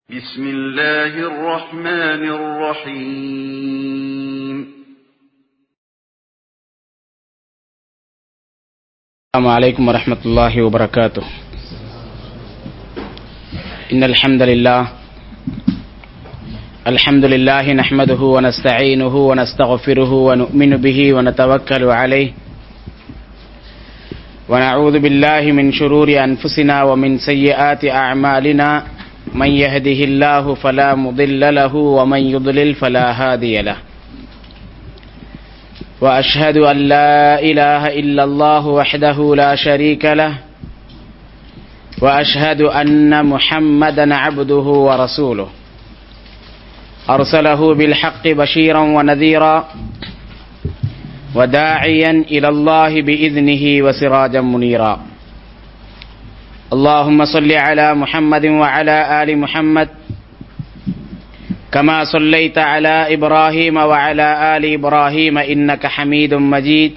بسم الله الرحمن الرحيم السلام عليكم ورحمة الله وبركاته إن الحمد لله الحمد لله نحمده ونستعينه ونستغفره ونؤمن به ونتوكل عليه ونعوذ بالله من شرور أنفسنا ومن سيئات أعمالنا من يهده الله فلا مضل له ومن يضلل فلا هادي له واشهد ان لا اله الا الله وحده لا شريك له واشهد ان محمدا عبده ورسوله ارسله بالحق بشيرا ونذيرا وداعيا الى الله باذنه وسراجا منيرا اللهم صل على محمد وعلى ال محمد كما صليت على ابراهيم وعلى ال ابراهيم انك حميد مجيد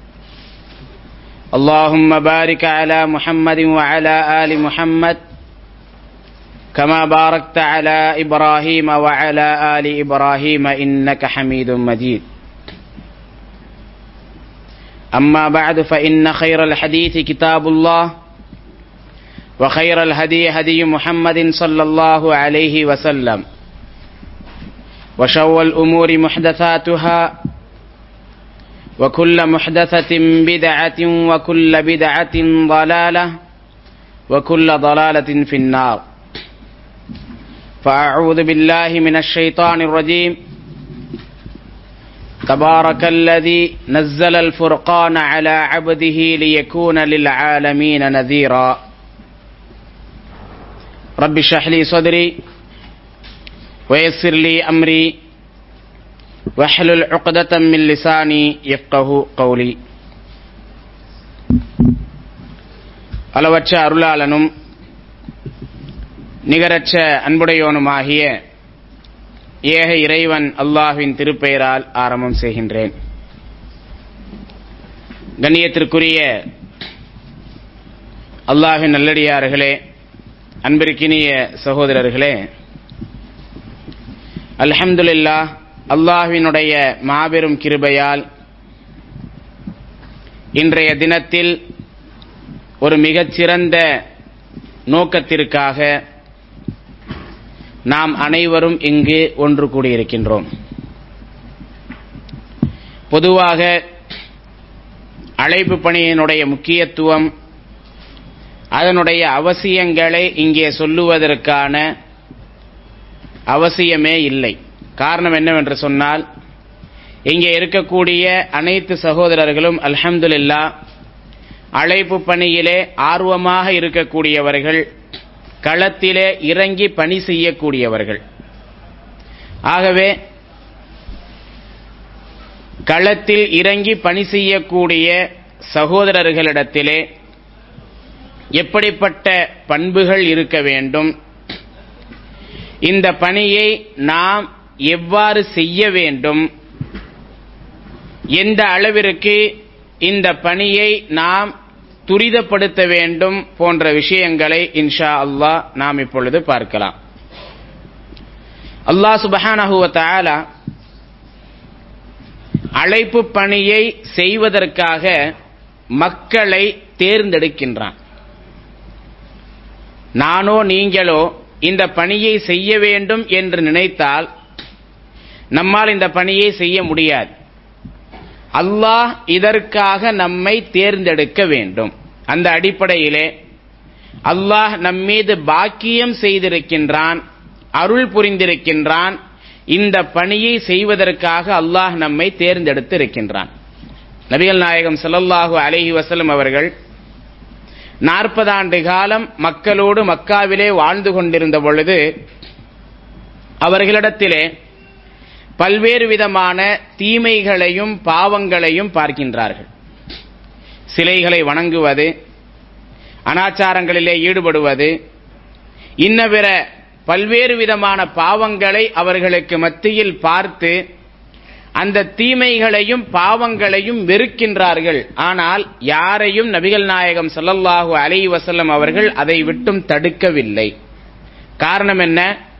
اللهم بارك على محمد وعلى ال محمد كما باركت على ابراهيم وعلى ال ابراهيم انك حميد مجيد اما بعد فان خير الحديث كتاب الله وخير الهدي هدي محمد صلى الله عليه وسلم وشر الأمور محدثاتها وكل محدثة بدعة وكل بدعة ضلالة وكل ضلالة في النار فأعوذ بالله من الشيطان الرجيم تبارك الذي نزل الفرقان على عبده ليكون للعالمين نذيرا رب اشرح لي صدري ويسر لي أمري واحلل عقدة من لساني يفقه قولي அளவற்ற அருளாளனும் நிகரற்ற அன்புடையோனுமாகிய ஏக இறைவன் அல்லாஹ்வின் திருப்பெயரால் ஆரம்பம் செய்கின்றேன் கண்ணியத்திற்குரிய அல்லாஹின் நல்லடியார்களே அன்பிற்கினிய சகோதரர்களே அல்ஹம்துலில்லா அல்லாஹ்வினுடைய மாபெரும் கிருபையால் இன்றைய தினத்தில் ஒரு மிகச்சிறந்த நோக்கத்திற்காக நாம் அனைவரும் இங்கு ஒன்று கூடியிருக்கின்றோம் பொதுவாக அழைப்பு பணியினுடைய முக்கியத்துவம் அதனுடைய அவசியங்களை இங்கே சொல்லுவதற்கான அவசியமே இல்லை காரணம் என்னவென்று சொன்னால் இங்கே இருக்கக்கூடிய அனைத்து சகோதரர்களும் அல்ஹம்துலில்லா அழைப்பு பணியிலே ஆர்வமாக இருக்கக்கூடியவர்கள் களத்திலே இறங்கி பணி செய்யக்கூடியவர்கள் ஆகவே களத்தில் இறங்கி பணி செய்யக்கூடிய சகோதரர்களிடத்திலே எப்படிப்பட்ட பண்புகள் இருக்க வேண்டும் இந்த பணியை நாம் எவ்வாறு செய்ய வேண்டும் எந்த அளவிற்கு இந்த பணியை நாம் துரிதப்படுத்த வேண்டும் போன்ற விஷயங்களை இன்ஷா அல்லாஹ் நாம் இப்பொழுது பார்க்கலாம் அல்லாஹ் சுபஹானஹுவ தஆலா அழைப்பு பணியை செய்வதற்காக மக்களை தேர்ந்தெடுக்கின்றான் நானோ நீங்களோ இந்த பணியை செய்ய வேண்டும் என்று நினைத்தால் நம்மால் இந்த பணியை செய்ய முடியாது அல்லாஹ் இதற்காக நம்மை தேர்ந்தெடுக்க வேண்டும் அந்த அடிப்படையிலே அல்லாஹ் நம்மீது பாக்கியம் செய்திருக்கின்றான் அருள் புரிந்திருக்கின்றான் இந்த பணியை செய்வதற்காக அல்லாஹ் நம்மை தேர்ந்தெடுத்து இருக்கின்றான் நபிகள் நாயகம் ஸல்லல்லாஹு அலைஹி வஸல்லம் அவர்கள் நாற்பது ஆண்டு காலம் மக்களோடு மக்காவிலே வாழ்ந்து கொண்டிருந்த பொழுது அவர்களிடத்திலே பல்வேறு விதமான தீமைகளையும் பாவங்களையும் பார்க்கின்றார்கள் சிலைகளை வணங்குவது அனாச்சாரங்களிலே ஈடுபடுவது இன்னபிற பல்வேறு விதமான பாவங்களை அவர்களுக்கு மத்தியில் பார்த்து அந்த தீமைகளையும் பாவங்களையும் வெறுக்கின்றார்கள் ஆனால் யாரையும் நபிகள் நாயகம் ஸல்லல்லாஹு அலைஹி வஸல்லம் அவர்கள் அதை விட்டும் தடுக்கவில்லை காரணம் என்ன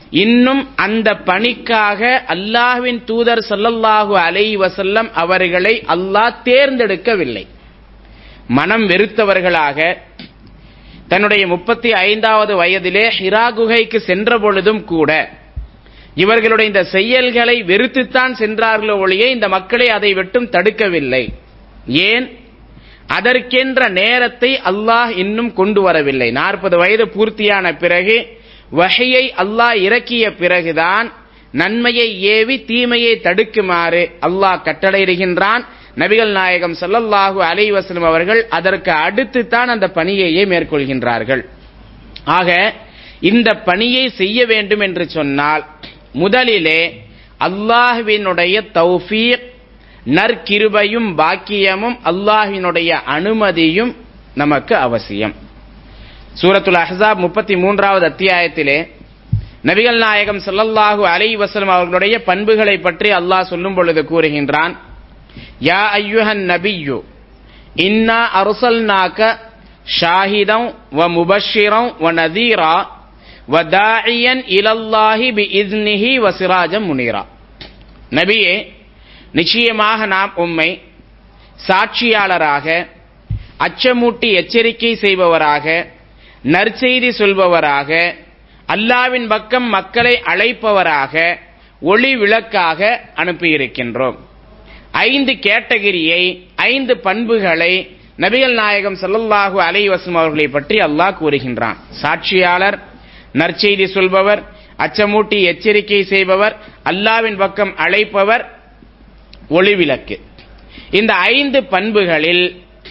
இன்னும் அந்த பணிக்காக அல்லாஹ்வின் தூதர் ஸல்லல்லாஹு அலைஹி வஸல்லம் அவர்களை அல்லாஹ் தேர்ந்தெடுக்கவில்லை மனம் வெறுத்தவர்களாக தன்னுடைய முப்பத்தி ஐந்தாவது வயதிலே ஹிரா குகைக்கு சென்ற பொழுதும் கூட இவர்களுடைய இந்த செயல்களை வெறுத்துத்தான் சென்றார்களோ ஒழிய இந்த மக்களை அதை விட்டும் தடுக்கவில்லை ஏன் அதற்கென்ற நேரத்தை அல்லாஹ் இன்னும் கொண்டு வரவில்லை நாற்பது வயது பூர்த்தியான பிறகு வகையை அல்லாஹ் இறக்கிய பிறகுதான் நன்மையை ஏவி தீமையை தடுக்குமாறு அல்லாஹ் கட்டளையிடுகின்றான் நபிகள் நாயகம் ஸல்லல்லாஹு அலைஹி வஸல்லம் அவர்கள் அதற்கு அடுத்து தான் அந்த பணியையே மேற்கொள்கின்றார்கள் ஆக இந்த பணியை செய்ய வேண்டும் என்று சொன்னால் முதலிலே அல்லாஹ்வினுடைய தௌஃபீக் நற்கிருபையும் பாக்கியமும் அல்லாஹ்வினுடைய அனுமதியும் நமக்கு அவசியம் சூரத்துல் அஹ்ஸாப் முப்பத்தி மூன்றாவது அத்தியாயத்திலே நபிகள் நாயகம் ஸல்லல்லாஹு அலைஹி வஸல்லம் அவர்களுடைய பண்புகளை பற்றி அல்லாஹ் சொல்லும் பொழுது கூறுகின்றான் யா ஐயுஹன் நபியு இன்னா அருசல்நாக்க ஷாஹிதம் வ முபஷிரம் வ நதீரா வ தாஇயன் இலல்லாஹி பி இஸ்னிஹி வ சிராஜம் முனீரா நபியே நிச்சயமாக நாம் உம்மை சாட்சியாளராக அச்சமூட்டி எச்சரிக்கை செய்பவராக நற்செய்தி சொல்பவராக அல்லாவின் பக்கம் மக்களை அழைப்பவராக ஒளி விளக்காக அனுப்பியிருக்கின்றோம் ஐந்து கேட்டகிரியை ஐந்து பண்புகளை நபிகள் நாயகம் ஸல்லல்லாஹு அலைஹி வஸல்லம் அவர்களை பற்றி அல்லாஹ் கூறுகின்றான் சாட்சியாளர் நற்செய்தி சொல்பவர் அச்சமூட்டி எச்சரிக்கை செய்பவர் அல்லாவின் பக்கம் அழைப்பவர் ஒளிவிளக்கு இந்த ஐந்து பண்புகளில்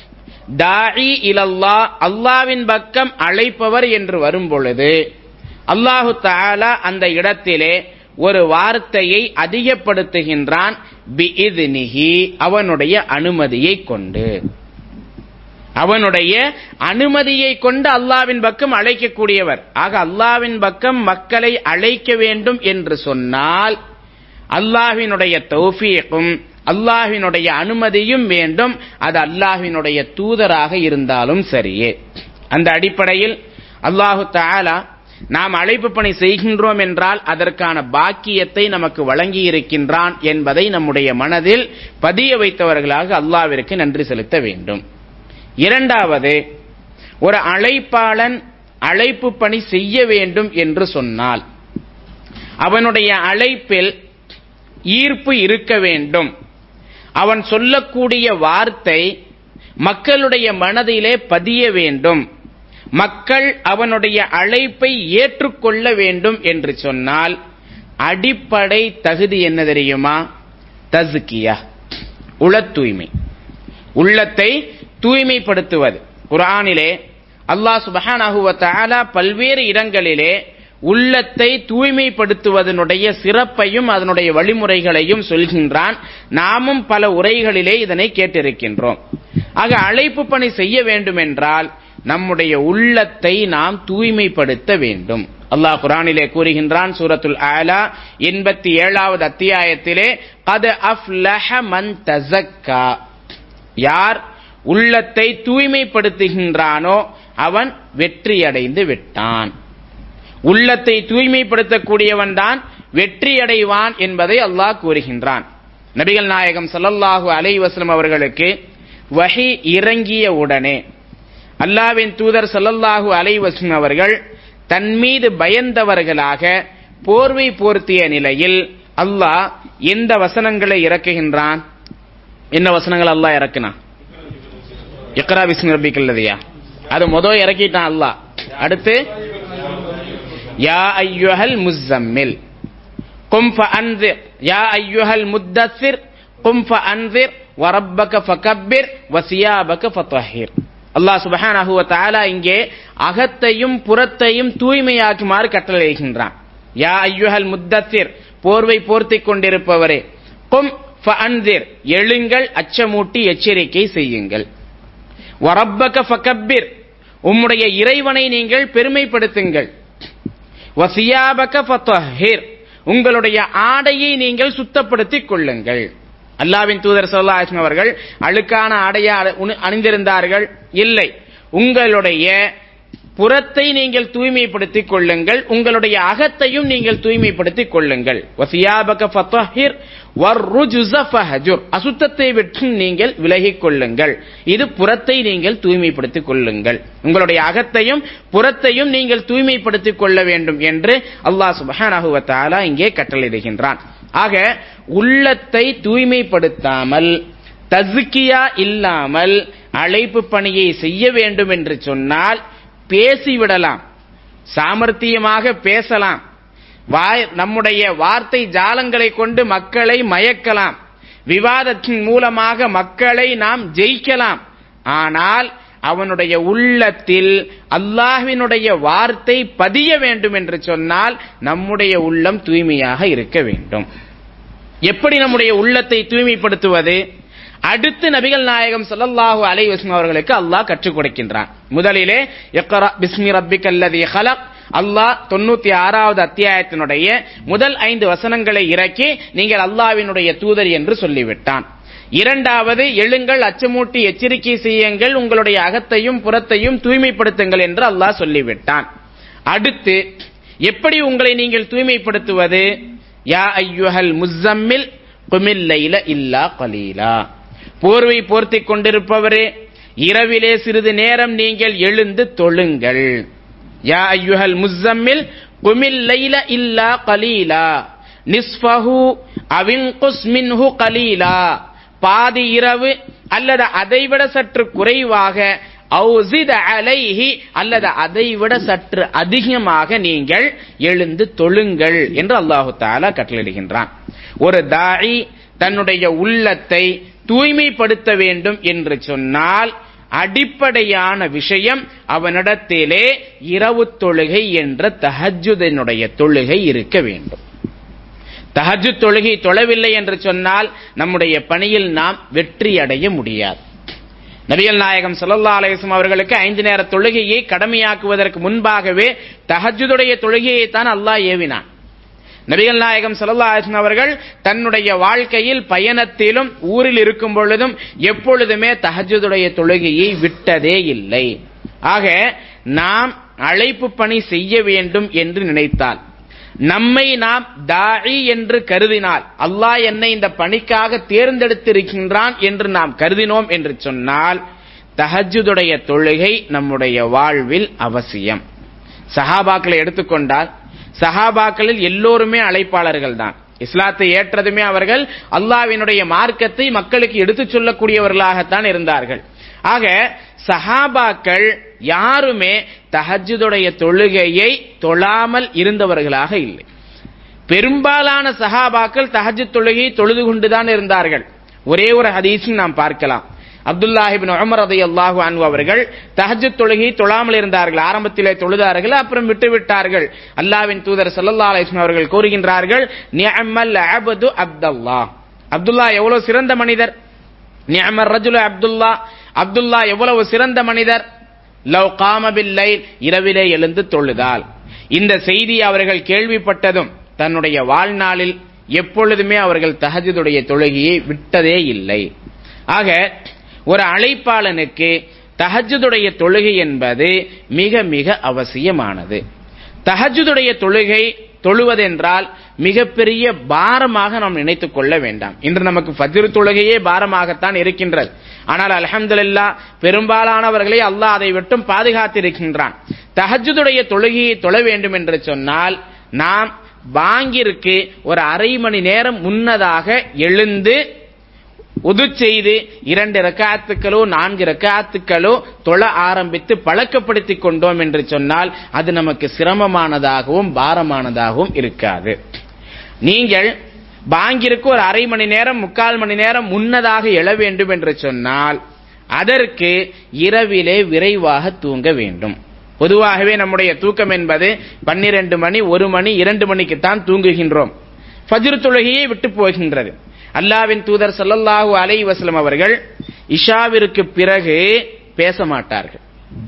தாஇ இலல்லா அல்லாவின் பக்கம் அழைப்பவர் என்று வரும் பொழுது அல்லாஹு தஆலா அந்த இடத்திலே ஒரு வார்த்தையை அதிகப்படுத்துகின்றான் பிஇذنஹி அவனுடைய அனுமதியை கொண்டு அவனுடைய அனுமதியை கொண்டு அல்லாவின் பக்கம் அழைக்கக்கூடியவர் ஆக அல்லாவின் பக்கம் மக்களை அழைக்க வேண்டும் என்று சொன்னால் அல்லாஹ்வினுடைய தௌஃபீக்கும் அல்லாஹ்வினுடைய அனுமதியும் வேண்டும் அது அல்லாஹ்வினுடைய தூதராக இருந்தாலும் சரியே அந்த அடிப்படையில் அல்லாஹு தஆலா நாம் அழைப்பு பணி செய்கின்றோம் என்றால் அதற்கான பாக்கியத்தை நமக்கு வழங்கி இருக்கின்றான் என்பதை நம்முடைய மனதில் பதிய வைத்தவர்களாக அல்லாவிற்கு நன்றி செலுத்த வேண்டும் இரண்டாவது ஒரு அழைப்பாளன் அழைப்பு பணி செய்ய வேண்டும் என்று சொன்னால் அவனுடைய அழைப்பில் ஈர்ப்பு இருக்க வேண்டும் அவன் சொல்லக்கூடிய வார்த்தை மக்களுடைய மனதிலே பதிய வேண்டும் மக்கள் அவனுடைய அழைப்பை ஏற்றுக்கொள்ள வேண்டும் என்று சொன்னால் அடிப்படை தகுதி என்ன தெரியுமா தஸ்கியா உள தூய்மை உள்ளத்தை தூய்மைப்படுத்துவது குரானிலே அல்லாஹ் சுபஹானஹு வ தஆலா பல்வேறு இடங்களிலே உள்ளத்தை தூய்மைப்படுத்துவதனுடைய சிறப்பையும் அதனுடைய வழிமுறைகளையும் சொல்கின்றான் நாமும் பல உரைகளிலே இதனை கேட்டிருக்கின்றோம் ஆக அழைப்பு பணி செய்ய வேண்டும் என்றால் நம்முடைய உள்ளத்தை நாம் தூய்மைப்படுத்த வேண்டும் அல்லாஹ் குரானிலே கூறுகின்றான் சூரத்துல் ஆலா எண்பத்தி ஏழாவது அத்தியாயத்திலே கது அஃப்லஹ மன் தஸக்கா யார் உள்ளத்தை தூய்மைப்படுத்துகின்றானோ அவன் வெற்றியடைந்து விட்டான் உள்ளத்தை தூய்மைப்படுத்தக்கூடியவன் தான் வெற்றியடைவான் என்பதை அல்லாஹ் கூறுகின்றான் நபிகள் நாயகம் ஸல்லல்லாஹு அலைஹி வஸல்லம் அவர்களுக்கு வஹி இறங்கிய உடனே அல்லாவின் தூதர் ஸல்லல்லாஹு அலைஹி வஸல்லம் அவர்கள் தன் மீது பயந்தவர்களாக போர்வை போர்த்திய நிலையில் அல்லாஹ் எந்த வசனங்களை இறக்குகின்றான் என்ன வசனங்கள் அல்லாஹ் இறக்குனான் இக்ரா பிஸ்மி ரப்பிக்கல்லதியா அது முதல் இறக்கிட்டான் அல்லாஹ் அடுத்து யா ஐயுஹல் முஸ்ஸம்மில் கும் ஃபஅன்திர் யா ஐயுஹல் முத்தஸிர் கும் ஃபஅன்திர் வரப்பக ஃபகப்பிர் வசியாபக ஃபதஹிர் அல்லாஹ் சுபஹானஹு வ தஆலா இங்கே அகத்தையும் புறத்தையும் தூய்மையாக்குமாறு கட்டளையிடுகின்றான் யா ஐயுஹல் முத்தஸிர் போர்வை போர்த்திக் கொண்டிருப்பவரே கும் ஃபஅன்திர் எழுங்கள் அச்சமூட்டி எச்சரிக்கை செய்யுங்கள் வரப்பக ஃபகப்பிர் உம்முடைய இறைவனை நீங்கள் பெருமைப்படுத்துங்கள் வசியாபக ஃபதஹிர் உங்களுடைய ஆடையை நீங்கள் சுத்தப்படுத்திக் கொள்ளுங்கள் அல்லாவின் தூதர் ஸல்லல்லாஹு அலைஹி அவர்கள் அழுக்கான ஆடையை அணிந்திருந்தார்கள் இல்லை உங்களுடைய புறத்தை நீங்கள் தூய்மைப்படுத்திக் கொள்ளுங்கள் உங்களுடைய அகத்தையும் நீங்கள் தூய்மைப்படுத்திக் கொள்ளுங்கள் வசியாபக ஃபத்தஹிர் வர்ருஜுஸ ஃபஹஜுர் அசுத்தத்தை விட்டு நீங்கள் விலகிக் கொள்ளுங்கள் இது புறத்தை நீங்கள் தூய்மைப்படுத்திக் கொள்ளுங்கள் உங்களுடைய அகத்தையும் புறத்தையும் நீங்கள் தூய்மைப்படுத்திக் கொள்ள வேண்டும் என்று அல்லாஹ் சுப்ஹானஹு வ தஆலா இங்கே கட்டளையிடுகின்றான் ஆக உள்ளத்தை தூய்மைப்படுத்தாமல் தஸ்கியா இல்லாமல் அழைப்பு பணியை செய்ய வேண்டும் என்று சொன்னால் பேசிவிடலாம் சாமர்த்தியமாக பேசலாம் வாய் நம்முடைய வார்த்தை ஜாலங்களை கொண்டு மக்களை மயக்கலாம் விவாதத்தின் மூலமாக மக்களை நாம் ஜெயிக்கலாம் ஆனால் அவனுடைய உள்ளத்தில் அல்லாஹ்வினுடைய வார்த்தை பதிய வேண்டும் என்று சொன்னால் நம்முடைய உள்ளம் தூய்மையாக இருக்க வேண்டும் எப்படி நம்முடைய உள்ளத்தை தூய்மைப்படுத்துவது அடுத்து நபிகள் நாயகம் ஸல்லல்லாஹு அலைஹி வஸல்லம் அவர்களுக்கு அல்லாஹ் கற்றுக் கொடுக்கின்றான் முதலிலே இக்ரா பிஸ்மி ரப்பிக்கல்லதி ஹலக் அல்லாஹ் தொண்ணூத்தி ஆறாவது அத்தியாயத்தினுடைய முதல் ஐந்து வசனங்களை இறக்கி நீங்கள் அல்லாஹ்வினுடைய தூதர் என்று சொல்லிவிட்டான் இரண்டாவது எழுங்கள் அச்சமூட்டி எச்சரிக்கை செய்யுங்கள் உங்களுடைய அகத்தையும் புறத்தையும் தூய்மைப்படுத்துங்கள் என்று அல்லாஹ் சொல்லிவிட்டான் அடுத்து எப்படி உங்களை நீங்கள் தூய்மைப்படுத்துவது யா ஐயுஹல் முஸ்ஸம்மில் குமில் லைல இல்லா கலீலா போர்வை போர்த்திக் கொண்டிருப்பவரே இரவிலே சிறிது நேரம் நீங்கள் எழுந்து தொழுங்கள் யா ஐயுஹல் முஸ்ஸம்மில் குமில் லைல இல்லா கலீலா நிஸ்ஃபஹு அவின்குஸ் மின்ஹு கலீலா பாதி இரவு அல்லது அதைவிட சற்று குறைவாக அவுசித அலைஹி அல்லது அதைவிட சற்று அதிகமாக நீங்கள் எழுந்து தொழுங்கள் என்று அல்லாஹு தாலா கட்டளையிடுகின்றான் ஒரு தாயி தன்னுடைய உள்ளத்தை தூய்மைப்படுத்த வேண்டும் என்று சொன்னால் அடிப்படையான விஷயம் அவனிடத்திலே இரவு தொழுகை என்ற தஹஜுதனுடைய தொழுகை இருக்க வேண்டும் தஹஜு தொழுகை தொழவில்லை என்று சொன்னால் நம்முடைய பணியில் நாம் வெற்றி அடைய முடியாது நபிகள் நாயகம் சல்லா அலிஸ்லாம் அவர்களுக்கு ஐந்து நேர தொழுகையை கடமையாக்குவதற்கு முன்பாகவே தஹஜுடைய தொழுகையை தான் அல்லாஹ் ஏவினான் நபிகள் நாயகம் சல்லா அலிஸ்லாம் அவர்கள் தன்னுடைய வாழ்க்கையில் பயணத்திலும் ஊரில் இருக்கும் பொழுதும் எப்பொழுதுமே தஹஜுடைய தொழுகையை விட்டதே இல்லை ஆக நாம் அழைப்பு பணி செய்ய வேண்டும் என்று நினைத்தால் நம்மை நாம் தாயி என்று கருதினால் அல்லாஹ் என்னை இந்த பணிக்காக தேர்ந்தெடுத்திருக்கின்றான் என்று நாம் கருதினோம் என்று சொன்னால் தஹஜுடைய தொழுகை நம்முடைய வாழ்வில் அவசியம் சஹாபாக்களை எடுத்துக்கொண்டால் சஹாபாக்களில் எல்லோருமே அழைப்பாளர்கள் தான் இஸ்லாத்தை ஏற்றதுமே அவர்கள் அல்லாவினுடைய மார்க்கத்தை மக்களுக்கு எடுத்துச் சொல்லக்கூடியவர்களாகத்தான் இருந்தார்கள் ஆக சஹாபாக்கள் யாருமே தஹஜுடைய தொழுகையை தொழாமல் இருந்தவர்களாக இல்லை பெரும்பாலான சஹாபாக்கள் தஹஜு தொழுகையை தொழுது கொண்டுதான் இருந்தார்கள் ஒரே ஒரு ஹதீஸும் நாம் பார்க்கலாம் அப்துல்லாஹிபின் உமர் ரதி அல்லாஹு அன்பு அவர்கள் தஹஜு தொழுகை தொழாமல் இருந்தார்கள் ஆரம்பத்திலே தொழுதார்கள் அப்புறம் விட்டு விட்டார்கள் அல்லாவின் தூதர் சல்லல்லா அலிஸ்லாம் அவர்கள் கூறுகின்றார்கள் நிஅமல் அபது அப்துல்லா அப்துல்லா எவ்வளவு சிறந்த மனிதர் நிஅமர் ரஜுல அப்துல்லா அப்துல்லா எவ்வளவு சிறந்த மனிதர் லவ் காமபில்லை இரவிலே எழுந்து தொழுதால் இந்த செய்தி அவர்கள் கேள்விப்பட்டதும் தன்னுடைய வாழ்நாளில் எப்பொழுதுமே அவர்கள் தஹஜுடைய தொழுகையை விட்டதே இல்லை ஆக ஒரு அழைப்பாளனுக்கு தஹஜுடைய தொழுகை என்பது மிக மிக அவசியமானது தஹஜுடைய தொழுகை தொழுவதென்றால் மிகப்பெரிய பாரமாக நாம் நினைத்துக் கொள்ள வேண்டாம் இன்று நமக்கு ஃபஜ்ர் தொழுகையே பாரமாகத்தான் இருக்கின்றது ஆனால் அலமதுல்லா பெரும்பாலானவர்களை அல்லாஹ் அதை விட்டும் பாதுகாத்திருக்கின்றான் தஹஜுடைய தொழுகையை தொழ வேண்டும் என்று சொன்னால் நாம் பாங்கிற்கு ஒரு அரை மணி நேரம் முன்னதாக எழுந்து உது செய்து இரண்டு ரக்காத்துக்களோ நான்கு ரக்காத்துக்களோ தொழ ஆரம்பித்து பழக்கப்படுத்திக் கொண்டோம் என்று சொன்னால் அது நமக்கு சிரமமானதாகவும் பாரமானதாகவும் இருக்காது நீங்கள் பாங்கிற்கு ஒரு அரை மணி நேரம் முக்கால் மணி நேரம் முன்னதாக எழ வேண்டும் என்று சொன்னால் அதற்கு இரவிலே விரைவாக தூங்க வேண்டும் பொதுவாகவே நம்முடைய தூக்கம் என்பது பன்னிரண்டு மணி ஒரு மணி இரண்டு மணிக்குத்தான் தூங்குகின்றோம் ஃபஜ்ர் தொழுகையை விட்டு போகின்றது அல்லாவின் தூதர் சல்லல்லாஹு அலை வசலம் அவர்கள் இஷாவிற்கு பிறகு பேச மாட்டார்கள்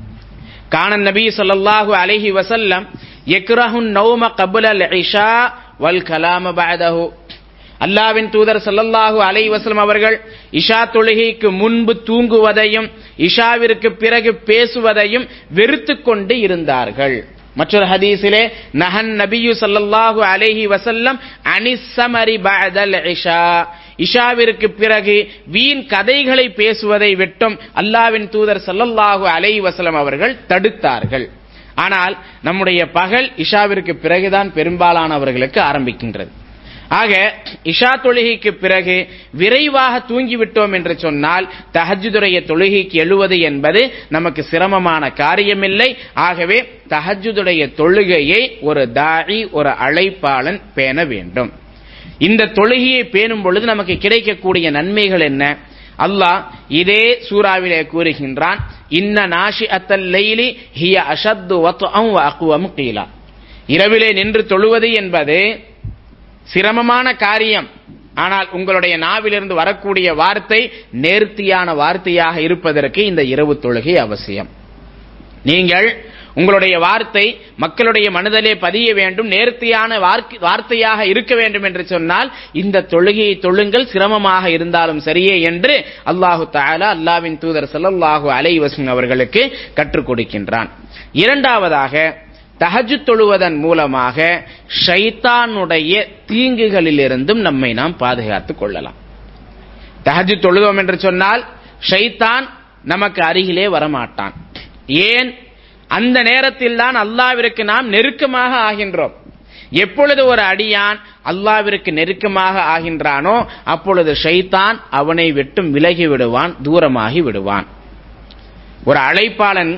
காணன் நபி சொல்லல்லாஹு அலைஹி வசல்லம் எக்ரஹுன் நௌம கபுல் அல் இஷா வல் கலாம பாதஹு அல்லாவின் தூதர் ஸல்லல்லாஹு அலைஹி வஸல்லம் அவர்கள் இஷா தொழுகைக்கு முன்பு தூங்குவதையும் இஷாவிற்கு பிறகு பேசுவதையும் வெறுத்துக் கொண்டு இருந்தார்கள் மற்றொரு ஹதீஸிலே நஹன் நபியு ஸல்லல்லாஹு அலைஹி வஸல்லம் அனிஸ்ஸமரி பஅதல் இஷா இஷாவிற்கு பிறகு வீண் கதைகளை பேசுவதை விட்டும் அல்லாவின் தூதர் ஸல்லல்லாஹு அலைஹி வஸல்லம் அவர்கள் தடுத்தார்கள் ஆனால் நம்முடைய பகல் இஷாவிற்கு பிறகுதான் பெரும்பாலானவர்களுக்கு ஆரம்பிக்கின்றது ஆக இஷா தொழுகைக்கு பிறகு விரைவாக தூங்கிவிட்டோம் என்று சொன்னால் தஹஜுதுடைய தொழுகைக்கு எழுவது என்பது நமக்கு சிரமமான காரியமில்லை ஆகவே தஹஜுதுடைய தொழுகையை ஒரு தாழி ஒரு அழைப்பாளன் பேண வேண்டும் இந்த தொழுகையை பேணும் பொழுது நமக்கு கிடைக்கக்கூடிய நன்மைகள் என்ன அல்லாஹ் இதே சூறாவிலே கூறுகின்றான் இன்ன நாஷி அத்தல் லைலி ஹிய அஷத்து வத்அம் வ அக்வம் கீலா இரவிலே நின்று தொழுவது என்பது சிரமமான காரியம் ஆனால் உங்களுடைய நாவிலிருந்து வரக்கூடிய வார்த்தை நேர்த்தியான வார்த்தையாக இருப்பதற்கு இந்த இரவு தொழுகை அவசியம் நீங்கள் உங்களுடைய வார்த்தை மக்களுடைய மனதிலே பதிய வேண்டும் நேர்த்தியான வார்க்- வார்த்தையாக இருக்க வேண்டும் என்று சொன்னால் இந்த தொழுகையை தொழுங்கள் சிரமமாக இருந்தாலும் சரியே என்று அல்லாஹு தஆலா அல்லாவின் தூதர் ஸல்லல்லாஹு அலைஹி வஸல்லம் அவர்களுக்கு கற்றுக் கொடுக்கின்றான் இரண்டாவதாக தஹஜு தொழுவதன் மூலமாக ஷைத்தானுடைய தீங்குகளிலிருந்தும் நம்மை நாம் பாதுகாத்துக் கொள்ளலாம் தஹஜு தொழுதோம் என்று சொன்னால் ஷைத்தான் நமக்கு அருகிலே வரமாட்டான் ஏன் அந்த நேரத்தில் தான் அல்லாவிற்கு நாம் நெருக்கமாக ஆகின்றோம் எப்பொழுது ஒரு அடியான் அல்லாவிற்கு நெருக்கமாக ஆகின்றானோ அப்பொழுது ஷைத்தான் அவனை விட்டும் விலகி விடுவான் தூரமாகி விடுவான் ஒரு அழைப்பாளன்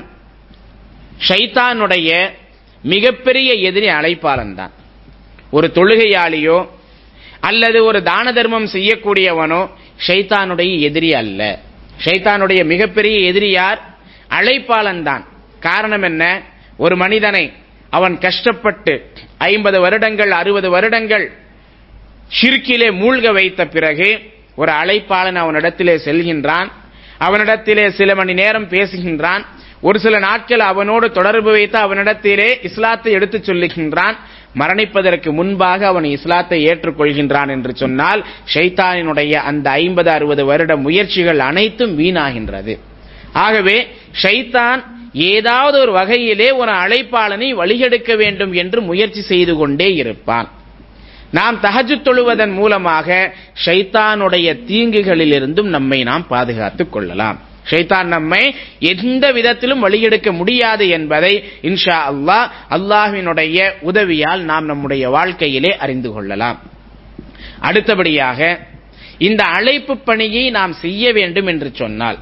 ஷைத்தானுடைய மிகப்பெரிய எதிரி அழைப்பாளன் தான் ஒரு தொழுகையாளியோ அல்லது ஒரு தான தர்மம் செய்யக்கூடியவனோ ஷைத்தானுடைய எதிரி அல்ல ஷைத்தானுடைய மிகப்பெரிய எதிரி யார் அழைப்பாளன் தான் காரணம் என்ன ஒரு மனிதனை அவன் கஷ்டப்பட்டு ஐம்பது வருடங்கள் அறுபது வருடங்கள் ஷிர்கிலே மூழ்க வைத்த பிறகு ஒரு அழைப்பாளன் அவனிடத்திலே செல்கின்றான் அவனிடத்திலே சில மணி நேரம் பேசுகின்றான் ஒரு சில நாட்கள் அவனோடு தொடர்பு வைத்து அவனிடத்திலே இஸ்லாத்தை எடுத்துச் சொல்லுகின்றான் மரணிப்பதற்கு முன்பாக அவன் இஸ்லாத்தை ஏற்றுக்கொள்கின்றான் என்று சொன்னால் ஷைத்தானினுடைய அந்த ஐம்பது அறுபது வருட முயற்சிகள் அனைத்தும் வீணாகின்றது ஆகவே ஷைத்தான் ஏதாவது ஒரு வகையிலே ஒரு அழைப்பாளனை வழிகெடுக்க வேண்டும் என்று முயற்சி செய்து கொண்டே இருப்பான் நாம் தஹஜு தொழுவதன் மூலமாக ஷைத்தானுடைய தீங்குகளிலிருந்தும் நம்மை நாம் பாதுகாத்துக் கொள்ளலாம் ஷைத்தான் நம்மை எந்த விதத்திலும் வழியெடுக்க முடியாது என்பதை இன்ஷா அல்லாஹ் அல்லாஹ்வினுடைய உதவியால் நாம் நம்முடைய வாழ்க்கையிலே அறிந்து கொள்ளலாம் அடுத்தபடியாக இந்த அழைப்பு பணியை நாம் செய்ய வேண்டும் என்று சொன்னால்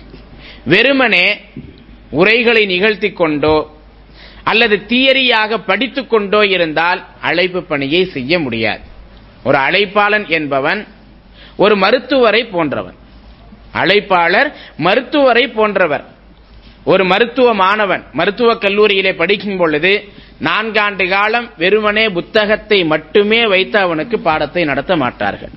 வெறுமனே உரைகளை நிகழ்த்திக் கொண்டோ அல்லது தியரியாக படித்துக் கொண்டோ இருந்தால் அழைப்பு பணியை செய்ய முடியாது ஒரு அழைப்பாளன் என்பவன் ஒரு மருத்துவரை போன்றவன் அழைப்பாளர் மருத்துவரை போன்றவர் ஒரு மருத்துவ மாணவன் மருத்துவக் கல்லூரியிலே படிக்கும் பொழுது நான்காண்டு காலம் வெறுமனே புத்தகத்தை மட்டுமே வைத்து அவனுக்கு பாடத்தை நடத்த மாட்டார்கள்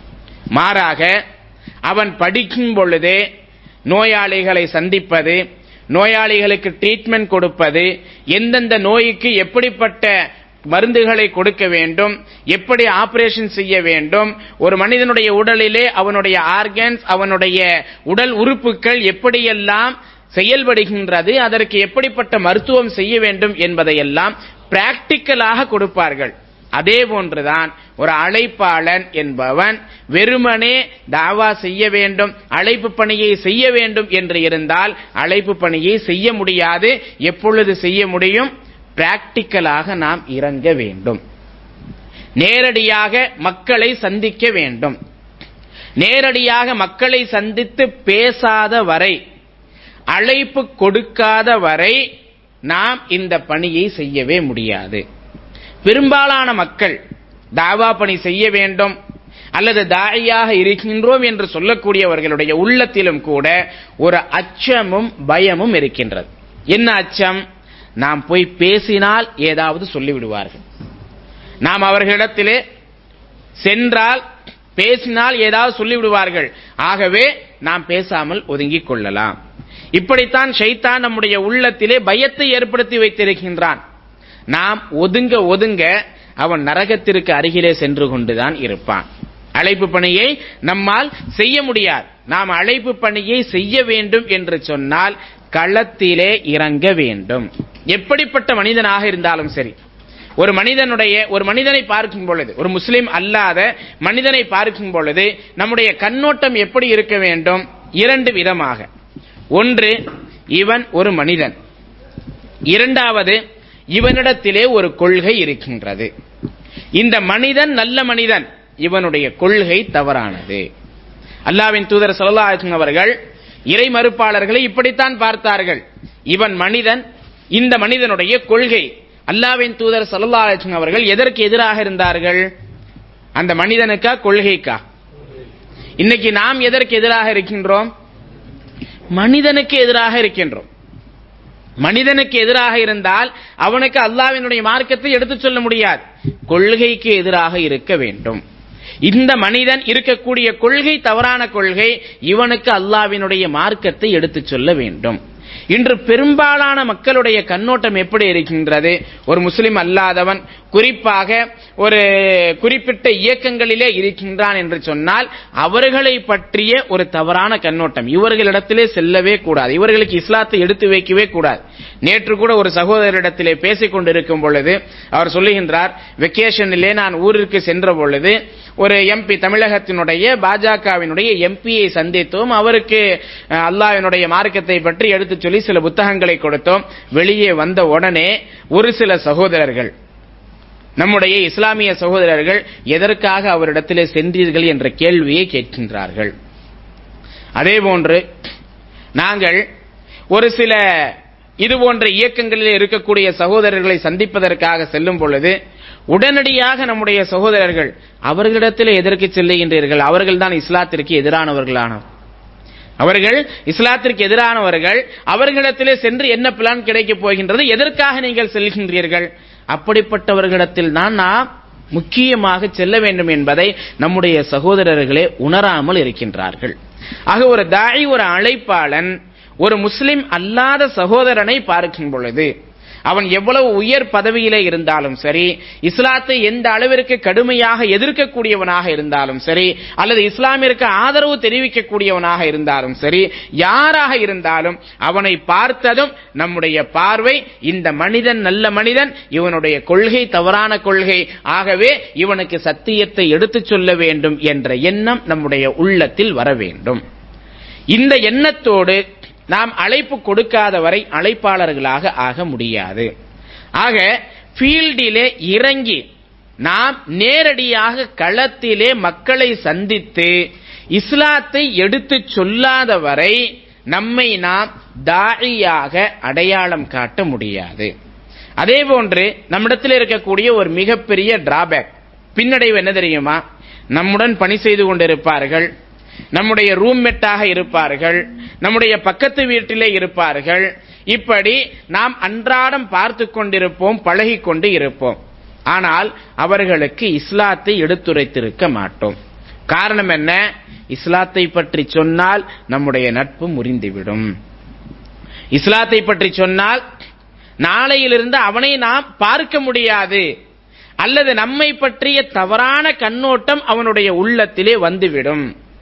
மாறாக அவன் படிக்கும் பொழுதே நோயாளிகளை சந்திப்பது நோயாளிகளுக்கு ட்ரீட்மெண்ட் கொடுப்பது எந்தெந்த நோய்க்கு எப்படிப்பட்ட மருந்துகளை கொடுக்க வேண்டும் எப்படி ஆபரேஷன் செய்ய வேண்டும் ஒரு மனிதனுடைய உடலிலே அவனுடைய ஆர்கன்ஸ் அவனுடைய உடல் உறுப்புகள் எப்படியெல்லாம் செயல்படுகின்றது அதற்கு எப்படிப்பட்ட மருத்துவம் செய்ய வேண்டும் என்பதையெல்லாம் பிராக்டிக்கலாக கொடுப்பார்கள் அதே போன்றுதான் ஒரு அழைப்பாளன் என்பவன் வெறுமனே தாவா செய்ய வேண்டும் அழைப்பு பணியை செய்ய வேண்டும் என்று இருந்தால் அழைப்பு பணியை செய்ய முடியாது எப்பொழுது செய்ய முடியும் பிராக்டிக்கலாக நாம் இறங்க வேண்டும் நேரடியாக மக்களை சந்திக்க வேண்டும் நேரடியாக மக்களை சந்தித்து பேசாத வரை அழைப்பு கொடுக்காத வரை நாம் இந்த பணியை செய்யவே முடியாது பெரும்பாலான மக்கள் தாவா பணி செய்ய வேண்டும் அல்லது தாயாக இருக்கின்றோம் என்று சொல்லக்கூடியவர்களுடைய உள்ளத்திலும் கூட ஒரு அச்சமும் பயமும் இருக்கின்றது என்ன அச்சம் நாம் போய் பேசினால் ஏதாவது சொல்லிவிடுவார்கள் நாம் அவர்களிடத்திலே சென்றால் பேசினால் ஏதாவது சொல்லிவிடுவார்கள் ஆகவே நாம் பேசாமல் ஒதுங்கிக் கொள்ளலாம் இப்படித்தான் ஷைத்தான் நம்முடைய உள்ளத்திலே பயத்தை ஏற்படுத்தி வைத்திருக்கின்றான் நாம் ஒதுங்க ஒதுங்க அவன் நரகத்திற்கு அருகிலே சென்று கொண்டுதான் இருப்பான் அழைப்பு பணியை நம்மால் செய்ய முடியாது நாம் அழைப்பு பணியை செய்ய வேண்டும் என்று சொன்னால் களத்திலே இறங்க வேண்டும் எப்படிப்பட்ட மனிதனாக இருந்தாலும் சரி ஒரு மனிதனுடைய ஒரு மனிதனை பார்க்கும் பொழுது ஒரு முஸ்லிம் அல்லாத மனிதனை பார்க்கும் பொழுது நம்முடைய கண்ணோட்டம் எப்படி இருக்க வேண்டும் இரண்டு விதமாக ஒன்று இவன் ஒரு மனிதன் இரண்டாவது இவனிடத்திலே ஒரு கொள்கை இருக்கின்றது இந்த மனிதன் நல்ல மனிதன் இவனுடைய கொள்கை தவறானது அல்லாவின் தூதர் சொல்லலாஹன் அவர்கள் இறை மறுப்பாளர்களை இப்படித்தான் பார்த்தார்கள் இவன் மனிதன் இந்த மனிதனுடைய கொள்கை அல்லாவின் தூதர் சல்லாஹன் அவர்கள் எதற்கு எதிராக இருந்தார்கள் அந்த மனிதனுக்கா கொள்கைக்கா இன்னைக்கு நாம் எதற்கு எதிராக இருக்கின்றோம் மனிதனுக்கு எதிராக இருக்கின்றோம் மனிதனுக்கு எதிராக இருந்தால் அவனுக்கு அல்லாவினுடைய மார்க்கத்தை எடுத்துச் சொல்ல முடியாது கொள்கைக்கு எதிராக இருக்க வேண்டும் இந்த மனிதன் இருக்கக்கூடிய கொள்கை தவறான கொள்கை இவனுக்கு அல்லாவினுடைய மார்க்கத்தை எடுத்துச் சொல்ல வேண்டும் இன்று பெரும்பாலான மக்களுடைய கண்ணோட்டம் எப்படி இருக்கின்றது ஒரு முஸ்லிம் அல்லாதவன் குறிப்பாக ஒரு குறிப்பிட்ட இயக்கங்களிலே இருக்கின்றான் என்று சொன்னால் அவர்களை பற்றிய ஒரு தவறான கண்ணோட்டம் இவர்களிடத்திலே செல்லவே கூடாது இவர்களுக்கு இஸ்லாத்தை எடுத்து வைக்கவே கூடாது நேற்று கூட ஒரு சகோதரரிடத்திலே பேசிக் கொண்டிருக்கும் பொழுது அவர் சொல்லுகின்றார் வெக்கேஷனிலே நான் ஊருக்கு சென்ற பொழுது ஒரு எம்பி தமிழகத்தினுடைய பாஜகவினுடைய எம்பியை சந்தித்தோம் அவருக்கு அல்லாவினுடைய மார்க்கத்தை பற்றி எடுத்துச் சொல்லி சில புத்தகங்களை கொடுத்தோம் வெளியே வந்த உடனே ஒரு சில சகோதரர்கள் நம்முடைய இஸ்லாமிய சகோதரர்கள் எதற்காக அவரிடத்திலே சென்றீர்கள் என்ற கேள்வியை கேட்கின்றார்கள் அதே போன்று நாங்கள் ஒரு சில இது போன்ற இயக்கங்களில் இருக்கக்கூடிய சகோதரர்களை சந்திப்பதற்காக செல்லும் பொழுது உடனடியாக நம்முடைய சகோதரர்கள் அவர்களிடத்தில் எதற்கு செல்லுகின்றீர்கள் அவர்கள் தான் இஸ்லாத்திற்கு எதிரானவர்களானவர் அவர்கள் இஸ்லாத்திற்கு எதிரானவர்கள் அவர்களிடத்திலே சென்று என்ன பிளான் கிடைக்கப் போகின்றது எதற்காக நீங்கள் செல்கின்றீர்கள் அப்படிப்பட்டவர்களிடத்தில் தான் நாம் முக்கியமாக செல்ல வேண்டும் என்பதை நம்முடைய சகோதரர்களே உணராமல் இருக்கின்றார்கள் ஆக ஒரு தாய் ஒரு அழைப்பாளன் ஒரு முஸ்லிம் அல்லாத சகோதரனை பார்க்கும் பொழுது அவன் எவ்வளவு உயர் பதவியிலே இருந்தாலும் சரி இஸ்லாத்தை எந்த அளவிற்கு கடுமையாக எதிர்க்கக்கூடியவனாக இருந்தாலும் சரி அல்லது இஸ்லாமிற்கு ஆதரவு தெரிவிக்கக்கூடியவனாக இருந்தாலும் சரி யாராக இருந்தாலும் அவனை பார்த்ததும் நம்முடைய பார்வை இந்த மனிதன் நல்ல மனிதன் இவனுடைய கொள்கை தவறான கொள்கை ஆகவே இவனுக்கு சத்தியத்தை எடுத்துச் சொல்ல வேண்டும் என்ற எண்ணம் நம்முடைய உள்ளத்தில் வர வேண்டும் இந்த எண்ணத்தோடு நாம் அழைப்பு கொடுக்காத வரை அழைப்பாளர்களாக ஆக முடியாது ஆக ஃபீல்டிலே இறங்கி நாம் நேரடியாக களத்திலே மக்களை சந்தித்து இஸ்லாத்தை எடுத்துச் சொல்லாத வரை நம்மை நாம் தாழியாக அடையாளம் காட்ட முடியாது அதே போன்று நம்மிடத்தில் இருக்கக்கூடிய ஒரு மிகப்பெரிய டிராபேக் பின்னடைவு என்ன தெரியுமா நம்முடன் பணி செய்து கொண்டிருப்பார்கள் நம்முடைய ரூம்மேட்டாக இருப்பார்கள் நம்முடைய பக்கத்து வீட்டிலே இருப்பார்கள் இப்படி நாம் அன்றாடம் பார்த்து கொண்டிருப்போம் பழகி கொண்டு இருப்போம் ஆனால் அவர்களுக்கு இஸ்லாத்தை எடுத்துரைத்திருக்க மாட்டோம் காரணம் என்ன இஸ்லாத்தை பற்றி சொன்னால் நம்முடைய நட்பு முறிந்துவிடும் இஸ்லாத்தை பற்றி சொன்னால் நாளையிலிருந்து அவனை நாம் பார்க்க முடியாது அல்லது நம்மை பற்றிய தவறான கண்ணோட்டம் அவனுடைய உள்ளத்திலே வந்துவிடும்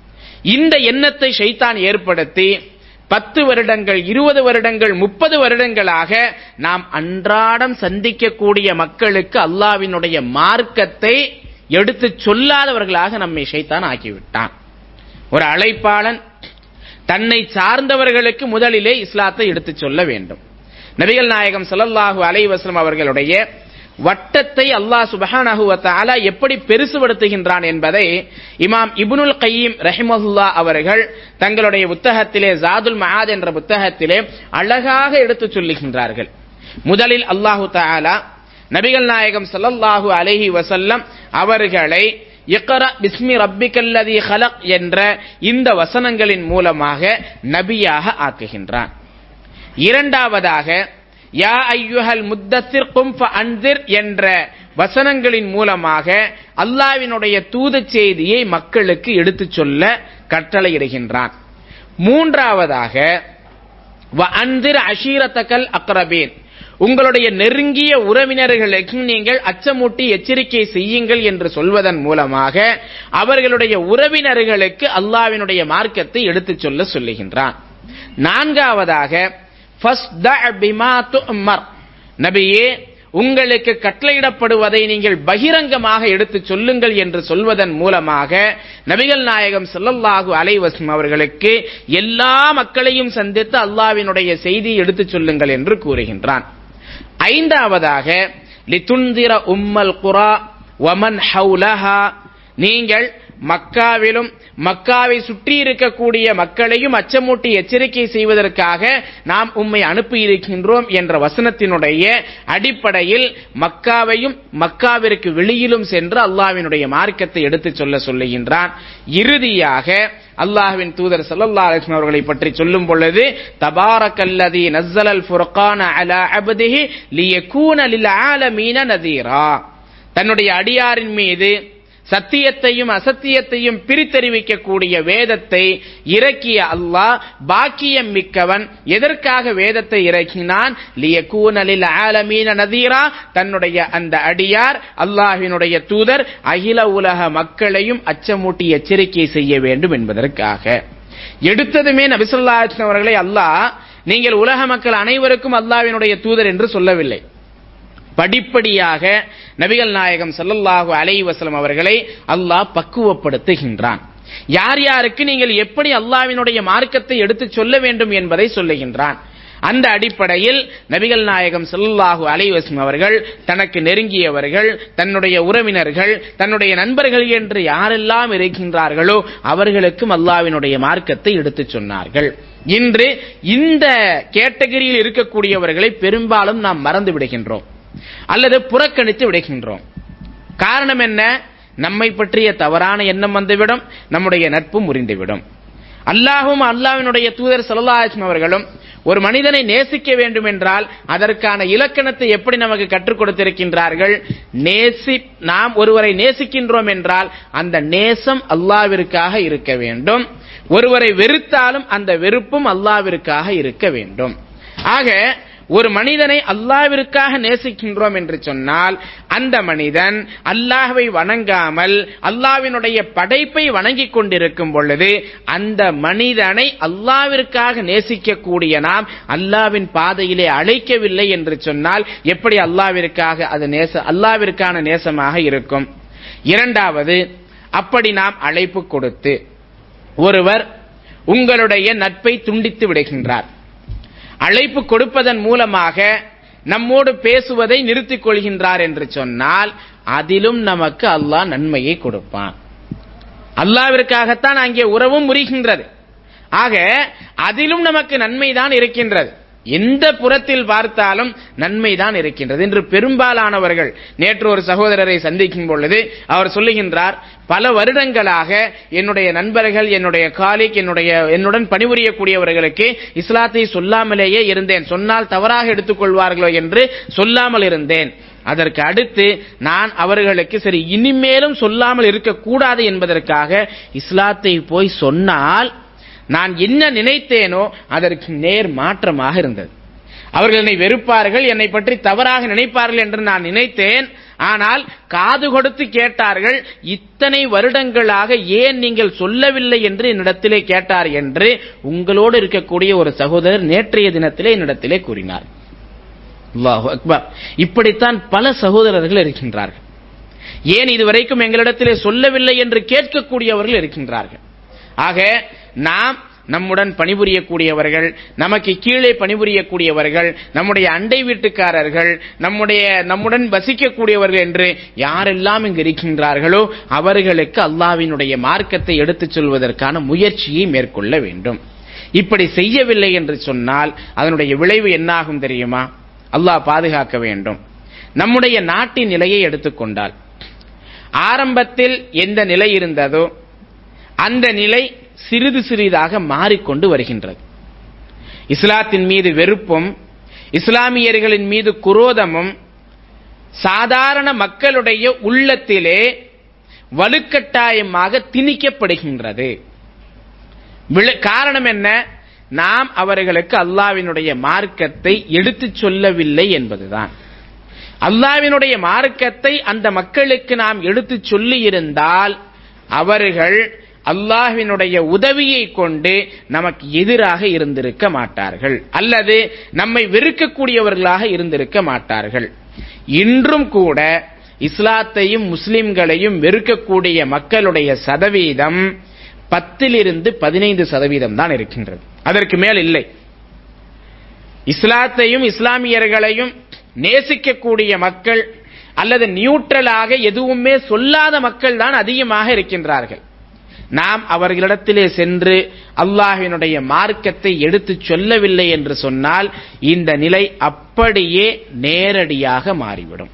இந்த எண்ணத்தை ஷைத்தான் ஏற்படுத்தி பத்து வருடங்கள் இருபது வருடங்கள் முப்பது வருடங்களாக நாம் அன்றாடம் சந்திக்கக்கூடிய மக்களுக்கு அல்லாவினுடைய மார்க்கத்தை எடுத்து சொல்லாதவர்களாக நம்மை ஷைத்தான் ஆக்கிவிட்டான் ஒரு அழைப்பாளன் தன்னை சார்ந்தவர்களுக்கு முதலிலே இஸ்லாத்தை எடுத்து சொல்ல வேண்டும் நபிகள் நாயகம் ஸல்லல்லாஹு அலைஹி வஸல்லம் அவர்களுடைய வட்டத்தை அல்லாஹ் சுபஹானஹு வ தஆலா எப்படி பெருசுபடுத்துகின்றான் என்பதை இமாம் இப்னுல் கையீம் ரஹிமஹுல்லா அவர்கள் தங்களுடைய புத்தகத்திலே ஜாதுல் மஆத் என்ற புத்தகத்திலே அழகாக எடுத்துச் சொல்லுகின்றார்கள் முதலில் அல்லாஹு தஆலா நபிகள் நாயகம் ஸல்லல்லாஹு அலைஹி வஸல்லம் அவர்களை இக்ரா பிஸ்மி ரப்பிக்கல்லதி ஹலக் என்ற இந்த வசனங்களின் மூலமாக நபியாக ஆக்குகின்றான் இரண்டாவதாக யா ஐயுஹல் முத்தசிர் கும் அன்சிர் என்ற வசனங்களின் மூலமாக அல்லாவினுடைய தூத செய்தியை மக்களுக்கு எடுத்துச் சொல்ல கட்டளையிடுகின்றான் மூன்றாவதாக வ அன்சிர் அஷீரத்தக்கல் அக்ரபீன் உங்களுடைய நெருங்கிய உறவினர்களுக்கு நீங்கள் அச்சமூட்டி எச்சரிக்கை செய்யுங்கள் என்று சொல்வதன் மூலமாக அவர்களுடைய உறவினர்களுக்கு அல்லாவினுடைய மார்க்கத்தை எடுத்துச் சொல்ல சொல்லுகின்றான் நான்காவதாக ஃபஸ்தஅ பிமா துஅமர். நபியே உங்களுக்கு கட்டளையிடப்படுவதை நீங்கள் பகிரங்கமாக எடுத்துச் சொல்லுங்கள் என்று சொல்வதன் மூலமாக நபிகள் நாயகம் ஸல்லல்லாஹு அலைஹி வஸல்லம் அவர்களுக்கு எல்லா மக்களையும் சந்தித்து அல்லாஹ்வினுடைய செய்தியை எடுத்துச் சொல்லுங்கள் என்று கூறுகின்றான் ஐந்தாவதாக லிதுன்திர உம்மல் குரா வமன் ஹவுலஹா நீங்கள் மக்காவிலும் மக்காவை சுற்றி இருக்கக்கூடிய மக்களையும் அச்சமூட்டி எச்சரிக்கை செய்வதற்காக நாம் உம்மை அனுப்பி இருக்கின்றோம் என்ற வசனத்தினுடைய அடிப்படையில் மக்காவையும் மக்காவிற்கு வெளியிலும் சென்று அல்லாஹ்வினுடைய மார்க்கத்தை எடுத்துச் சொல்ல சொல்லுகின்றான் இறுதியாக அல்லாஹ்வின் தூதர் ஸல்லல்லாஹு அலைஹி வஸல்லம் அவர்களை பற்றி சொல்லும் பொழுது தபாரக்கல்லதி நஸ்ஸலல் ஃபுர்கான அலா அப்திஹி லியகூன லில் ஆலமீன நதீரா தன்னுடைய அடியாரின் மீது சத்தியத்தையும் அசத்தியத்தையும் பிரித்தறிவிக்கக்கூடிய வேதத்தை இறக்கிய அல்லாஹ் பாக்கியம் மிக்கவன் எதற்காக வேதத்தை இறக்கினான் லியகூனலில் ஆலமீன நதீரா தன்னுடைய அந்த அடியார் அல்லாஹ்வினுடைய தூதர் அகில உலக மக்களையும் அச்சமூட்டி எச்சரிக்கை செய்ய வேண்டும் என்பதற்காக எடுத்ததுமே நபிசுல்லா அவர்களை அல்லாஹ் நீங்கள் உலக மக்கள் அனைவருக்கும் அல்லாஹ்வினுடைய தூதர் என்று சொல்லவில்லை படிப்படியாக நபிகள் நாயகம் ஸல்லல்லாஹு அலைஹி வஸல்லம் அவர்களை அல்லாஹ் பக்குவப்படுத்துகின்றான் யார் யாருக்கு நீங்கள் எப்படி அல்லாஹ்வினுடைய மார்க்கத்தை எடுத்துச் சொல்ல வேண்டும் என்பதை சொல்லுகின்றான் அந்த அடிப்படையில் நபிகள் நாயகம் ஸல்லல்லாஹு அலைஹி வஸல்லம் அவர்கள் தனக்கு நெருங்கியவர்கள் தன்னுடைய உறவினர்கள் தன்னுடைய நண்பர்கள் என்று யாரெல்லாம் இருக்கின்றார்களோ அவர்களுக்கும் அல்லாஹ்வினுடைய மார்க்கத்தை எடுத்துச் சொன்னார்கள் இன்று இந்த கேட்டகரியில் இருக்கக்கூடியவர்களை பெரும்பாலும் நாம் மறந்து விடுகின்றோம் அல்லது புறக்கணித்து விடுகின்றோம் காரணம் என்ன நம்மை பற்றிய தவறான எண்ணம் வந்துவிடும் நம்முடைய நட்பு முறிந்துவிடும் அல்லாஹும் அல்லாஹ்வினுடைய தூதர் ஸல்லல்லாஹு அவர்களும் ஒரு மனிதனை நேசிக்க வேண்டும் என்றால் அதற்கான இலக்கணத்தை எப்படி நமக்கு கற்றுக் கொடுத்திருக்கின்றார்கள் நேசி நாம் ஒருவரை நேசிக்கின்றோம் என்றால் அந்த நேசம் அல்லாவிற்காக இருக்க வேண்டும் ஒருவரை வெறுத்தாலும் அந்த வெறுப்பும் அல்லாவிற்காக இருக்க வேண்டும் ஆக ஒரு மனிதனை அல்லாவிற்காக நேசிக்கின்றோம் என்று சொன்னால் அந்த மனிதன் அல்லாஹ்வை வணங்காமல் அல்லாவினுடைய படைப்பை வணங்கிக் கொண்டிருக்கும் பொழுது அந்த மனிதனை அல்லாவிற்காக நேசிக்கக்கூடிய நாம் அல்லாவின் பாதையிலே அழைக்கவில்லை என்று சொன்னால் எப்படி அல்லாவிற்காக அது நேச அல்லாவிற்கான நேசமாக இருக்கும் இரண்டாவது அப்படி நாம் அழைப்பு கொடுத்து ஒருவர் உங்களுடைய நட்பை துண்டித்து விடுகின்றார் அழைப்பு கொடுப்பதன் மூலமாக நம்மோடு பேசுவதை நிறுத்திக் கொள்கின்றார் என்று சொன்னால் அதிலும் நமக்கு அல்லாஹ் நன்மையை கொடுப்பான் அல்லாவிற்காகத்தான் அங்கே உறவும் முறிகின்றது ஆக அதிலும் நமக்கு நன்மைதான் இருக்கின்றது எந்த புறத்தில் பார்த்தாலும் நன்மைதான் இருக்கின்றது என்று பெரும்பாலானவர்கள் நேற்று ஒரு சகோதரரை சந்திக்கும் பொழுது அவர் சொல்லுகின்றார் பல வருடங்களாக என்னுடைய நண்பர்கள் என்னுடைய காலிக் என்னுடைய என்னுடன் பணிபுரியக்கூடியவர்களுக்கு இஸ்லாத்தை சொல்லாமலேயே இருந்தேன் சொன்னால் தவறாக எடுத்துக்கொள்வார்களோ என்று சொல்லாமல் இருந்தேன் அதற்கு அடுத்து நான் அவர்களுக்கு சரி இனிமேலும் சொல்லாமல் இருக்கக்கூடாது என்பதற்காக இஸ்லாத்தை போய் சொன்னால் நான் என்ன நினைத்தேனோ அதற்கு நேர் மாற்றமாக இருந்தது அவர்கள் என்னை வெறுப்பார்கள் என்னை பற்றி தவறாக நினைப்பார்கள் என்று நான் நினைத்தேன் ஆனால் காது கொடுத்து கேட்டார்கள் இத்தனை வருடங்களாக ஏன் நீங்கள் சொல்லவில்லை என்று என்னிடத்திலே கேட்டார் என்று உங்களோடு இருக்கக்கூடிய ஒரு சகோதரர் நேற்றைய தினத்திலே என்னிடத்திலே கூறினார் அல்லாஹு அக்பர் இப்படித்தான் பல சகோதரர்கள் இருக்கின்றார்கள் ஏன் இதுவரைக்கும் எங்களிடத்திலே சொல்லவில்லை என்று கேட்கக்கூடியவர்கள் இருக்கின்றார்கள் ஆக நாம் நம்முடன் பணிபுரியக்கூடியவர்கள் நமக்கு கீழே பணிபுரியக்கூடியவர்கள் நம்முடைய அண்டை வீட்டுக்காரர்கள் நம்முடைய நம்முடன் வசிக்கக்கூடியவர்கள் என்று யாரெல்லாம் இங்கு இருக்கின்றார்களோ அவர்களுக்கு அல்லாவினுடைய மார்க்கத்தை எடுத்துச் சொல்வதற்கான முயற்சியை மேற்கொள்ள வேண்டும் இப்படி செய்யவில்லை என்று சொன்னால் அதனுடைய விளைவு என்னாகும் தெரியுமா அல்லாஹ் பாதுகாக்க வேண்டும் நம்முடைய நாட்டின் நிலையை எடுத்துக்கொண்டால் ஆரம்பத்தில் எந்த நிலை இருந்ததோ அந்த நிலை சிறிது சிறிதாக மாறிக்கொண்டு வருகின்றது இஸ்லாத்தின் மீது வெறுப்பும் இஸ்லாமியர்களின் மீது குரோதமும் சாதாரண மக்களுடைய உள்ளத்திலே வலுக்கட்டாயமாக திணிக்கப்படுகின்றது காரணம் என்ன நாம் அவர்களுக்கு அல்லாவினுடைய மார்க்கத்தை எடுத்துச் சொல்லவில்லை என்பதுதான் அல்லாவினுடைய மார்க்கத்தை அந்த மக்களுக்கு நாம் எடுத்துச் சொல்லி இருந்தால் அவர்கள் அல்லாஹ்வினுடைய உதவியை கொண்டு நமக்கு எதிராக இருந்திருக்க மாட்டார்கள் அல்லது நம்மை வெறுக்கக்கூடியவர்களாக இருந்திருக்க மாட்டார்கள் இன்றும் கூட இஸ்லாத்தையும் முஸ்லிம்களையும் வெறுக்கக்கூடிய மக்களுடைய சதவீதம் பத்திலிருந்து பதினைந்து சதவீதம் தான் இருக்கின்றது அதற்கு மேல் இல்லை இஸ்லாத்தையும் இஸ்லாமியர்களையும் நேசிக்கக்கூடிய மக்கள் அல்லது நியூட்ரலாக எதுவுமே சொல்லாத மக்கள் தான் அதிகமாக இருக்கின்றார்கள் நாம் அவர்களிடத்திலே சென்று அல்லாஹினுடைய மார்க்கத்தை எடுத்துச் சொல்லவில்லை என்று சொன்னால் இந்த நிலை அப்படியே நேரடியாக மாறிவிடும்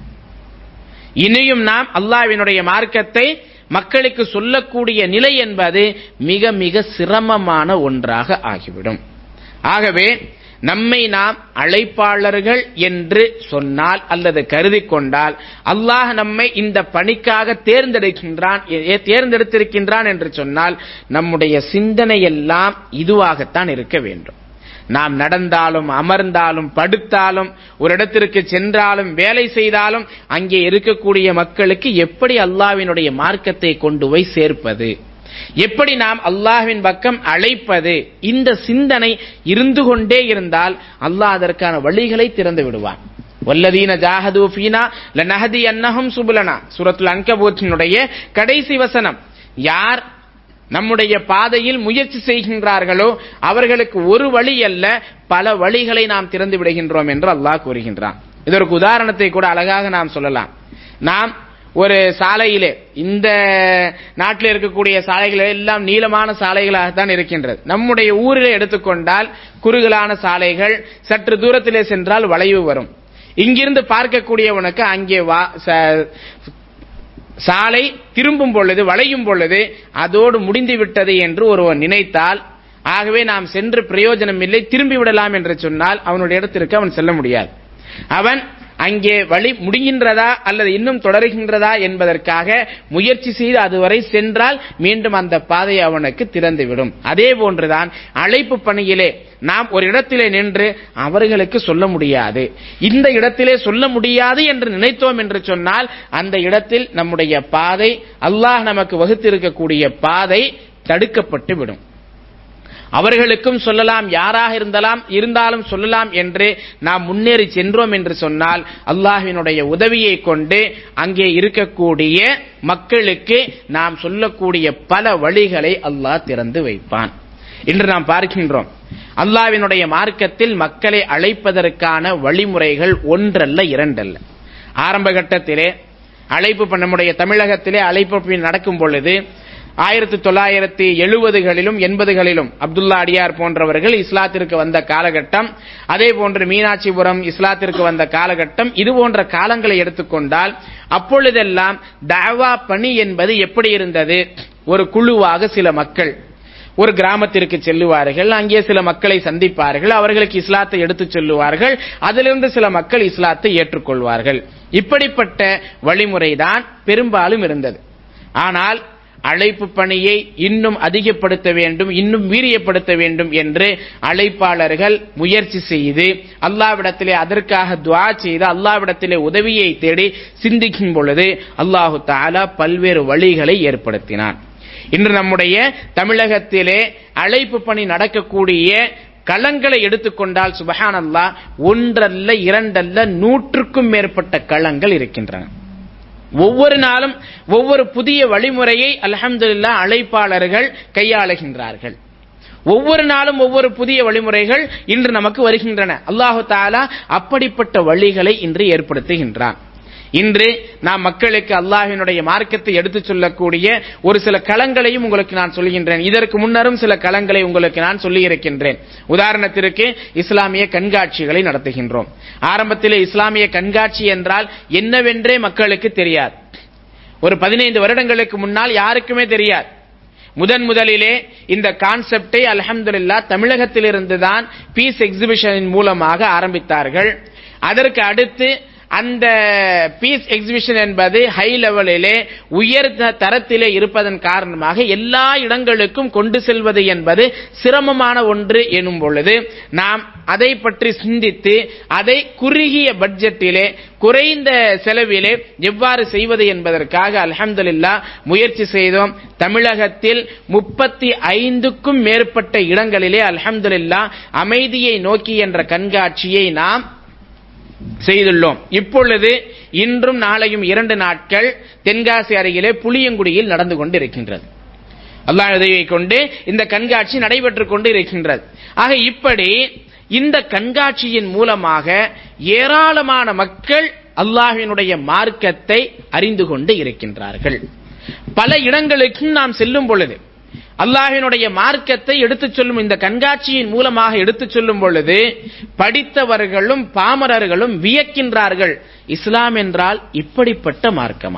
இனியும் நாம் அல்லாஹ்வினுடைய மார்க்கத்தை மக்களுக்கு சொல்லக்கூடிய நிலை என்பது மிக மிக சிரமமான ஒன்றாக ஆகிவிடும் ஆகவே நம்மை நாம் அழைப்பாளர்கள் என்று சொன்னால் அல்லது கருதி கொண்டால் அல்லாஹ் நம்மை இந்த பணிக்காக தேர்ந்தெடுக்கின்றான் ஏ- தேர்ந்தெடுத்திருக்கின்றான் என்று சொன்னால் நம்முடைய சிந்தனை எல்லாம் இதுவாகத்தான் இருக்க வேண்டும் நாம் நடந்தாலும் அமர்ந்தாலும் படுத்தாலும் ஒரு இடத்திற்கு சென்றாலும் வேலை செய்தாலும் அங்கே இருக்கக்கூடிய மக்களுக்கு எப்படி அல்லாஹ்வினுடைய மார்க்கத்தை கொண்டு போய் சேர்ப்பது எப்படி நாம் அல்லாஹ்வின் பக்கம் அழைப்பது இந்த சிந்தனை இருந்து கொண்டே இருந்தால் அல்லாஹ் அதற்கான வழிகளை திறந்து விடுவான் வல்லதீன ஜாஹது ஃபீனா லனஹதி அன்னஹும் சுபுலனா சூரத்துல் அன்கபூத்தினுடைய கடைசி வசனம் யார் நம்முடைய பாதையில் முயற்சி செய்கின்றார்களோ அவர்களுக்கு ஒரு வழி அல்ல பல வழிகளை நாம் திறந்து விடுகின்றோம் என்று அல்லாஹ் கூறுகின்றான் இதற்கு உதாரணத்தை கூட அழகாக நாம் சொல்லலாம் நாம் ஒரு சாலையிலே இந்த நாட்டில் இருக்கக்கூடிய சாலைகள் எல்லாம் நீளமான சாலைகளாகத்தான் இருக்கின்றது நம்முடைய ஊரிலே எடுத்துக்கொண்டால் குறுகலான சாலைகள் சற்று தூரத்திலே சென்றால் வளைவு வரும் இங்கிருந்து பார்க்கக்கூடியவனுக்கு அங்கே வா ச- சாலை திரும்பும் பொழுது வளையும் பொழுது அதோடு முடிந்து விட்டது என்று ஒருவன் நினைத்தால் ஆகவே நாம் சென்று பிரயோஜனம் இல்லை திரும்பி விடலாம் என்று சொன்னால் அவனுடைய இடத்திற்கு அவன் செல்ல முடியாது அவன் அங்கே வழி முடிகின்றதா அல்லது இன்னும் தொடருகின்றதா என்பதற்காக முயற்சி செய்து அதுவரை சென்றால் மீண்டும் அந்த பாதை அவனுக்கு திறந்துவிடும் அதே போன்றுதான் அழைப்பு பணியிலே நாம் ஒரு இடத்திலே நின்று அவர்களுக்கு சொல்ல முடியாது இந்த இடத்திலே சொல்ல முடியாது என்று நினைத்தோம் என்று சொன்னால் அந்த இடத்தில் நம்முடைய பாதை அல்லாஹ் நமக்கு வகுத்திருக்கக்கூடிய பாதை தடுக்கப்பட்டு விடும் அவர்களுக்கும் சொல்லலாம் யாராக இருந்தாலும் இருந்தாலும் சொல்லலாம் என்று நாம் முன்னேறி சென்றோம் என்று சொன்னால் அல்லாஹ்வினுடைய உதவியை கொண்டு அங்கே இருக்கக்கூடிய மக்களுக்கு நாம் சொல்லக்கூடிய பல வழிகளை அல்லாஹ் திறந்து வைப்பான் இன்று நாம் பார்க்கின்றோம் அல்லாஹ்வினுடைய மார்க்கத்தில் மக்களை அழைப்பதற்கான வழிமுறைகள் ஒன்றல்ல இரண்டல்ல ஆரம்ப கட்டத்திலே அழைப்பு பண்ண நம்முடைய தமிழகத்திலே அழைப்பு பணி நடக்கும் பொழுது ஆயிரத்தி தொள்ளாயிரத்தி எழுபதுகளிலும் எண்பதுகளிலும் அப்துல்லா அடியார் போன்றவர்கள் இஸ்லாத்திற்கு வந்த காலகட்டம் அதே போன்று மீனாட்சிபுரம் இஸ்லாத்திற்கு வந்த காலகட்டம் இது போன்ற காலங்களை எடுத்துக்கொண்டால் அப்பொழுதெல்லாம் தாவா பணி என்பது எப்படி இருந்தது ஒரு குழுவாக சில மக்கள் ஒரு கிராமத்திற்கு செல்லுவார்கள் அங்கே சில மக்களை சந்திப்பார்கள் அவர்களுக்கு இஸ்லாத்தை எடுத்துச் சொல்லுவார்கள் அதிலிருந்து சில மக்கள் இஸ்லாத்தை ஏற்றுக்கொள்வார்கள் இப்படிப்பட்ட வழிமுறைதான் பெரும்பாலும் இருந்தது ஆனால் அழைப்பு பணியை இன்னும் அதிகப்படுத்த வேண்டும் இன்னும் வீரியப்படுத்த வேண்டும் என்று அழைப்பாளர்கள் முயற்சி செய்து அல்லாவிடத்திலே அதற்காக துவா செய்து அல்லாவிடத்திலே உதவியை தேடி சிந்திக்கும் பொழுது அல்லாஹு தாலா பல்வேறு வழிகளை ஏற்படுத்தினான் இன்று நம்முடைய தமிழகத்திலே அழைப்பு பணி நடக்கக்கூடிய களங்களை எடுத்துக்கொண்டால் சுபஹான் அல்லாஹ் ஒன்றல்ல இரண்டல்ல நூற்றுக்கும் மேற்பட்ட களங்கள் இருக்கின்றன ஒவ்வொரு நாளும் ஒவ்வொரு புதிய வழிமுறையை அல்ஹம்துலில்லாஹ் அழைப்பாளர்கள் கையாளுகின்றார்கள் ஒவ்வொரு நாளும் ஒவ்வொரு புதிய வழிமுறைகள் இன்று நமக்கு வருகின்றன அல்லாஹு தாலா அப்படிப்பட்ட வழிகளை இன்று ஏற்படுத்துகின்றான் இன்று நாம் மக்களுக்கு அல்லாஹ்வினுடைய மார்க்கத்தை எடுத்துச் சொல்லக்கூடிய ஒரு சில களங்களையும் உங்களுக்கு நான் சொல்கின்றேன் இதற்கு முன்னரும் சில களங்களை உங்களுக்கு நான் சொல்லி இருக்கின்றேன் உதாரணத்திற்கு இஸ்லாமிய கண்காட்சிகளை நடத்துகின்றோம் ஆரம்பத்திலே இஸ்லாமிய கண்காட்சி என்றால் என்னவென்றே மக்களுக்கு தெரியாது ஒரு பதினைந்து வருடங்களுக்கு முன்னால் யாருக்குமே தெரியாது முதன் முதலிலே இந்த கான்செப்டை அல்ஹம்துலில்லா தமிழகத்திலிருந்து தான் பீஸ் எக்ஸிபிஷனின் மூலமாக ஆரம்பித்தார்கள் அதற்கு அடுத்து அந்த பீஸ் எக்ஸிபிஷன் என்பது ஹை லெவலிலே உயர் த- தரத்திலே இருப்பதன் காரணமாக எல்லா இடங்களுக்கும் கொண்டு செல்வது என்பது சிரமமான ஒன்று எனும் பொழுது நாம் அதை பற்றி சிந்தித்து அதை குறுகிய பட்ஜெட்டிலே குறைந்த செலவிலே எவ்வாறு செய்வது என்பதற்காக அல்ஹம்துலில்லாஹ் முயற்சி செய்தோம் தமிழகத்தில் முப்பத்தி ஐந்துக்கும் மேற்பட்ட இடங்களிலே அல்ஹம்துலில்லாஹ் அமைதியை நோக்கி என்ற கண்காட்சியை நாம் செய்துள்ளோம் இப்பொழுது இன்றும் நாளையும் இரண்டு நாட்கள் தென்காசி அருகிலே புளியங்குடியில் நடந்து கொண்டிருக்கின்றது அல்லாஹ் உதவியை கொண்டு இந்த கண்காட்சி நடைபெற்றுக் கொண்டு இருக்கின்றது ஆக இப்படி இந்த கண்காட்சியின் மூலமாக ஏராளமான மக்கள் அல்லாஹ்வினுடைய மார்க்கத்தை அறிந்து கொண்டு இருக்கின்றார்கள் பல இடங்களுக்கும் நாம் செல்லும் பொழுது அல்லாஹ்வினுடைய மார்க்கத்தை எடுத்துச் சொல்லும் இந்த கண்காட்சியின் மூலமாக எடுத்துச் சொல்லும் பொழுது படித்தவர்களும் பாமரர்களும் வியக்கின்றார்கள் இஸ்லாம் என்றால் இப்படிப்பட்ட மார்க்கமா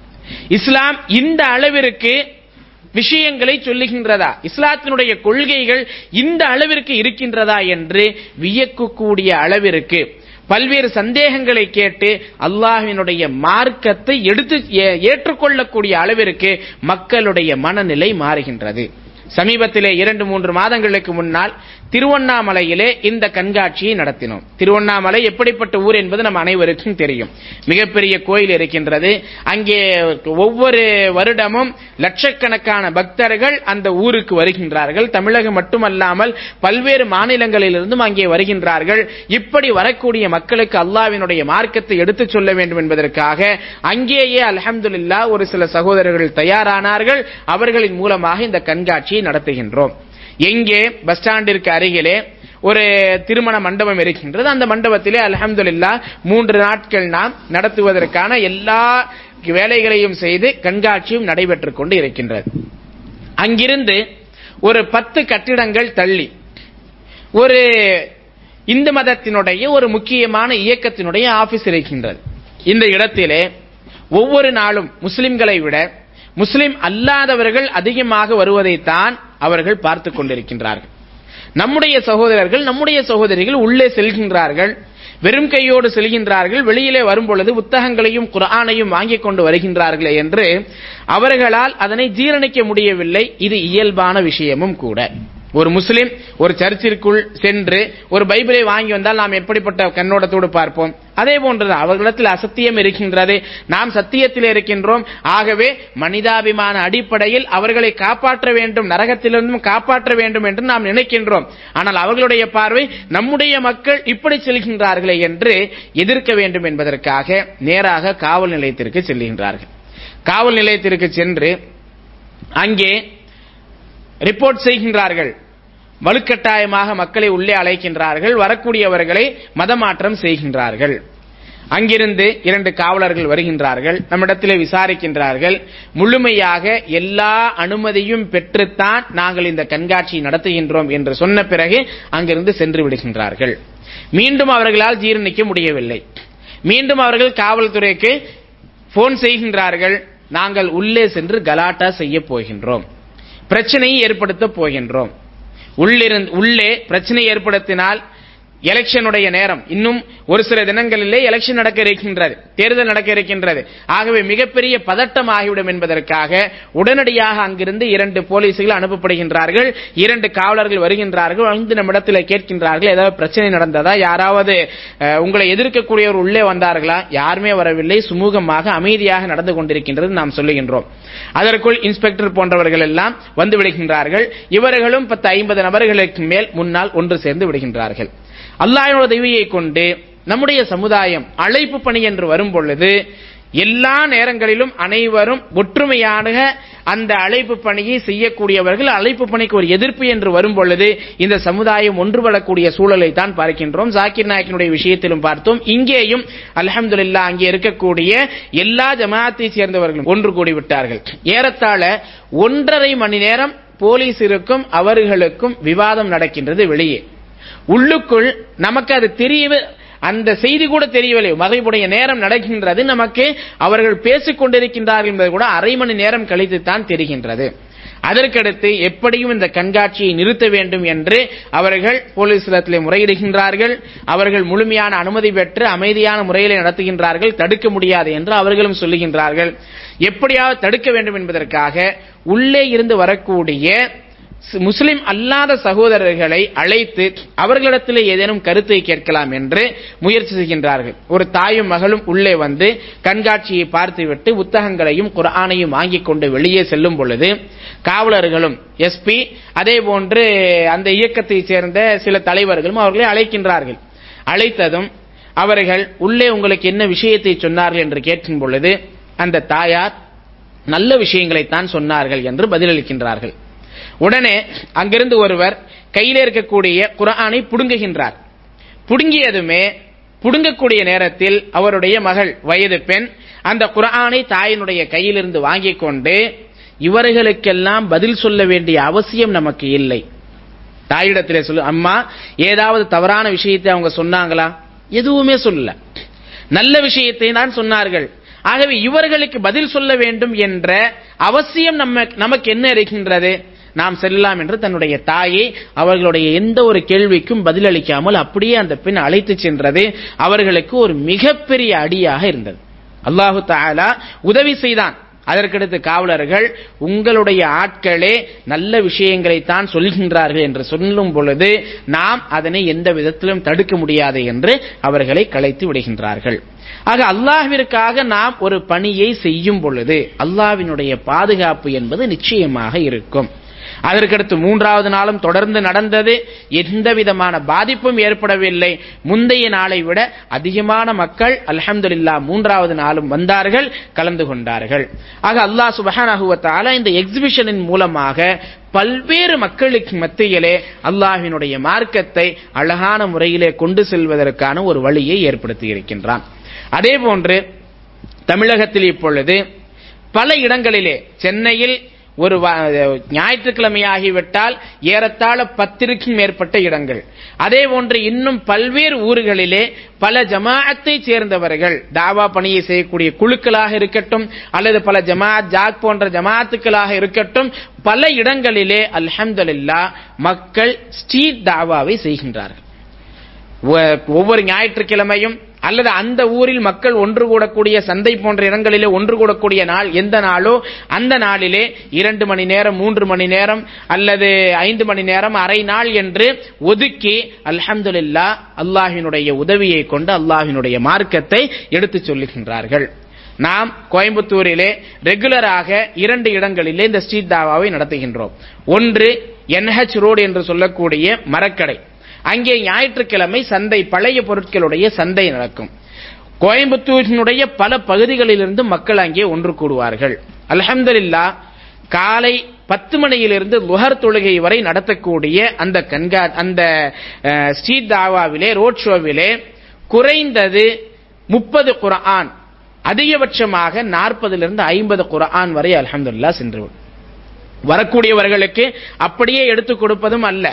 இஸ்லாம் இந்த அளவிற்கு விஷயங்களை சொல்லுகின்றதா இஸ்லாத்தினுடைய கொள்கைகள் இந்த அளவிற்கு இருக்கின்றதா என்று வியக்கக்கூடிய அளவிற்கு பல்வேறு சந்தேகங்களை கேட்டு அல்லாஹ்வினுடைய மார்க்கத்தை எடுத்து ஏ- ஏற்றுக்கொள்ளக்கூடிய அளவிற்கு மக்களுடைய மனநிலை மாறுகின்றது சமீபத்திலே இரண்டு மூன்று மாதங்களுக்கு முன்னால் திருவண்ணாமலையிலே இந்த கண்காட்சியை நடத்தினோம் திருவண்ணாமலை எப்படிப்பட்ட ஊர் என்பது நம் அனைவருக்கும் தெரியும் மிகப்பெரிய கோயில் இருக்கின்றது அங்கே ஒவ்வொரு வருடமும் லட்சக்கணக்கான பக்தர்கள் அந்த ஊருக்கு வருகின்றார்கள் தமிழகம் மட்டுமல்லாமல் பல்வேறு மாநிலங்களிலிருந்தும் அங்கே வருகின்றார்கள் இப்படி வரக்கூடிய மக்களுக்கு அல்லாஹ்வினுடைய மார்க்கத்தை எடுத்துச் சொல்ல வேண்டும் என்பதற்காக அங்கேயே அல்ஹம்துலில்லாஹ் ஒரு சில சகோதரர்கள் தயாரானார்கள் அவர்களின் மூலமாக இந்த கண்காட்சியை நடத்துகின்றோம் எங்கே பஸ் ஸ்டாண்டிற்கு அருகிலே ஒரு திருமண மண்டபம் இருக்கின்றது அந்த மண்டபத்திலே அல்ஹம்துலில்லாஹ் மூன்று நாட்கள் நாம் நடத்துவதற்கான எல்லா வேலைகளையும் செய்து கண்காட்சியும் நடைபெற்றுக் கொண்டு இருக்கின்றது அங்கிருந்து ஒரு பத்து கட்டிடங்கள் தள்ளி ஒரு இந்து மதத்தினுடைய ஒரு முக்கியமான இயக்கத்தினுடைய ஆபீஸ் இருக்கின்றது இந்த இடத்திலே ஒவ்வொரு நாளும் முஸ்லிம்களை விட முஸ்லிம் அல்லாதவர்கள் அதிகமாக வருவதைத்தான் அவர்கள் பார்த்து கொண்டிருக்கின்றார்கள் நம்முடைய சகோதரர்கள் நம்முடைய சகோதரிகள் உள்ளே செல்கின்றார்கள் வெறும் கையோடு செல்கின்றார்கள் வெளியிலே வரும் பொழுது புத்தகங்களையும் குர்ஆனையும் வாங்கிக் கொண்டு வருகின்றார்களே என்று அவர்களால் அதனை ஜீரணிக்க முடியவில்லை இது இயல்பான விஷயமும் கூட ஒரு முஸ்லிம் ஒரு சர்ச்சிற்குள் சென்று ஒரு பைபிளை வாங்கி வந்தால் நாம் எப்படிப்பட்ட கண்ணோட்டத்தோடு பார்ப்போம் அதே போன்றுதான் அவர்களிடத்தில் அசத்தியம் இருக்கின்றது நாம் சத்தியத்தில் இருக்கின்றோம் ஆகவே மனிதாபிமான அடிப்படையில் அவர்களை காப்பாற்ற வேண்டும் நரகத்திலிருந்தும் காப்பாற்ற வேண்டும் என்று நாம் நினைக்கின்றோம் ஆனால் அவர்களுடைய பார்வை நம்முடைய மக்கள் இப்படி செல்கின்றார்களே என்று எதிர்க்க வேண்டும் என்பதற்காக நேராக காவல் நிலையத்திற்கு செல்கின்றார்கள் காவல் நிலையத்திற்கு சென்று அங்கே ரிப்போர்ட் செய்கின்றார்கள் வலுக்கட்டாயமாக மக்களை உள்ளே அழைக்கின்றார்கள் வரக்கூடியவர்களை மதமாற்றம் செய்கின்றார்கள் அங்கிருந்து இரண்டு காவலர்கள் வருகின்றார்கள் நம்மிடத்திலே விசாரிக்கின்றார்கள் முழுமையாக எல்லா அனுமதியும் பெற்றுத்தான் நாங்கள் இந்த கண்காட்சியை நடத்துகின்றோம் என்று சொன்ன பிறகு அங்கிருந்து சென்று விடுகின்றார்கள் மீண்டும் அவர்களால் ஜீரணிக்க முடியவில்லை மீண்டும் அவர்கள் காவல்துறைக்கு போன் செய்கின்றார்கள் நாங்கள் உள்ளே சென்று கலாட்டா செய்ய போகின்றோம் பிரச்சனையை ஏற்படுத்த போகின்றோம் உள்ளிருந்து உள்ளே பிரச்சனை ஏற்படுத்தினால் எலெக்ஷனுடைய நேரம் இன்னும் ஒரு சில தினங்களிலே எலெக்ஷன் நடக்க இருக்கின்றது தேர்தல் நடக்க இருக்கின்றது ஆகவே மிகப்பெரிய பதட்டம் ஆகிவிடும் என்பதற்காக உடனடியாக அங்கிருந்து இரண்டு போலீசுகள் அனுப்பப்படுகின்றார்கள் இரண்டு காவலர்கள் வருகின்றார்கள் வந்து நம்மிடத்தில் கேட்கின்றார்கள் ஏதாவது பிரச்சனை நடந்ததா யாராவது அஹ், உங்களை எதிர்க்கக்கூடியவர் உள்ளே வந்தார்களா யாருமே வரவில்லை சுமூகமாக அமைதியாக நடந்து கொண்டிருக்கின்றது நாம் சொல்லுகின்றோம் அதற்குள் இன்ஸ்பெக்டர் போன்றவர்கள் எல்லாம் வந்து விடுகின்றார்கள் இவர்களும் பத்து ஐம்பது நபர்களுக்கு மேல் முன்னால் ஒன்று சேர்ந்து விடுகின்றார்கள் அல்லாஹ்வினுடைய உதவியை கொண்டு நம்முடைய சமுதாயம் அழைப்பு பணி என்று வரும் பொழுது எல்லா நேரங்களிலும் அனைவரும் ஒற்றுமையான அந்த அழைப்பு பணியை செய்யக்கூடியவர்கள் அழைப்பு பணிக்கு ஒரு எதிர்ப்பு என்று வரும் பொழுது இந்த சமுதாயம் ஒன்றுபடக்கூடிய சூழலை தான் பார்க்கின்றோம் ஜாக்கிர் நாயக்கினுடைய விஷயத்திலும் பார்த்தோம் இங்கேயும் அல்ஹம்துலில்லாஹ் அங்கே இருக்கக்கூடிய எல்லா ஜமாத்தை சேர்ந்தவர்களும் ஒன்று கூடி விட்டார்கள் ஏறத்தாழ ஒன்றரை மணி நேரம் போலீசிற்கும் அவர்களுக்கும் விவாதம் நடக்கின்றது வெளியே உள்ளுக்குள் நமக்கு அது தெரியவே அந்த செய்தி கூட தெரியவில்லை மகைப்புடைய நேரம் நடக்கின்றது நமக்கு அவர்கள் பேசிக் கொண்டிருக்கின்றார்கள் என்பது கூட அரை மணி நேரம் கழித்து தான் தெரிகின்றது அதற்கடுத்து எப்படியும் இந்த கண்காட்சியை நிறுத்த வேண்டும் என்று அவர்கள் போலீஸ் நிலையத்திலே முறையிடுகின்றார்கள் அவர்கள் முழுமையான அனுமதி பெற்று அமைதியான முறையிலே நடத்துகின்றார்கள் தடுக்க முடியாது என்று அவர்களும் சொல்லுகின்றார்கள் எப்படியாவது தடுக்க வேண்டும் என்பதற்காக உள்ளே இருந்து வரக்கூடிய முஸ்லிம் அல்லாத சகோதரர்களை அழைத்து அவர்களிடத்தில் ஏதேனும் கருத்தை கேட்கலாம் என்று முயற்சி செய்கின்றார்கள் ஒரு தாயும் மகளும் உள்ளே வந்து கண்காட்சியை பார்த்துவிட்டு புத்தகங்களையும் குரானையும் வாங்கிக் கொண்டு வெளியே செல்லும் பொழுது காவலர்களும் எஸ்பி அதே போன்று அந்த இயக்கத்தை சேர்ந்த சில தலைவர்களும் அவர்களை அழைக்கின்றார்கள் அழைத்ததும் அவர்கள் உள்ளே உங்களுக்கு என்ன விஷயத்தை சொன்னார்கள் என்று கேட்கும் பொழுது அந்த தாயார் நல்ல விஷயங்களைத்தான் சொன்னார்கள் என்று பதிலளிக்கின்றார்கள் உடனே அங்கிருந்து ஒருவர் கையில இருக்கக்கூடிய குரானை புடுங்குகின்றார் புடுங்கியதுமே புடுங்கக்கூடிய நேரத்தில் அவருடைய மகள் வயது பெண் அந்த குரானை தாயினுடைய கையிலிருந்து வாங்கிக் கொண்டு இவர்களுக்கெல்லாம் பதில் சொல்ல வேண்டிய அவசியம் நமக்கு இல்லை தாயிடத்திலே சொல்லு அம்மா ஏதாவது தவறான விஷயத்தை அவங்க சொன்னாங்களா எதுவுமே சொல்லல நல்ல விஷயத்தை தான் சொன்னார்கள் ஆகவே இவர்களுக்கு பதில் சொல்ல வேண்டும் என்ற அவசியம் நம்ம நமக்கு என்ன இருக்கின்றது நாம் செல்லலாம் என்று தன்னுடைய தாயை அவர்களுடைய எந்த ஒரு கேள்விக்கும் பதிலளிக்காமல் அப்படியே அந்த பெண் அழைத்து சென்றது அவர்களுக்கு ஒரு மிகப்பெரிய அடியாக இருந்தது அல்லாஹு தாலா உதவி செய்தான் அதற்கடுத்து காவலர்கள் உங்களுடைய ஆட்களே நல்ல விஷயங்களை தான் சொல்கின்றார்கள் என்று சொல்லும் பொழுது நாம் அதனை எந்த விதத்திலும் தடுக்க முடியாது என்று அவர்களை கலைத்து விடுகின்றார்கள் ஆக அல்லாஹ்விற்காக நாம் ஒரு பணியை செய்யும் பொழுது அல்லாஹ்வினுடைய பாதுகாப்பு என்பது நிச்சயமாக இருக்கும் அதற்கடுத்து மூன்றாவது நாளும் தொடர்ந்து நடந்தது எந்த விதமான பாதிப்பும் ஏற்படவில்லை முந்தைய நாளை விட அதிகமான மக்கள் அல்ஹம்துலில்லா மூன்றாவது நாளும் வந்தார்கள் கலந்து கொண்டார்கள் ஆக அல்லாஹ் சுபஹானஹுவத்தால இந்த எக்ஸிபிஷனின் மூலமாக பல்வேறு மக்களுக்கு மத்தியிலே அல்லாஹினுடைய மார்க்கத்தை அழகான முறையிலே கொண்டு செல்வதற்கான ஒரு வழியை ஏற்படுத்தி இருக்கின்றான் அதே போன்று தமிழகத்தில் இப்பொழுது பல இடங்களிலே சென்னையில் ஒரு ஞாயிற்றுக்கிழமையாகிவிட்டால் ஏறத்தாழ பத்திற்கும் மேற்பட்ட இடங்கள் அதே போன்று இன்னும் பல்வேறு ஊர்களிலே பல ஜமாஅத்தை சேர்ந்தவர்கள் தாவா பணியை செய்யக்கூடிய குழுக்களாக இருக்கட்டும் அல்லது பல ஜமாத் ஜாக் போன்ற ஜமாத்துக்களாக இருக்கட்டும் பல இடங்களிலே அல்ஹம்துலில்லா மக்கள் ஸ்ட்ரீட் தாவாவை செய்கின்றார்கள் ஒவ்வொரு ஞாயிற்றுக்கிழமையும் அல்லது அந்த ஊரில் மக்கள் ஒன்று கூடக்கூடிய சந்தை போன்ற இடங்களிலே ஒன்று கூடக்கூடிய நாள் எந்த நாளோ அந்த நாளிலே இரண்டு மணி நேரம் மூன்று மணி நேரம் அல்லது ஐந்து மணி நேரம் அரை நாள் என்று ஒதுக்கி அல்ஹம்துலில்லா அல்லாஹினுடைய உதவியை கொண்டு அல்லாஹினுடைய மார்க்கத்தை எடுத்துச் சொல்லுகின்றார்கள் நாம் கோயம்புத்தூரிலே ரெகுலராக இரண்டு இடங்களிலே இந்த ஸ்ட்ரீட் தாவாவை நடத்துகின்றோம் ஒன்று என்ஹெச் ரோடு என்று சொல்லக்கூடிய மரக்கடை அங்கே ஞாயிற்றுக்கிழமை சந்தை பழைய பொருட்களுடைய சந்தை நடக்கும் கோயம்புத்தூரினுடைய பல பகுதிகளிலிருந்து மக்கள் அங்கே ஒன்று கூடுவார்கள் அல்ஹம்துலில்லா காலை பத்து மணியிலிருந்து லுஹர் தொழுகை வரை நடத்தக்கூடிய அந்த கண்கா அந்த ஸ்ட்ரீட் தாவாவிலே ரோட் ஷோவிலே குறைந்தது முப்பது குரான் அதிகபட்சமாக நாற்பதிலிருந்து ஐம்பது குரான் வரை அல்ஹம்துல்லா சென்று வரக்கூடியவர்களுக்கு அப்படியே எடுத்துக் கொடுப்பதும் அல்ல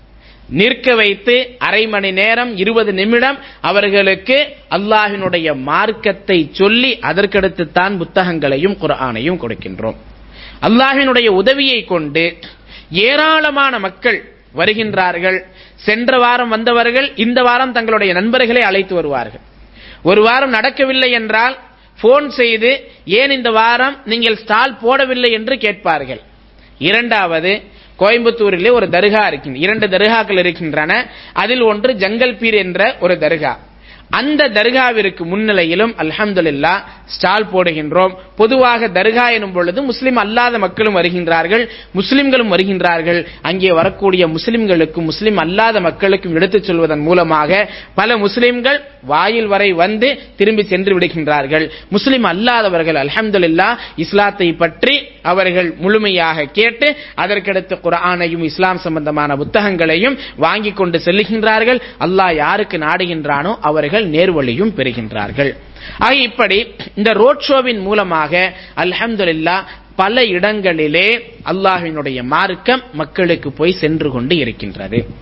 நிற்க வைத்து அரை மணி நேரம் இருபது நிமிடம் அவர்களுக்கு அல்லாஹினுடைய மார்க்கத்தை சொல்லி அதற்கடுத்து தான் புத்தகங்களையும் குரானையும் கொடுக்கின்றோம் அல்லாஹினுடைய உதவியை கொண்டு ஏராளமான மக்கள் வருகின்றார்கள் சென்ற வாரம் வந்தவர்கள் இந்த வாரம் தங்களுடைய நண்பர்களை அழைத்து வருவார்கள் ஒரு வாரம் நடக்கவில்லை என்றால் போன் செய்து ஏன் இந்த வாரம் நீங்கள் ஸ்டால் போடவில்லை என்று கேட்பார்கள் இரண்டாவது கோயம்புத்தூரிலே ஒரு தர்கா இருக்கின்றன இரண்டு தர்காக்கள் இருக்கின்றன அதில் ஒன்று ஜங்கல் பீர் என்ற ஒரு தர்கா அந்த தர்காவிற்கு முன்னிலையிலும் அல்ஹம்துலில்லா ஸ்டால் போடுகின்றோம் பொதுவாக தர்கா எனும் பொழுது முஸ்லிம் அல்லாத மக்களும் வருகின்றார்கள் முஸ்லிம்களும் வருகின்றார்கள் அங்கே வரக்கூடிய முஸ்லிம்களுக்கும் முஸ்லிம் அல்லாத மக்களுக்கும் எடுத்துச் சொல்வதன் மூலமாக பல முஸ்லிம்கள் வாயில் வரை வந்து திரும்பி சென்று விடுகின்றார்கள் முஸ்லிம் அல்லாதவர்கள் அல்ஹம்துலில்லா இஸ்லாத்தை பற்றி அவர்கள் முழுமையாக கேட்டு அதற்கடுத்து குரானையும் இஸ்லாம் சம்பந்தமான புத்தகங்களையும் வாங்கி கொண்டு செல்லுகின்றார்கள் அல்லாஹ் யாருக்கு நாடுகின்றானோ அவர்கள் நேர்வழியும் பெறுகின்றார்கள் ஆக இப்படி இந்த ரோட் ஷோவின் மூலமாக அல்ஹம்துலில்லா பல இடங்களிலே அல்லாஹினுடைய மார்க்கம் மக்களுக்கு போய் சென்று கொண்டு இருக்கின்றது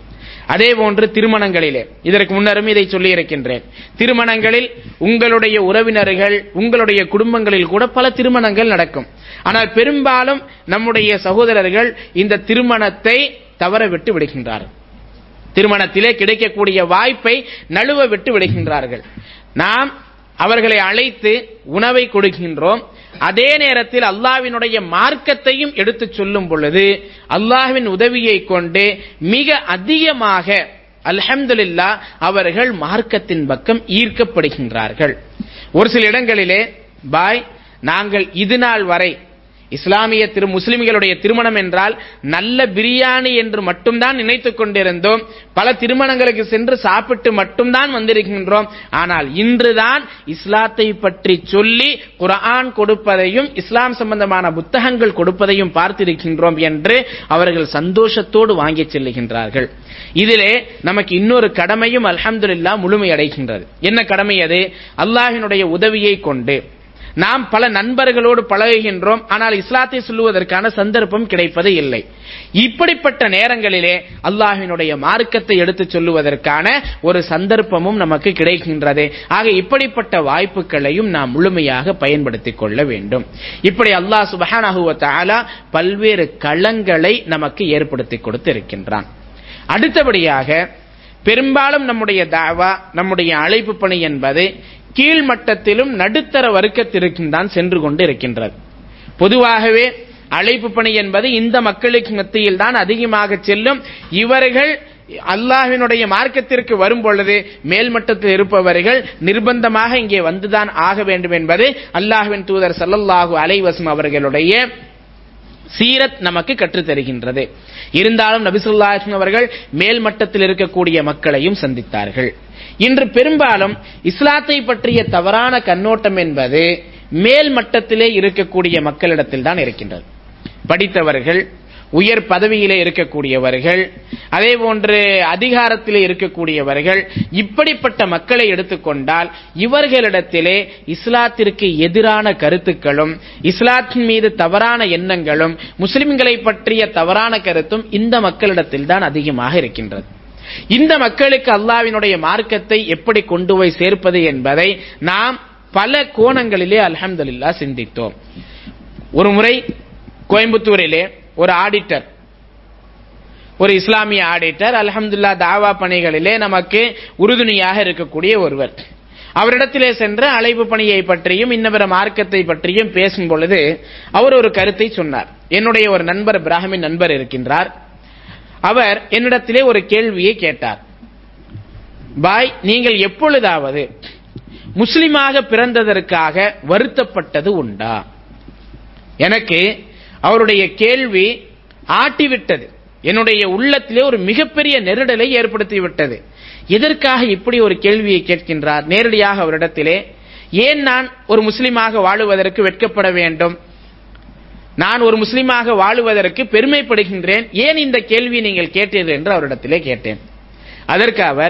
அதே போன்று திருமணங்களிலே இதற்கு முன்னரும் இதை சொல்லி இருக்கின்றேன் திருமணங்களில் உங்களுடைய உறவினர்கள் உங்களுடைய குடும்பங்களில் கூட பல திருமணங்கள் நடக்கும் ஆனால் பெரும்பாலும் நம்முடைய சகோதரர்கள் இந்த திருமணத்தை தவற விட்டு விடுகின்றார்கள் திருமணத்திலே கிடைக்கக்கூடிய வாய்ப்பை நழுவ விட்டு விடுகின்றார்கள் நாம் அவர்களை அழைத்து உணவை கொடுக்கின்றோம் அதே நேரத்தில் அல்லாஹ்வினுடைய மார்க்கத்தையும் எடுத்துச் சொல்லும் பொழுது அல்லாஹ்வின் உதவியை கொண்டு மிக அதிகமாக அல்ஹம்துலில்லா அவர்கள் மார்க்கத்தின் பக்கம் ஈர்க்கப்படுகின்றார்கள் ஒரு சில இடங்களிலே பாய் நாங்கள் இது நாள் வரை இஸ்லாமிய திரு முஸ்லிம்களுடைய திருமணம் என்றால் நல்ல பிரியாணி என்று மட்டும்தான் நினைத்துக் கொண்டிருந்தோம் பல திருமணங்களுக்கு சென்று சாப்பிட்டு மட்டும்தான் வந்திருக்கின்றோம் ஆனால் இன்றுதான் இஸ்லாத்தை பற்றி சொல்லி குர்ஆன் கொடுப்பதையும் இஸ்லாம் சம்பந்தமான புத்தகங்கள் கொடுப்பதையும் பார்த்திருக்கின்றோம் என்று அவர்கள் சந்தோஷத்தோடு வாங்கி செல்லுகின்றார்கள் இதிலே நமக்கு இன்னொரு கடமையும் அல்ஹம்துலில்லா முழுமையடைகின்றது என்ன கடமை அது அல்லாஹினுடைய உதவியை கொண்டு நாம் பல நண்பர்களோடு பழகுகின்றோம் ஆனால் இஸ்லாத்தை சொல்லுவதற்கான சந்தர்ப்பம் கிடைப்பது இல்லை இப்படிப்பட்ட நேரங்களிலே அல்லாஹினுடைய மார்க்கத்தை எடுத்துச் சொல்லுவதற்கான ஒரு சந்தர்ப்பமும் நமக்கு கிடைக்கின்றது ஆக இப்படிப்பட்ட வாய்ப்புகளையும் நாம் முழுமையாக பயன்படுத்திக் கொள்ள வேண்டும் இப்படி அல்லாஹ் சுபஹானஹு வ தஆலா பல்வேறு களங்களை நமக்கு ஏற்படுத்தி கொடுத்து இருக்கின்றான் அடுத்தபடியாக பெரும்பாலும் நம்முடைய தாவா நம்முடைய அழைப்பு பணி என்பது கீழ்மட்டத்திலும் நடுத்தர வர்க்கத்திற்கும் தான் சென்று கொண்டு இருக்கின்றது பொதுவாகவே அழைப்பு பணி என்பது இந்த மக்களுக்கு மத்தியில் தான் அதிகமாக செல்லும் இவர்கள் அல்லாஹ்வினுடைய மார்க்கத்திற்கு வரும் பொழுது மேல்மட்டத்தில் இருப்பவர்கள் நிர்பந்தமாக இங்கே வந்துதான் ஆக வேண்டும் என்பது அல்லாஹ்வின் தூதர் ஸல்லல்லாஹு அலைஹி வஸல்லம் அவர்களுடைய சீரத் நமக்கு கற்றுத் தருகின்றது இருந்தாலும் நபிசுல்லாஹிம் அவர்கள் மேல் மட்டத்தில் இருக்கக்கூடிய மக்களையும் சந்தித்தார்கள் இன்று பெரும்பாலும் இஸ்லாத்தை பற்றிய தவறான கண்ணோட்டம் என்பது மேல் மட்டத்திலே இருக்கக்கூடிய மக்களிடத்தில் தான் இருக்கின்றது படித்தவர்கள் உயர் பதவியிலே இருக்கக்கூடியவர்கள் அதே போன்று அதிகாரத்திலே இருக்கக்கூடியவர்கள் இப்படிப்பட்ட மக்களை எடுத்துக்கொண்டால் இவர்களிடத்திலே இஸ்லாத்திற்கு எதிரான கருத்துக்களும் இஸ்லாத்தின் மீது தவறான எண்ணங்களும் முஸ்லிம்களை பற்றிய தவறான கருத்தும் இந்த மக்களிடத்தில் தான் அதிகமாக இருக்கின்றது இந்த மக்களுக்கு அல்லாவினுடைய மார்க்கத்தை எப்படி கொண்டு போய் சேர்ப்பது என்பதை நாம் பல கோணங்களிலே அல்ஹம்துலில்லா சிந்தித்தோம் ஒரு முறை கோயம்புத்தூரிலே ஒரு ஆடிட்டர் ஒரு இஸ்லாமிய ஆடிட்டர் அல்ஹம்துல்லா தாவா பணிகளிலே நமக்கு உறுதுணையாக இருக்கக்கூடிய ஒருவர் அவரிடத்திலே சென்று அழைப்பு பணியை பற்றியும் இன்னவர மார்க்கத்தை பற்றியும் பேசும் பொழுது அவர் ஒரு கருத்தை சொன்னார் என்னுடைய ஒரு நண்பர் பிராஹ்மின் நண்பர் இருக்கின்றார் அவர் என்னிடத்திலே ஒரு கேள்வியை கேட்டார் பாய் நீங்கள் எப்பொழுதாவது முஸ்லிமாக பிறந்ததற்காக வருத்தப்பட்டது உண்டா எனக்கு அவருடைய கேள்வி ஆட்டிவிட்டது என்னுடைய உள்ளத்திலே ஒரு மிகப்பெரிய நெருடலை ஏற்படுத்தி விட்டது எதற்காக இப்படி ஒரு கேள்வியை கேட்கின்றார் நேரடியாக அவரிடத்திலே ஏன் நான் ஒரு முஸ்லிமாக வாழுவதற்கு வெட்கப்பட வேண்டும் நான் ஒரு முஸ்லிமாக வாழுவதற்கு பெருமைப்படுகின்றேன் ஏன் இந்த கேள்வி நீங்கள் கேட்டீர்கள் என்று அவரிடத்திலே கேட்டேன் அதற்கு அவர்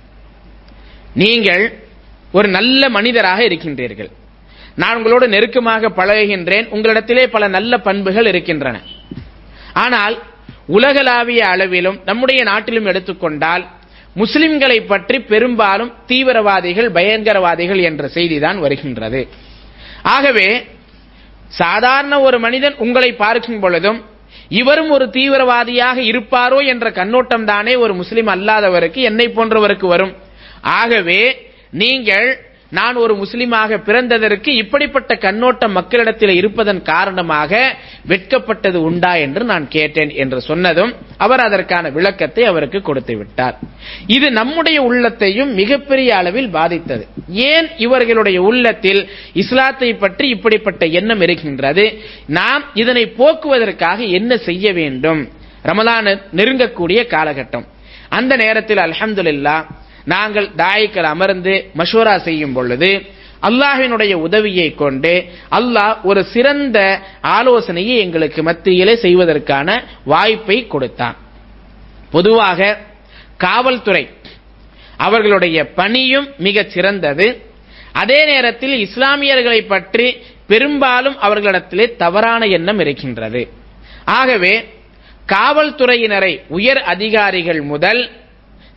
நீங்கள் ஒரு நல்ல மனிதராக இருக்கின்றீர்கள் நான் உங்களோடு நெருக்கமாக பழகுகின்றேன் உங்களிடத்திலே பல நல்ல பண்புகள் இருக்கின்றன ஆனால் உலகளாவிய அளவிலும் நம்முடைய நாட்டிலும் எடுத்துக்கொண்டால் முஸ்லிம்களை பற்றி பெரும்பாலும் தீவிரவாதிகள் பயங்கரவாதிகள் என்ற செய்திதான் வருகின்றது ஆகவே சாதாரண ஒரு மனிதன் உங்களை பார்க்கும் பொழுதும் இவரும் ஒரு தீவிரவாதியாக இருப்பாரோ என்ற கண்ணோட்டம் தானே ஒரு முஸ்லிம் அல்லாதவருக்கு என்னை போன்றவருக்கு வரும் ஆகவே நீங்கள் நான் ஒரு முஸ்லிமாக பிறந்ததற்கு இப்படிப்பட்ட கண்ணோட்டம் மக்களிடத்தில் இருப்பதன் காரணமாக வெட்கப்பட்டது உண்டா என்று நான் கேட்டேன் என்று சொன்னதும் அவர் அதற்கான விளக்கத்தை அவருக்கு கொடுத்து விட்டார் இது நம்முடைய உள்ளத்தையும் மிகப்பெரிய அளவில் பாதித்தது ஏன் இவர்களுடைய உள்ளத்தில் இஸ்லாத்தை பற்றி இப்படிப்பட்ட எண்ணம் இருக்கின்றது நாம் இதனை போக்குவதற்காக என்ன செய்ய வேண்டும் ரமலான் நெருங்கக்கூடிய காலகட்டம் அந்த நேரத்தில் அல்ஹம்துலில்லா நாங்கள் தாய்க்கள் அமர்ந்து மஷூரா செய்யும் பொழுது அல்லாஹினுடைய உதவியை கொண்டு அல்லாஹ் ஒரு சிறந்த ஆலோசனையை எங்களுக்கு மத்தியிலே செய்வதற்கான வாய்ப்பை கொடுத்தான் பொதுவாக காவல்துறை அவர்களுடைய பணியும் மிகச் சிறந்தது அதே நேரத்தில் இஸ்லாமியர்களை பற்றி பெரும்பாலும் அவர்களிடத்திலே தவறான எண்ணம் இருக்கின்றது ஆகவே காவல்துறையினரை உயர் அதிகாரிகள் முதல்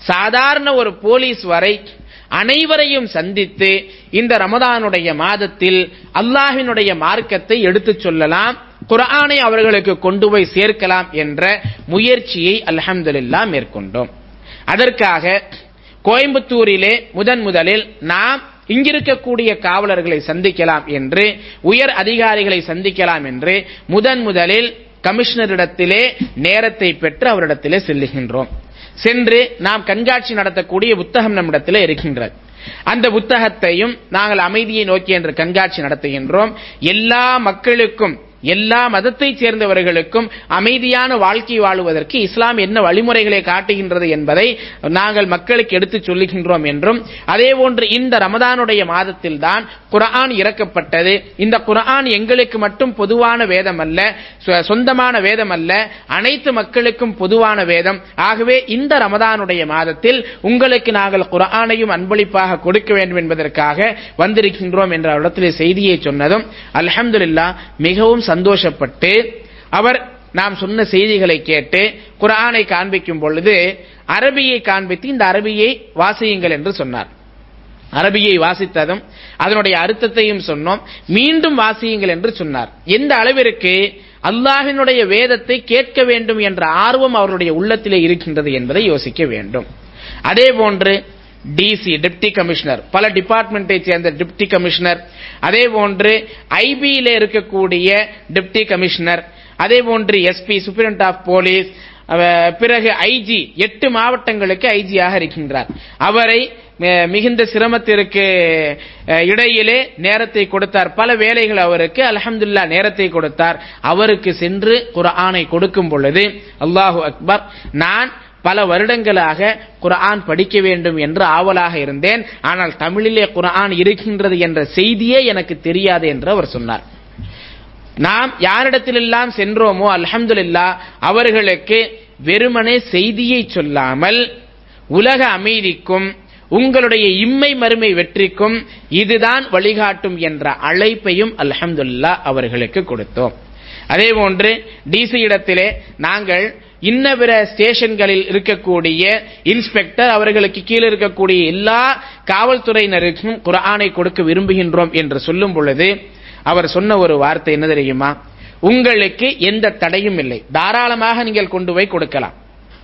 சாதாரண ஒரு போலீஸ் வரை அனைவரையும் சந்தித்து இந்த ரமதானுடைய மாதத்தில் அல்லாஹினுடைய மார்க்கத்தை எடுத்துச் சொல்லலாம் குர்ஆனை அவர்களுக்கு கொண்டு போய் சேர்க்கலாம் என்ற முயற்சியை அல்ஹம்துலில்லாஹ் மேற்கொண்டோம் அதற்காக கோயம்புத்தூரிலே முதன் முதலில் நாம் இங்கிருக்கக்கூடிய காவலர்களை சந்திக்கலாம் என்று உயர் அதிகாரிகளை சந்திக்கலாம் என்று முதன் முதலில் கமிஷனரிடத்திலே நேரத்தை பெற்று அவரிடத்திலே செல்லுகின்றோம் சென்று நாம் கண்காட்சி நடத்தக்கூடிய புத்தகம் நம்மிடத்திலே இருக்கின்றது அந்த புத்தகத்தையும் நாங்கள் அமைதியை நோக்கி என்று கண்காட்சி நடத்துகின்றோம் எல்லா மக்களுக்கும் எல்லா மதத்தைச் சேர்ந்தவர்களுக்கும் அமைதியான வாழ்க்கை வாழுவதற்கு இஸ்லாம் என்ன வழிமுறைகளை காட்டுகின்றது என்பதை நாங்கள் மக்களுக்கு எடுத்துச் சொல்லுகின்றோம் என்றும் அதே போன்று இந்த ரமதானுடைய மாதத்தில் தான் குர்ஆன் இறக்கப்பட்டது இந்த குர்ஆன் எங்களுக்கு மட்டும் பொதுவான வேதம் அல்ல சொ- சொந்தமான வேதம் அல்ல அனைத்து மக்களுக்கும் பொதுவான வேதம் ஆகவே இந்த ரமதானுடைய மாதத்தில் உங்களுக்கு நாங்கள் குர்ஆனையும் அன்பளிப்பாக கொடுக்க வேண்டும் என்பதற்காக வந்திருக்கின்றோம் என்ற இடத்திலே செய்தியை சொன்னதும் அல்ஹம்துலில்லாஹ் மிகவும் சந்தோஷப்பட்டு அவர் நாம் சொன்ன செய்திகளை கேட்டு குர்ஆனை காண்பிக்கும் பொழுது அரபியை காண்பித்து இந்த அரபியை வாசியுங்கள் என்று சொன்னார் அரபியை வாசித்ததும் அதனுடைய அர்த்தத்தையும் சொன்னோம் மீண்டும் வாசியுங்கள் என்று சொன்னார் எந்த அளவிற்கு அல்லாஹினுடைய வேதத்தை கேட்க வேண்டும் என்ற ஆர்வம் அவருடைய உள்ளத்திலே இருக்கின்றது என்பதை யோசிக்க வேண்டும் அதே போன்று டிசி டெப்டி கமிஷனர் பல டிபார்ட்மெண்ட்டை சேர்ந்த டெப்டி கமிஷனர் அதே போன்று ஐபியில இருக்கக்கூடிய டெப்டி கமிஷனர் அதே போன்று எஸ்பி சூப்பரண்ட் ஆஃப் போலீஸ் அவ- பிறகு ஐஜி எட்டு மாவட்டங்களுக்கு ஐஜியாக இருக்கின்றார் அவரை அஹ், மிகுந்த சிரமத்திற்கு அஹ், இடையிலே நேரத்தை கொடுத்தார் பல வேலைகள் அவருக்கு அல்ஹம்துலில்லாஹ் நேரத்தை கொடுத்தார் அவருக்கு சென்று குர்ஆனை கொடுக்கும் பொழுது அல்லாஹு அக்பர் நான் பல வருடங்களாக குர்ஆன் படிக்க வேண்டும் என்று ஆவலாக இருந்தேன் ஆனால் தமிழிலே குர்ஆன் இருக்கின்றது என்ற செய்தியே எனக்கு தெரியாது என்று அவர் சொன்னார் நாம் யாரிடத்திலெல்லாம் சென்றோமோ அல்ஹம்துலில்லாஹ் அவர்களுக்கு வெறுமனே செய்தியை சொல்லாமல் உலக அமைதிக்கும் உங்களுடைய இம்மை மறுமை வெற்றிக்கும் இதுதான் வழிகாட்டும் என்ற அழைப்பையும் அல்ஹம்துலில்லாஹ் அவர்களுக்கு கொடுத்தோம் அதே போன்று டிசி இடத்திலே நாங்கள் இன்ன பிற ஸ்டேஷன்களில் இருக்கக்கூடிய இன்ஸ்பெக்டர் அவர்களுக்கு கீழே இருக்கக்கூடிய எல்லா காவல்துறையினருக்கும் குர்ஆனை கொடுக்க விரும்புகின்றோம் என்று சொல்லும் பொழுது அவர் சொன்ன ஒரு வார்த்தை என்ன தெரியுமா உங்களுக்கு எந்த தடையும் இல்லை தாராளமாக நீங்கள் கொண்டு போய் கொடுக்கலாம்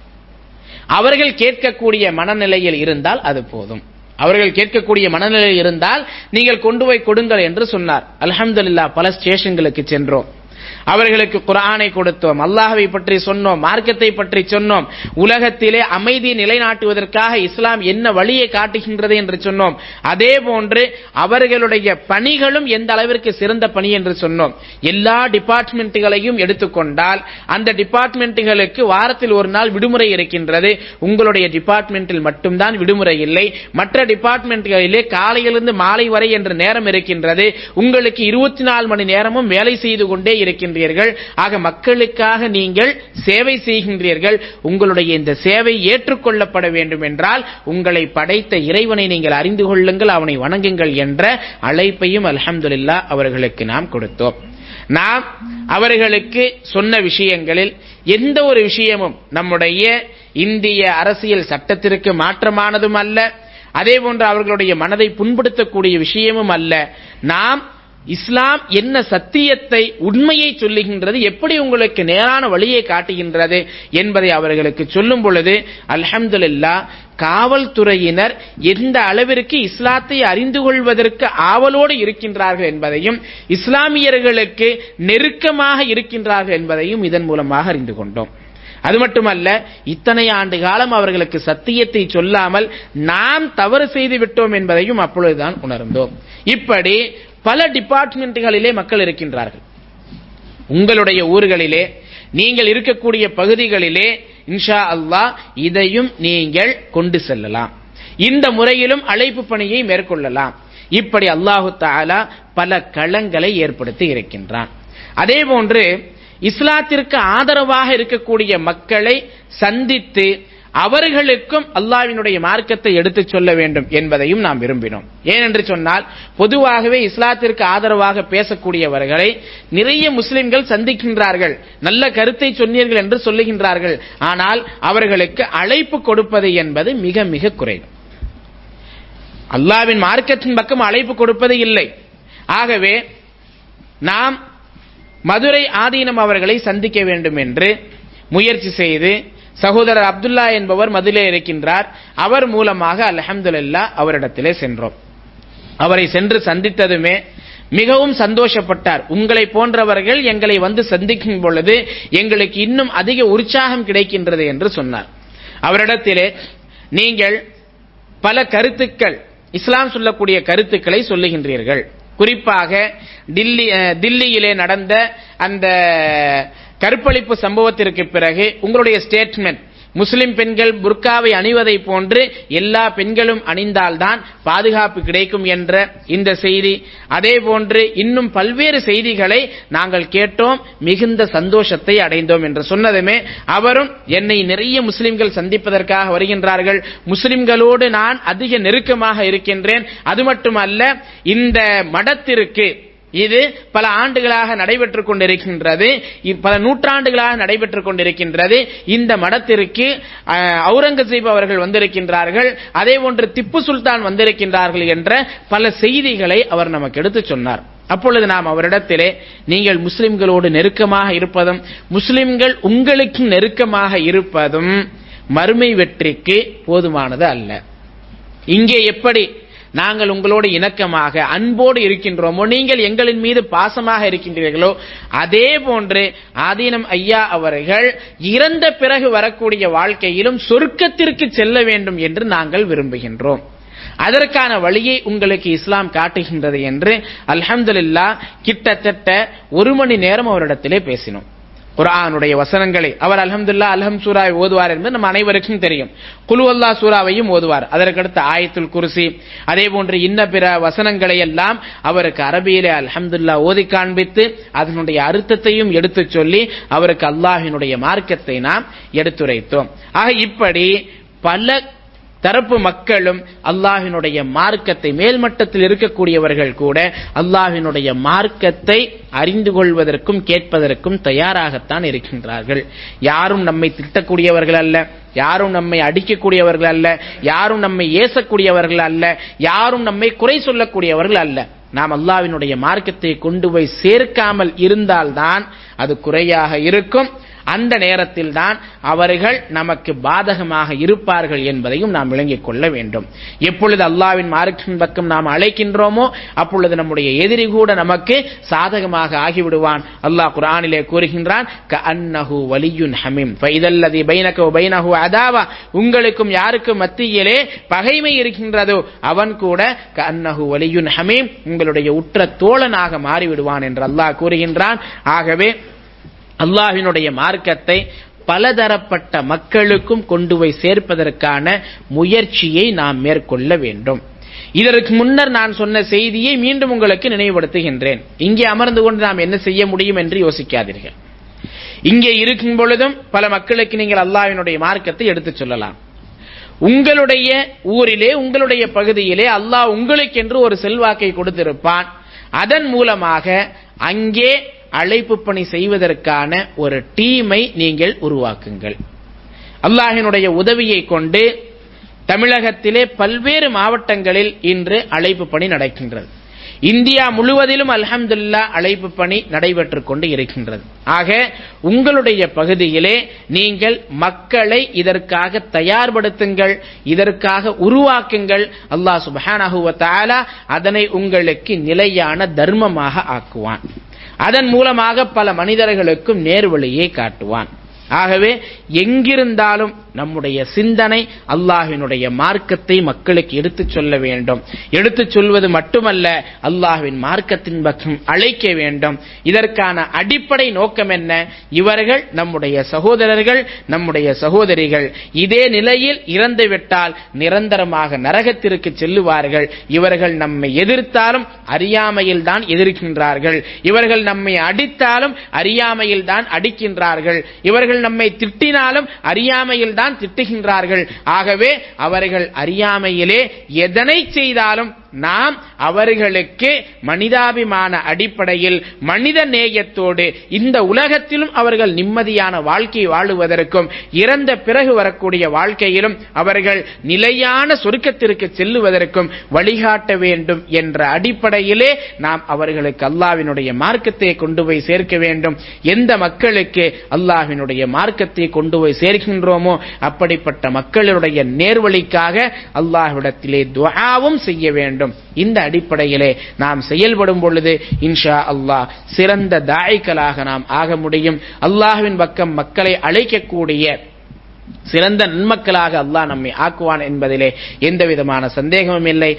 அவர்கள் கேட்கக்கூடிய மனநிலையில் இருந்தால் அது போதும் அவர்கள் கேட்கக்கூடிய மனநிலையில் இருந்தால் நீங்கள் கொண்டு போய் கொடுங்கள் என்று சொன்னார் அல்ஹம்துலில்லாஹ் பல ஸ்டேஷன்களுக்கு சென்றோம் அவர்களுக்கு குர்ஆனை கொடுத்தோம் அல்லாஹ்வை பற்றி சொன்னோம் மார்க்கத்தை பற்றி சொன்னோம் உலகத்திலே அமைதி நிலைநாட்டுவதற்காக இஸ்லாம் என்ன வழியை காட்டுகின்றது என்று சொன்னோம் அதே போன்று அவர்களுடைய பணிகளும் எந்த அளவிற்கு சிறந்த பணி என்று சொன்னோம் எல்லா டிபார்ட்மெண்ட்டுகளையும் எடுத்துக்கொண்டால் அந்த டிபார்ட்மெண்ட்டுகளுக்கு வாரத்தில் ஒரு நாள் விடுமுறை இருக்கின்றது உங்களுடைய டிபார்ட்மெண்டில் மட்டும்தான் விடுமுறை இல்லை மற்ற டிபார்ட்மெண்ட்களிலே காலையிலிருந்து மாலை வரை என்ற நேரம் இருக்கின்றது உங்களுக்கு இருபத்தி நாலு மணி நேரமும் வேலை செய்து கொண்டே இருக்கின்றீர்கள் ஆக மக்களுக்காக நீங்கள் சேவை செய்கின்றீர்கள் உங்களுடைய இந்த சேவை ஏற்றுக்கொள்ளப்பட வேண்டும் என்றால் உங்களை படைத்த இறைவனை நீங்கள் அறிந்து கொள்ளுங்கள் அவனை வணங்குங்கள் என்ற அழைப்பையும் அல்ஹம்துலில்லாஹ் அவர்களுக்கு நாம் கொடுத்தோம் நாம் அவர்களுக்கு சொன்ன விஷயங்களில் எந்த ஒரு விஷயமும் நம்முடைய இந்திய அரசியல் சட்டத்திற்கு மாற்றமானதும் அல்ல அதே போன்று அவர்களுடைய மனதை புண்படுத்தக்கூடிய விஷயமும் அல்ல நாம் இஸ்லாம் என்ன சத்தியத்தை உண்மையை சொல்லுகின்றது எப்படி உங்களுக்கு நேரான வழியை காட்டுகின்றது என்பதை அவர்களுக்கு சொல்லும் பொழுது அல்ஹம்துலில்லாஹ் காவல்துறையினர் எந்த அளவிற்கு இஸ்லாத்தை அறிந்து கொள்வதற்கு ஆவலோடு இருக்கின்றார்கள் என்பதையும் இஸ்லாமியர்களுக்கு நெருக்கமாக இருக்கின்றார்கள் என்பதையும் இதன் மூலமாக அறிந்து கொண்டோம் அது மட்டுமல்ல இத்தனை ஆண்டு காலம் அவர்களுக்கு சத்தியத்தை சொல்லாமல் நாம் தவறு செய்து விட்டோம் என்பதையும் அப்பொழுதுதான் உணர்ந்தோம் இப்படி பல டிபார்ட்மெண்ட்டுகளிலே மக்கள் இருக்கின்றார்கள் உங்களுடைய ஊர்களிலே நீங்கள் இருக்கக்கூடிய பகுதிகளிலே இன்ஷா அல்லாஹ் இதையும் நீங்கள் கொண்டு செல்லலாம் இந்த முறையிலும் அழைப்பு பணியை மேற்கொள்ளலாம் இப்படி அல்லாஹு தாலா பல களங்களை ஏற்படுத்தி இருக்கின்றான் அதே போன்று இஸ்லாத்திற்கு ஆதரவாக இருக்கக்கூடிய மக்களை சந்தித்து அவர்களுக்கும் அல்லாஹ்வினுடைய மார்க்கத்தை எடுத்துச் சொல்ல வேண்டும் என்பதையும் நாம் விரும்பினோம் ஏனென்று சொன்னால் பொதுவாகவே இஸ்லாத்திற்கு ஆதரவாக பேசக்கூடியவர்களை நிறைய முஸ்லிம்கள் சந்திக்கின்றார்கள் நல்ல கருத்தை சொன்னீர்கள் என்று சொல்லுகின்றார்கள் ஆனால் அவர்களுக்கு அழைப்பு கொடுப்பது என்பது மிக மிக குறைவு அல்லாவின் மார்க்கத்தின் பக்கம் அழைப்பு கொடுப்பது இல்லை ஆகவே நாம் மதுரை ஆதீனம் அவர்களை சந்திக்க வேண்டும் என்று முயற்சி செய்து சகோதரர் அப்துல்லா என்பவர் மதிலே இருக்கின்றார் அவர் மூலமாக அல்ஹம்துலில்லா அவரிடத்திலே சென்றோம் அவரை சென்று சந்தித்ததுமே மிகவும் சந்தோஷப்பட்டார் உங்களை போன்றவர்கள் எங்களை வந்து சந்திக்கும் பொழுது எங்களுக்கு இன்னும் அதிக உற்சாகம் கிடைக்கின்றது என்று சொன்னார் அவரிடத்திலே நீங்கள் பல கருத்துக்கள் இஸ்லாம் சொல்லக்கூடிய கருத்துக்களை சொல்லுகின்றீர்கள் குறிப்பாக டில்லி அஹ், தில்லியிலே நடந்த அந்த கற்பழிப்பு சம்பவத்திற்கு பிறகு உங்களுடைய ஸ்டேட்மெண்ட் முஸ்லிம் பெண்கள் புர்காவை அணிவதை போன்று எல்லா பெண்களும் அணிந்தால்தான் பாதுகாப்பு கிடைக்கும் என்ற இந்த செய்தி அதே போன்று இன்னும் பல்வேறு செய்திகளை நாங்கள் கேட்டோம் மிகுந்த சந்தோஷத்தை அடைந்தோம் என்று சொன்னதுமே அவரும் என்னை நிறைய முஸ்லிம்கள் சந்திப்பதற்காக வருகின்றார்கள் முஸ்லிம்களோடு நான் அதிக நெருக்கமாக இருக்கின்றேன் அது மட்டுமல்ல இந்த மடத்திற்கு இது பல ஆண்டுகளாக நடைபெற்றுக் கொண்டிருக்கின்றது இ- பல நூற்றாண்டுகளாக நடைபெற்றுக் கொண்டிருக்கின்றது இந்த மடத்திற்கு அஹ், அவுரங்கசீப் அவர்கள் வந்திருக்கின்றார்கள் அதே போன்று திப்பு சுல்தான் வந்திருக்கின்றார்கள் என்ற பல செய்திகளை அவர் நமக்கு எடுத்துச் சொன்னார் அப்பொழுது நாம் அவரிடத்திலே நீங்கள் முஸ்லிம்களோடு நெருக்கமாக இருப்பதும் முஸ்லிம்கள் உங்களுக்கு நெருக்கமாக இருப்பதும் மறுமை வெற்றிக்கு போதுமானது அல்ல இங்கே எப்படி நாங்கள் உங்களோடு இணக்கமாக அன்போடு இருக்கின்றோமோ நீங்கள் எங்களின் மீது பாசமாக இருக்கின்றீர்களோ அதே போன்று ஆதீனம் ஐயா அவர்கள் இறந்த பிறகு வரக்கூடிய வாழ்க்கையிலும் சொர்க்கத்திற்கு செல்ல வேண்டும் என்று நாங்கள் விரும்புகின்றோம் அதற்கான வழியை உங்களுக்கு இஸ்லாம் காட்டுகின்றது என்று அல்ஹம்துலில்லாஹ் கிட்டத்தட்ட ஒரு மணி நேரம் அவரிடத்திலே பேசினோம் குர்ஆனுடைய வசனங்களை அவர் அல்ஹம்துலில்லாஹ் அல்ஹம் சூராவை ஓதுவார் என்பது நம்ம அனைவருக்கும் தெரியும் குலு அல்லாஹ் சூராவையும் ஓதுவார் அதற்கடுத்து ஆயத்துல் குர்சி அதே போன்று இன்ன பிற வசனங்களை எல்லாம் அவருக்கு அரபியிலே அல்ஹம்துலில்லாஹ் ஓதி காண்பித்து அதனுடைய அர்த்தத்தையும் எடுத்துச் சொல்லி அவருக்கு அல்லாஹ்வினுடைய மார்க்கத்தை நாம் எடுத்துரைத்தோம் ஆக இப்படி பல தரப்பு மக்களும் அல்லாஹ்வினுடைய மார்க்கத்தை மேல்மட்டத்தில் இருக்கக்கூடியவர்கள் கூட அல்லாஹ்வினுடைய மார்க்கத்தை அறிந்து கொள்வதற்கும் கேட்பதற்கும் தயாராகத்தான் இருக்கின்றார்கள் யாரும் நம்மை திட்டக்கூடியவர்கள் அல்ல யாரும் நம்மை அடிக்கக்கூடியவர்கள் அல்ல யாரும் நம்மை ஏசக்கூடியவர்கள் அல்ல யாரும் நம்மை குறை சொல்லக்கூடியவர்கள் அல்ல நாம் அல்லாஹ்வினுடைய மார்க்கத்தை கொண்டு போய் சேர்க்காமல் இருந்தால்தான் அது குறையாக இருக்கும் அந்த நேரத்தில் தான் அவர்கள் நமக்கு பாதகமாக இருப்பார்கள் என்பதையும் நாம் விளங்கிக் கொள்ள வேண்டும் எப்பொழுது அல்லாவின் மார்க்கின் பக்கம் நாம் அழைக்கின்றோமோ அப்பொழுது நம்முடைய எதிரி கூட நமக்கு சாதகமாக ஆகிவிடுவான் அல்லாஹ் குர்ஆனிலே கூறுகின்றான் க அன்னஹு வலியுன் ஹமீம் ஃபைதல்லதி பைனக வ பைனஹு அதாவா உங்களுக்கும் யாருக்கும் மத்தியிலே பகைமை இருக்கின்றதோ அவன் கூட க அன்னஹு வலியுன் ஹமீம் உங்களுடைய உற்ற தோழனாக மாறிவிடுவான் என்று அல்லாஹ் கூறுகின்றான் ஆகவே அல்லாஹ்வினுடைய மார்க்கத்தை பலதரப்பட்ட மக்களுக்கும் கொண்டு போய் சேர்ப்பதற்கான முயற்சியை நாம் மேற்கொள்ள வேண்டும் இதற்கு முன்னர் நான் சொன்ன செய்தியை மீண்டும் உங்களுக்கு நினைவுபடுத்துகின்றேன் இங்கே அமர்ந்து கொண்டு நாம் என்ன செய்ய முடியும் என்று யோசிக்காதீர்கள் இங்கே இருக்கும் பொழுதும் பல மக்களுக்கு நீங்கள் அல்லாஹ்வினுடைய மார்க்கத்தை எடுத்துச் சொல்லலாம் உங்களுடைய ஊரிலே உங்களுடைய பகுதியிலே அல்லாஹ் உங்களுக்கென்று ஒரு செல்வாக்கை கொடுத்திருப்பான் அதன் மூலமாக அங்கே அழைப்பு பணி செய்வதற்கான ஒரு டீமை நீங்கள் உருவாக்குங்கள் அல்லாஹினுடைய உதவியை கொண்டு தமிழகத்திலே பல்வேறு மாவட்டங்களில் இன்று அழைப்பு பணி நடக்கின்றது இந்தியா முழுவதிலும் அல்ஹம்துல்லா அழைப்பு பணி நடைபெற்றுக் கொண்டு இருக்கின்றது ஆக உங்களுடைய பகுதியிலே நீங்கள் மக்களை இதற்காக தயார்படுத்துங்கள் இதற்காக உருவாக்குங்கள் அல்லாஹ் சுப்ஹானஹு வ தஆலா அதனை உங்களுக்கு நிலையான தர்மமாக ஆக்குவான் அதன் மூலமாக பல மனிதர்களுக்கும் நேர்வழியை காட்டுவான் ஆகவே எங்கிருந்தாலும் நம்முடைய சிந்தனை அல்லாஹ்வினுடைய மார்க்கத்தை மக்களுக்கு எடுத்துச் சொல்ல வேண்டும் எடுத்துச் சொல்வது மட்டுமல்ல அல்லாஹ்வின் மார்க்கத்தின் பக்கம் அழைக்க வேண்டும் இதற்கான அடிப்படை நோக்கம் என்ன இவர்கள் நம்முடைய சகோதரர்கள் நம்முடைய சகோதரிகள் இதே நிலையில் இறந்துவிட்டால் நிரந்தரமாக நரகத்திற்கு செல்லுவார்கள் இவர்கள் நம்மை எதிர்த்தாலும் அறியாமையில் தான் எதிர்க்கின்றார்கள் இவர்கள் நம்மை அடித்தாலும் அறியாமையில் தான் அடிக்கின்றார்கள் இவர்கள் நம்மை திட்டினாலும் அறியாமையில் தான் தான் திட்டுகின்றார்கள் ஆகவே அவர்கள் அறியாமையிலே எதனை செய்தாலும் நாம் அவர்களுக்கு மனிதாபிமான அடிப்படையில் மனித நேயத்தோடு இந்த உலகத்திலும் அவர்கள் நிம்மதியான வாழ்க்கை வாழுவதற்கும் இறந்த பிறகு வரக்கூடிய வாழ்க்கையிலும் அவர்கள் நிலையான சொருக்கத்திற்கு செல்லுவதற்கும் வழிகாட்ட வேண்டும் என்ற அடிப்படையிலே நாம் அவர்களுக்கு அல்லாவினுடைய மார்க்கத்தை கொண்டு போய் சேர்க்க வேண்டும் எந்த மக்களுக்கு அல்லாஹ்வினுடைய மார்க்கத்தை கொண்டு போய் சேர்க்கின்றோமோ அப்படிப்பட்ட மக்களுடைய நேர்வழிக்காக அல்லாஹ்விடத்திலே துஆவும் செய்ய வேண்டும் இந்த அடிப்படையிலே நாம் செயல்படும் பொழுது இன்ஷா அல்லாஹ் சிறந்த தாய்க்களாக நாம் ஆக முடியும் அல்லாஹ்வின் பக்கம் மக்களை அழைக்கக்கூடிய சிறந்த நன்மக்களாக அல்லாஹ் நம்மை ஆக்குவான் என்பதிலே எந்த விதமான சந்தேகமும் இல்லை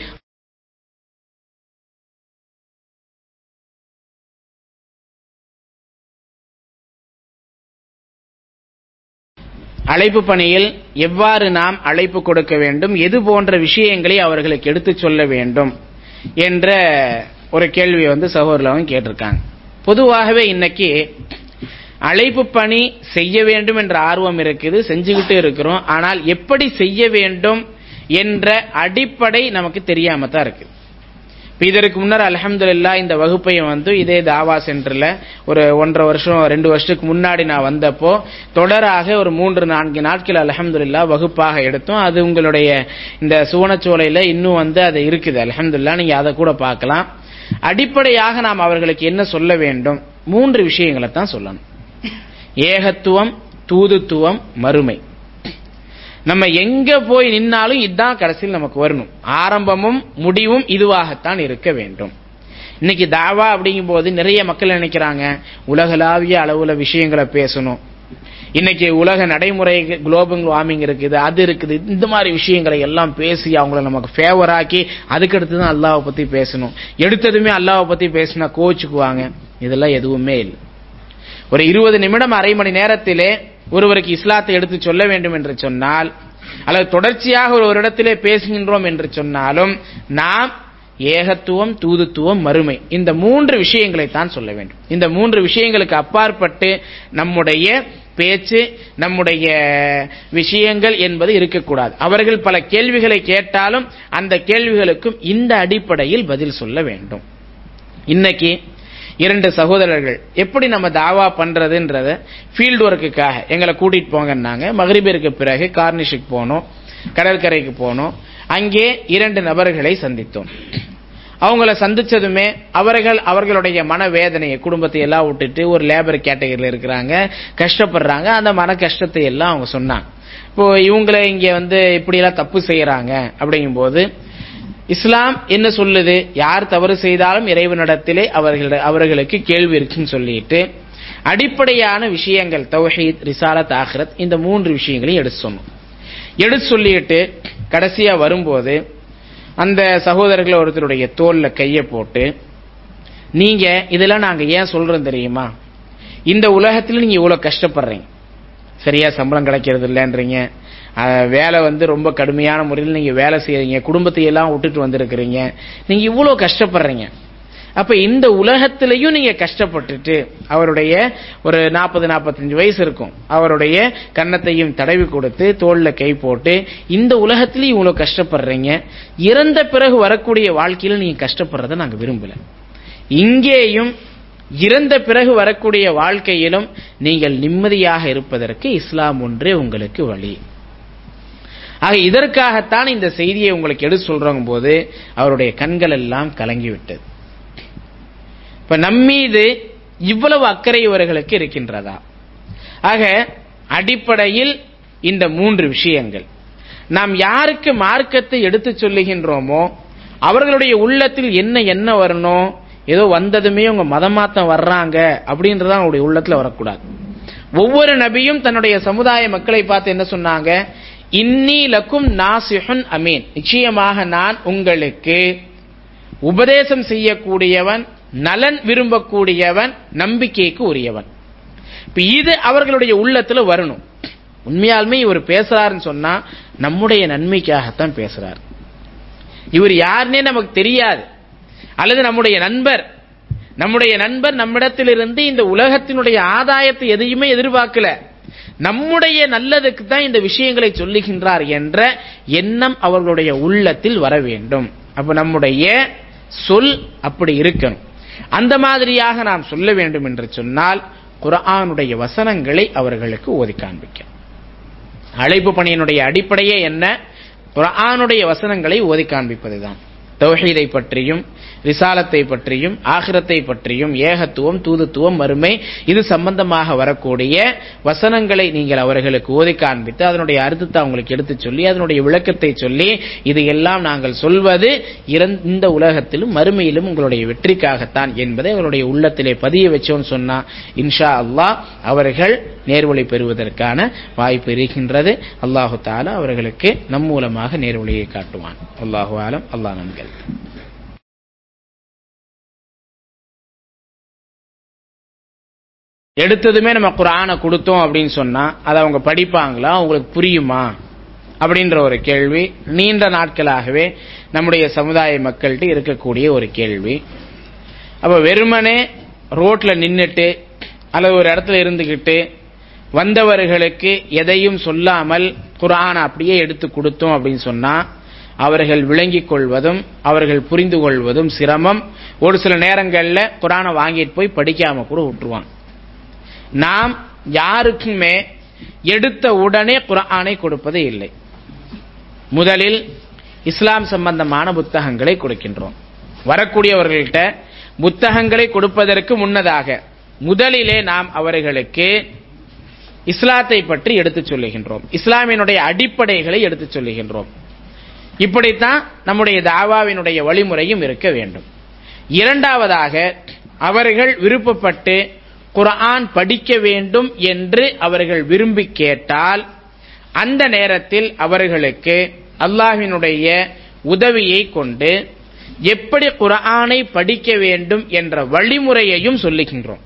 அழைப்பு பணியில் எவ்வாறு நாம் அழைப்பு கொடுக்க வேண்டும் எது போன்ற விஷயங்களை அவர்களுக்கு எடுத்துச் சொல்ல வேண்டும் என்ற ஒரு கேள்வி வந்து சகோதரர்களும் கேட்டிருக்காங்க பொதுவாகவே இன்னைக்கு அழைப்பு பணி செய்ய வேண்டும் என்ற ஆர்வம் இருக்குது செஞ்சுக்கிட்டு இருக்கிறோம் ஆனால் எப்படி செய்ய வேண்டும் என்ற அடிப்படை நமக்கு தெரியாம தான் இருக்கு இப்ப இதற்கு முன்னர் அலமதுல்லா இந்த வகுப்பை வந்து இதே தாவா சென்டர்ல ஒரு ஒன்றரை வருஷம் ரெண்டு வருஷத்துக்கு முன்னாடி நான் வந்தப்போ தொடராக ஒரு மூன்று நான்கு நாட்கள் அலமதுல்லா வகுப்பாக எடுத்தோம் அது உங்களுடைய இந்த சுவனச்சோலையில இன்னும் வந்து அது இருக்குது அலமதுல்லா நீங்க அதை கூட பார்க்கலாம் அடிப்படையாக நாம் அவர்களுக்கு என்ன சொல்ல வேண்டும் மூன்று விஷயங்களை தான் சொல்லணும் ஏகத்துவம் தூதுத்துவம் மறுமை நம்ம எங்க போய் நின்னாலும் இதுதான் கடைசியில் நமக்கு வரணும் ஆரம்பமும் முடிவும் இதுவாகத்தான் இருக்க வேண்டும் இன்னைக்கு தாவா அப்படிங்கும் போது நிறைய மக்கள் நினைக்கிறாங்க உலகளாவிய அளவுல விஷயங்களை பேசணும் இன்னைக்கு உலக நடைமுறை குளோபல் வார்மிங் இருக்குது அது இருக்குது இந்த மாதிரி விஷயங்களை எல்லாம் பேசி அவங்கள நமக்கு ஃபேவர் ஆக்கி அதுக்கடுத்து தான் அல்லாவை பத்தி பேசணும் எடுத்ததுமே அல்லாவை பத்தி பேசினா கோச்சுக்குவாங்க இதெல்லாம் எதுவுமே இல்லை ஒரு இருபது நிமிடம் அரை மணி நேரத்திலே ஒருவருக்கு இஸ்லாத்தை எடுத்து சொல்ல வேண்டும் என்று சொன்னால் அல்லது தொடர்ச்சியாக ஒரு ஒரு இடத்திலே பேசுகின்றோம் என்று சொன்னாலும் நாம் ஏகத்துவம் தூதுத்துவம் மறுமை இந்த மூன்று விஷயங்களை தான் சொல்ல வேண்டும் இந்த மூன்று விஷயங்களுக்கு அப்பாற்பட்டு நம்முடைய பேச்சு நம்முடைய விஷயங்கள் என்பது இருக்கக்கூடாது அவர்கள் பல கேள்விகளை கேட்டாலும் அந்த கேள்விகளுக்கும் இந்த அடிப்படையில் பதில் சொல்ல வேண்டும் இன்னைக்கு இரண்டு சகோதரர்கள் எப்படி நம்ம தாவா பண்றதுன்றத ஃபீல்டு ஒர்க்குக்காக எங்களை கூட்டிட்டு போங்கன்னாங்க மகரிபிற்கு பிறகு கார்னிஷுக்கு போனோம் கடற்கரைக்கு போனோம் அங்கே இரண்டு நபர்களை சந்தித்தோம் அவங்கள சந்திச்சதுமே அவர்கள் அவர்களுடைய மனவேதனையை குடும்பத்தை எல்லாம் விட்டுட்டு ஒரு லேபர் கேட்டகரியில் இருக்கிறாங்க கஷ்டப்படுறாங்க அந்த மன கஷ்டத்தை எல்லாம் அவங்க சொன்னாங்க இப்போ இவங்களை இங்க வந்து இப்படியெல்லாம் தப்பு செய்யறாங்க அப்படிங்கும்போது இஸ்லாம் என்ன சொல்லுது யார் தவறு செய்தாலும் இறைவனிடத்திலே அவர்கள் அவர்களுக்கு கேள்வி இருக்குன்னு சொல்லிட்டு அடிப்படையான விஷயங்கள் தௌஹீத் ரிசாலத் ஆஹ்ரத் இந்த மூன்று விஷயங்களையும் எடுத்து சொன்னோம் எடுத்து சொல்லிட்டு கடைசியா வரும்போது அந்த சகோதரர்கள் ஒருத்தருடைய தோல்ல கைய போட்டு நீங்க இதெல்லாம் நாங்க ஏன் சொல்றோம் தெரியுமா இந்த உலகத்துல நீங்க இவ்வளவு கஷ்டப்படுறீங்க சரியா சம்பளம் கிடைக்கிறது இல்லைன்றீங்க வேலை வந்து ரொம்ப கடுமையான முறையில் நீங்க வேலை செய்யறீங்க குடும்பத்தை எல்லாம் விட்டுட்டு வந்திருக்கிறீங்க நீங்க இவ்வளவு கஷ்டப்படுறீங்க அப்ப இந்த உலகத்திலையும் நீங்க கஷ்டப்பட்டுட்டு அவருடைய ஒரு நாற்பது நாற்பத்தஞ்சு வயசு இருக்கும் அவருடைய கன்னத்தையும் தடவி கொடுத்து தோல்ல கை போட்டு இந்த உலகத்திலையும் இவ்வளவு கஷ்டப்படுறீங்க இறந்த பிறகு வரக்கூடிய வாழ்க்கையில நீங்க கஷ்டப்படுறத நாங்க விரும்பல இங்கேயும் இறந்த பிறகு வரக்கூடிய வாழ்க்கையிலும் நீங்கள் நிம்மதியாக இருப்பதற்கு இஸ்லாம் ஒன்றே உங்களுக்கு வழி ஆக இதற்காகத்தான் இந்த செய்தியை உங்களுக்கு எடுத்து சொல்றோங்க போது அவருடைய கண்கள் எல்லாம் கலங்கிவிட்டது இப்ப நம்மீது இவ்வளவு அக்கறை இவர்களுக்கு இருக்கின்றதா ஆக அடிப்படையில் இந்த மூன்று விஷயங்கள் நாம் யாருக்கு மார்க்கத்தை எடுத்து சொல்லுகின்றோமோ அவர்களுடைய உள்ளத்தில் என்ன என்ன வரணும் ஏதோ வந்ததுமே உங்க மதமாத்தம் வர்றாங்க அப்படின்றத அவங்களுடைய உள்ளத்துல வரக்கூடாது ஒவ்வொரு நபியும் தன்னுடைய சமுதாய மக்களை பார்த்து என்ன சொன்னாங்க இன்னி லக்கும் நாசிஹுன் அமீன் நிச்சயமாக நான் உங்களுக்கு உபதேசம் செய்யக்கூடியவன் நலன் விரும்பக்கூடியவன் நம்பிக்கைக்கு உரியவன் இப்ப இது அவர்களுடைய உள்ளத்துல வரணும் உண்மையாலுமே இவர் பேசுறாருன்னு சொன்னா நம்முடைய நன்மைக்காகத்தான் பேசுறார் இவர் யாருன்னே நமக்கு தெரியாது அல்லது நம்முடைய நண்பர் நம்முடைய நண்பர் நம்மிடத்திலிருந்து இந்த உலகத்தினுடைய ஆதாயத்தை எதையுமே எதிர்பார்க்கல நம்முடைய நல்லதுக்கு தான் இந்த விஷயங்களை சொல்லுகின்றார் என்ற எண்ணம் அவர்களுடைய உள்ளத்தில் வர வேண்டும் அப்ப நம்முடைய சொல் அப்படி இருக்கணும் அந்த மாதிரியாக நாம் சொல்ல வேண்டும் என்று சொன்னால் குர்ஆனுடைய வசனங்களை அவர்களுக்கு ஓதி காண்பிக்கணும் அழைப்பு பணியினுடைய அடிப்படையே என்ன குர்ஆனுடைய வசனங்களை ஓதி காண்பிப்பதுதான் தௌஹீதை பற்றியும் ரிசாலத்தை பற்றியும் ஆகிரத்தை பற்றியும் ஏகத்துவம் தூதுத்துவம் மறுமை இது சம்பந்தமாக வரக்கூடிய வசனங்களை நீங்கள் அவர்களுக்கு ஓதி காண்பித்து அதனுடைய அர்த்தத்தை அவங்களுக்கு எடுத்து சொல்லி அதனுடைய விளக்கத்தை சொல்லி இது எல்லாம் நாங்கள் சொல்வது இறந்- இந்த உலகத்திலும் மறுமையிலும் உங்களுடைய வெற்றிக்காகத்தான் என்பதை அவருடைய உள்ளத்திலே பதிய வச்சோன்னு சொன்னா இன்ஷா அல்லாஹ் அவர்கள் நேர்வழி பெறுவதற்கான வாய்ப்பு இருக்கின்றது அல்லாஹு தாலா அவர்களுக்கு நம் மூலமாக நேர்வழியை காட்டுவான் அல்லாஹு ஆலம் அல்லாஹ் நன்கள் எடுத்ததுமே நம்ம குரானை கொடுத்தோம் அப்படின்னு சொன்னா அதை அவங்க படிப்பாங்களா அவங்களுக்கு புரியுமா அப்படின்ற ஒரு கேள்வி நீண்ட நாட்களாகவே நம்முடைய சமுதாய மக்கள்கிட்ட இருக்கக்கூடிய ஒரு கேள்வி அப்ப வெறுமனே ரோட்ல நின்னுட்டு அல்லது ஒரு இடத்துல இருந்துகிட்டு வந்தவர்களுக்கு எதையும் சொல்லாமல் குரானை அப்படியே எடுத்து கொடுத்தோம் அப்படின்னு சொன்னா அவர்கள் விளங்கிக் கொள்வதும் அவர்கள் புரிந்து கொள்வதும் சிரமம் ஒரு சில நேரங்கள்ல குரானை வாங்கிட்டு போய் படிக்காம கூட விட்டுருவாங்க நாம் யாருக்குமே எடுத்த உடனே குர்ஆனை கொடுப்பது இல்லை முதலில் இஸ்லாம் சம்பந்தமான புத்தகங்களை கொடுக்கின்றோம் வரக்கூடியவர்கள்ட்ட புத்தகங்களை கொடுப்பதற்கு முன்னதாக முதலிலே நாம் அவர்களுக்கு இஸ்லாத்தை பற்றி எடுத்துச் சொல்லுகின்றோம் இஸ்லாமினுடைய அடிப்படைகளை எடுத்துச் சொல்லுகின்றோம் இப்படித்தான் நம்முடைய தாவாவினுடைய வழிமுறையும் இருக்க வேண்டும் இரண்டாவதாக அவர்கள் விருப்பப்பட்டு குர்ஆன் படிக்க வேண்டும் என்று அவர்கள் விரும்பி கேட்டால் அந்த நேரத்தில் அவர்களுக்கு அல்லாஹ்வினுடைய உதவியை கொண்டு எப்படி குர்ஆனை படிக்க வேண்டும் என்ற வழிமுறையையும் சொல்லுகின்றோம்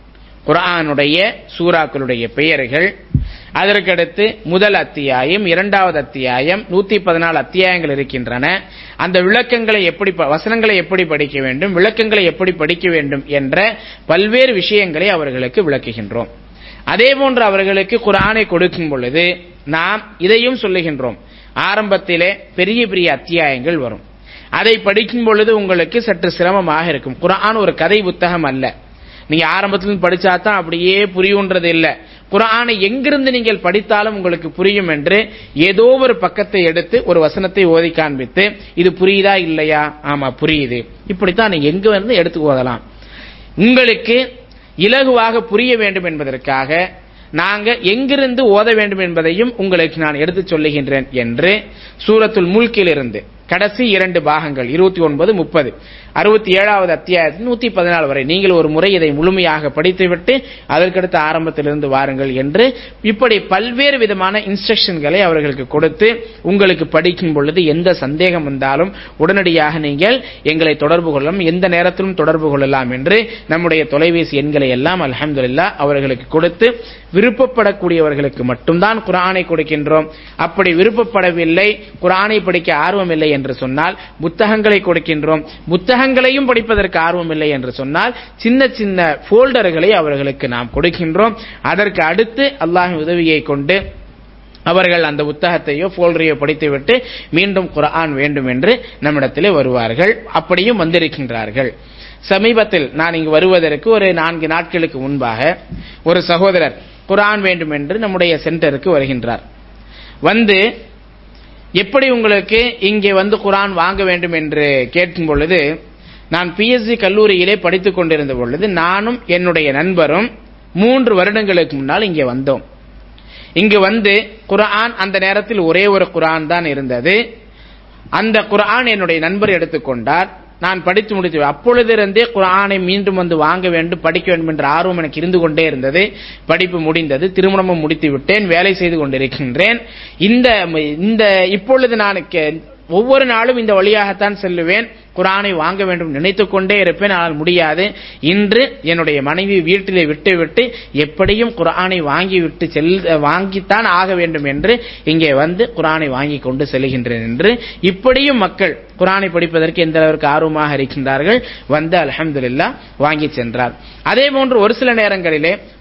குர்ஆனுடைய சூறாக்களுடைய பெயர்கள் அதற்கடுத்து முதல் அத்தியாயம் இரண்டாவது அத்தியாயம் நூத்தி பதினாலு அத்தியாயங்கள் இருக்கின்றன அந்த விளக்கங்களை எப்படி ப- வசனங்களை எப்படி படிக்க வேண்டும் விளக்கங்களை எப்படி படிக்க வேண்டும் என்ற பல்வேறு விஷயங்களை அவர்களுக்கு விளக்குகின்றோம் அதே போன்று அவர்களுக்கு குர்ஆனை கொடுக்கும் பொழுது நாம் இதையும் சொல்லுகின்றோம் ஆரம்பத்திலே பெரிய பெரிய அத்தியாயங்கள் வரும் அதை படிக்கும் பொழுது உங்களுக்கு சற்று சிரமமாக இருக்கும் குர்ஆன் ஒரு கதை புத்தகம் அல்ல நீங்க ஆரம்பத்துல படிச்சா தான் அப்படியே புரியுன்றது இல்ல குர்ஆனை எங்கிருந்து நீங்கள் படித்தாலும் உங்களுக்கு புரியும் என்று ஏதோ ஒரு பக்கத்தை எடுத்து ஒரு வசனத்தை ஓதி காண்பித்து இது புரியுதா இல்லையா ஆமா புரியுது இப்படித்தான் நீங்க எங்க இருந்து எடுத்து ஓதலாம் உங்களுக்கு இலகுவாக புரிய வேண்டும் என்பதற்காக நாங்க எங்கிருந்து ஓத வேண்டும் என்பதையும் உங்களுக்கு நான் எடுத்துச் சொல்லுகின்றேன் என்று சூரத்துல் முல்கிலிருந்து கடைசி இரண்டு பாகங்கள் இருபத்தி ஒன்பது முப்பது அறுபத்தி ஏழாவது அத்தியாயத்தில் நூத்தி பதினாலு வரை நீங்கள் ஒரு முறை இதை முழுமையாக படித்துவிட்டு அதற்கடுத்த ஆரம்பத்திலிருந்து வாருங்கள் என்று இப்படி பல்வேறு விதமான இன்ஸ்ட்ரக்ஷன்களை அவர்களுக்கு கொடுத்து உங்களுக்கு படிக்கும் பொழுது எந்த சந்தேகம் வந்தாலும் உடனடியாக நீங்கள் எங்களை தொடர்பு கொள்ளலாம் எந்த நேரத்திலும் தொடர்பு கொள்ளலாம் என்று நம்முடைய தொலைபேசி எண்களை எல்லாம் அல்ஹம்துலில்லாஹ் அவர்களுக்கு கொடுத்து விருப்பப்படக்கூடியவர்களுக்கு மட்டும்தான் குர்ஆனை கொடுக்கின்றோம் அப்படி விருப்பப்படவில்லை குர்ஆனை படிக்க ஆர்வமில்லை என்று சொன்னால் புத்தகங்களை கொடுக்கின்றோம் புத்தகங்களையும் படிப்பதற்கு ஆர்வமில்லை என்று சொன்னால் சின்ன சின்ன போல்டர்களை அவர்களுக்கு நாம் கொடுக்கின்றோம் அதற்கு அடுத்து அல்லாஹ்வின் உதவியை கொண்டு அவர்கள் அந்த புத்தகத்தையோ போல்டரையோ படித்துவிட்டு மீண்டும் குர்ஆன் வேண்டும் என்று நம்மிடத்திலே வருவார்கள் அப்படியும் வந்திருக்கின்றார்கள் சமீபத்தில் நான் இங்கு வருவதற்கு ஒரு நான்கு நாட்களுக்கு முன்பாக ஒரு சகோதரர் குர்ஆன் வேண்டும் என்று நம்முடைய சென்டருக்கு வருகின்றார் வந்து எப்படி உங்களுக்கு இங்கே வந்து குர்ஆன் வாங்க வேண்டும் என்று கேட்கும் பொழுது நான் பிஎஸ்சி கல்லூரியிலே படித்துக் கொண்டிருந்த பொழுது நானும் என்னுடைய நண்பரும் மூன்று வருடங்களுக்கு முன்னால் இங்கே வந்தோம் இங்கு வந்து குர்ஆன் அந்த நேரத்தில் ஒரே ஒரு குர்ஆன் தான் இருந்தது அந்த குர்ஆன் என்னுடைய நண்பர் எடுத்துக்கொண்டார் நான் படித்து முடித்து அப்பொழுதிருந்தே குர்ஆனை மீண்டும் வந்து வாங்க வேண்டும் படிக்க வேண்டும் என்ற ஆர்வம் எனக்கு இருந்து கொண்டே இருந்தது படிப்பு முடிந்தது திருமணமும் முடித்து விட்டேன் வேலை செய்து கொண்டிருக்கின்றேன் இந்த இந்த இப்பொழுது நான் கே- ஒவ்வொரு நாளும் இந்த வழியாகத்தான் செல்லுவேன் குர்ஆனை வாங்க வேண்டும் நினைத்துக் கொண்டே இருப்பேன் ஆனால் முடியாது இன்று என்னுடைய மனைவி வீட்டிலே விட்டு விட்டு எப்படியும் குர்ஆனை வாங்கி விட்டு செல் வாங்கித்தான் ஆக வேண்டும் என்று இங்கே வந்து குர்ஆனை வாங்கி கொண்டு செல்கின்றேன் என்று இப்படியும் மக்கள் குர்ஆனை படிப்பதற்கு எந்த அளவிற்கு ஆர்வமாக இருக்கின்றார்கள் வந்து அல்ஹம்துலில்லாஹ் வாங்கி சென்றார் அதே போன்று ஒரு சில நேரங்களிலே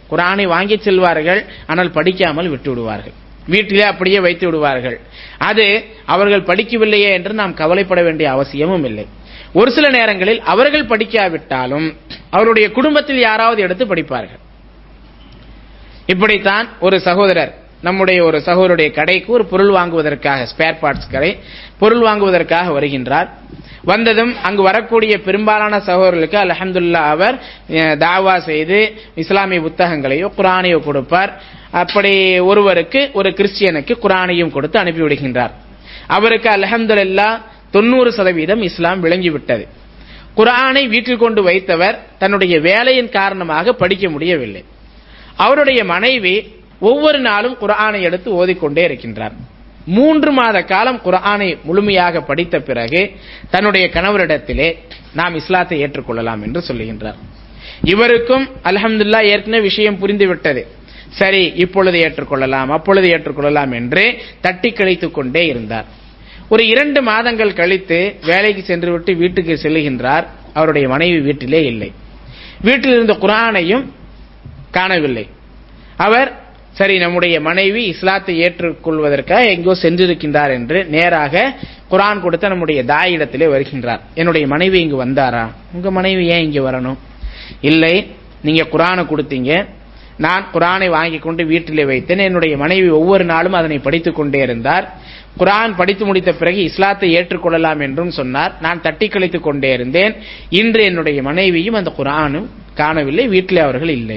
குரானை வாங்கி செல்வார்கள் ஆனால் படிக்காமல் விட்டு விடுவார்கள் வீட்டிலே அப்படியே வைத்து விடுவார்கள் அது அவர்கள் படிக்கவில்லையே என்று நாம் கவலைப்பட வேண்டிய அவசியமும் இல்லை ஒரு சில நேரங்களில் அவர்கள் படிக்காவிட்டாலும் அவருடைய குடும்பத்தில் யாராவது எடுத்து படிப்பார்கள் இப்படித்தான் ஒரு சகோதரர் நம்முடைய ஒரு சகோதரருடைய கடைக்கு ஒரு பொருள் வாங்குவதற்காக ஸ்பேர் பார்ட்ஸ் கடை பொருள் வாங்குவதற்காக வருகின்றார் வந்ததும் அங்கு வரக்கூடிய பெரும்பாலான சகோதரர்களுக்கு அலஹம்துல்லா அவர் அஹ், தாவா செய்து இஸ்லாமிய புத்தகங்களையோ குரானையோ கொடுப்பார் அப்படி ஒருவருக்கு ஒரு கிறிஸ்டியனுக்கு குரானையும் கொடுத்து அனுப்பிவிடுகின்றார் அவருக்கு அலஹம்துல்லா தொண்ணூறு சதவீதம் இஸ்லாம் விளங்கிவிட்டது குரானை வீட்டில் கொண்டு வைத்தவர் தன்னுடைய வேலையின் காரணமாக படிக்க முடியவில்லை அவருடைய மனைவி ஒவ்வொரு நாளும் குர்ஆனை எடுத்து ஓதிக்கொண்டே இருக்கின்றார் மூன்று மாத காலம் குர்ஆனை முழுமையாக படித்த பிறகு தன்னுடைய கணவரிடத்திலே நாம் இஸ்லாத்தை ஏற்றுக்கொள்ளலாம் என்று சொல்லுகின்றார் இவருக்கும் அல்ஹம்துலில்லாஹ் ஏற்கனவே விஷயம் புரிந்துவிட்டது சரி இப்பொழுது ஏற்றுக்கொள்ளலாம் அப்பொழுது ஏற்றுக்கொள்ளலாம் என்று தட்டி கழித்துக் கொண்டே இருந்தார் ஒரு இரண்டு மாதங்கள் கழித்து வேலைக்கு சென்று விட்டு வீட்டுக்கு செல்லுகின்றார் அவருடைய மனைவி வீட்டிலே இல்லை வீட்டில் இருந்த குர்ஆனையும் காணவில்லை அவர் சரி நம்முடைய மனைவி இஸ்லாத்தை ஏற்றுக்கொள்வதற்காக எங்கோ சென்றிருக்கின்றார் என்று நேராக குர்ஆன் கொடுத்த நம்முடைய தாயிடத்திலே வருகின்றார் என்னுடைய மனைவி இங்கு வந்தாரா உங்க மனைவி ஏன் இங்க வரணும் இல்லை நீங்க குர்ஆனை கொடுத்தீங்க நான் குர்ஆனை வாங்கி கொண்டு வீட்டிலே வைத்தேன் என்னுடைய மனைவி ஒவ்வொரு நாளும் அதனை படித்துக் கொண்டே இருந்தார் குர்ஆன் படித்து முடித்த பிறகு இஸ்லாத்தை ஏற்றுக்கொள்ளலாம் என்றும் சொன்னார் நான் தட்டி கழித்துக் கொண்டே இருந்தேன் இன்று என்னுடைய மனைவியும் அந்த குர்ஆனும் காணவில்லை வீட்டிலே அவர்கள் இல்லை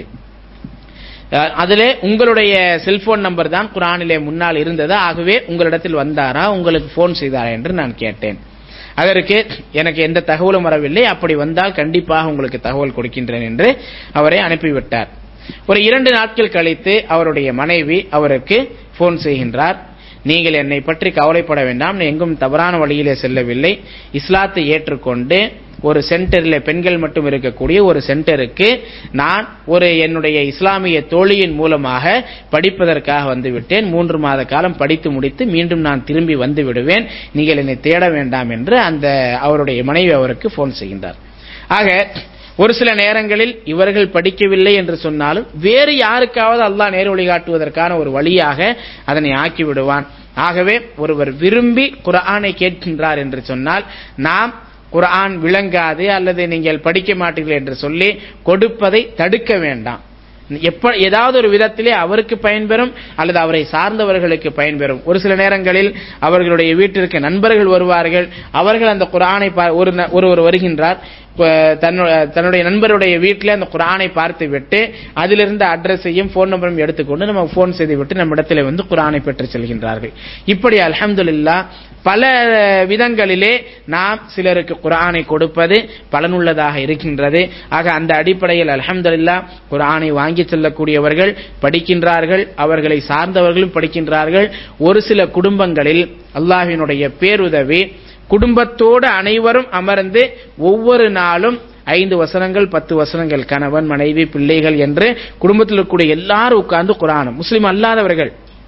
அஹ் அதிலே உங்களுடைய செல்போன் நம்பர் தான் குரானிலே முன்னால் இருந்தது ஆகவே உங்களிடத்தில் வந்தாரா உங்களுக்கு போன் செய்தாரா என்று நான் கேட்டேன் அதற்கு எனக்கு எந்த தகவலும் வரவில்லை அப்படி வந்தால் கண்டிப்பாக உங்களுக்கு தகவல் கொடுக்கின்றேன் என்று அவரை அனுப்பிவிட்டார் ஒரு இரண்டு நாட்கள் கழித்து அவருடைய மனைவி அவருக்கு போன் செய்கின்றார் நீங்கள் என்னை பற்றி கவலைப்பட வேண்டாம் நான் எங்கும் தவறான வழியிலே செல்லவில்லை இஸ்லாத்தை ஏற்றுக்கொண்டு ஒரு சென்டரில் பெண்கள் மட்டும் இருக்கக்கூடிய ஒரு சென்டருக்கு நான் ஒரு என்னுடைய இஸ்லாமிய தோழியின் மூலமாக படிப்பதற்காக வந்து விட்டேன் மூன்று மாத காலம் படித்து முடித்து மீண்டும் நான் திரும்பி வந்து விடுவேன் நீங்கள் என்னை தேட வேண்டாம் என்று அந்த அவருடைய மனைவி அவருக்கு போன் செய்கின்றார் ஆக ஒரு சில நேரங்களில் இவர்கள் படிக்கவில்லை என்று சொன்னாலும் வேறு யாருக்காவது அல்லாஹ் நேர் வழி காட்டுவதற்கான ஒரு வழியாக அதனை ஆக்கி விடுவான் ஆகவே ஒருவர் விரும்பி குர்ஆனை கேட்கின்றார் என்று சொன்னால் நாம் குர்ஆன் விளங்காது அல்லது நீங்கள் படிக்க மாட்டீர்கள் என்று சொல்லி கொடுப்பதை தடுக்க வேண்டாம் எப்ப ஏதாவது ஒரு விதத்திலே அவருக்கு பயன்பெறும் அல்லது அவரை சார்ந்தவர்களுக்கு பயன்பெறும் ஒரு சில நேரங்களில் அவர்களுடைய வீட்டிற்கு நண்பர்கள் வருவார்கள் அவர்கள் அந்த குரானை ஒரு ந- ஒருவர் வருகின்றார் இப்ப தன்னு- தன்னுடைய நண்பருடைய வீட்டில் அந்த குரானை பார்த்து விட்டு அதிலிருந்து அட்ரஸையும் ஃபோன் நம்பரும் எடுத்துக்கொண்டு நம்ம ஃபோன் செய்து விட்டு நம்ம இடத்துல வந்து குரானை பெற்று செல்கின்றார்கள் இப்படி அல்ஹம்துலில்லாஹ் பல விதங்களிலே நாம் சிலருக்கு குர்ஆனை கொடுப்பது பலனுள்ளதாக இருக்கின்றது ஆக அந்த அடிப்படையில் அல்ஹம்துலில்லாஹ் குர்ஆனை வாங்கி செல்லக்கூடியவர்கள் படிக்கின்றார்கள் அவர்களை சார்ந்தவர்களும் படிக்கின்றார்கள் ஒரு சில குடும்பங்களில் அல்லாஹ்வினுடைய பேருதவி குடும்பத்தோடு அனைவரும் அமர்ந்து ஒவ்வொரு நாளும் ஐந்து வசனங்கள் பத்து வசனங்கள் கணவன் மனைவி பிள்ளைகள் என்று குடும்பத்தில் இருக்கக்கூடிய எல்லாரும் உட்கார்ந்து குரானும் முஸ்லிம் அல்லாதவர்கள்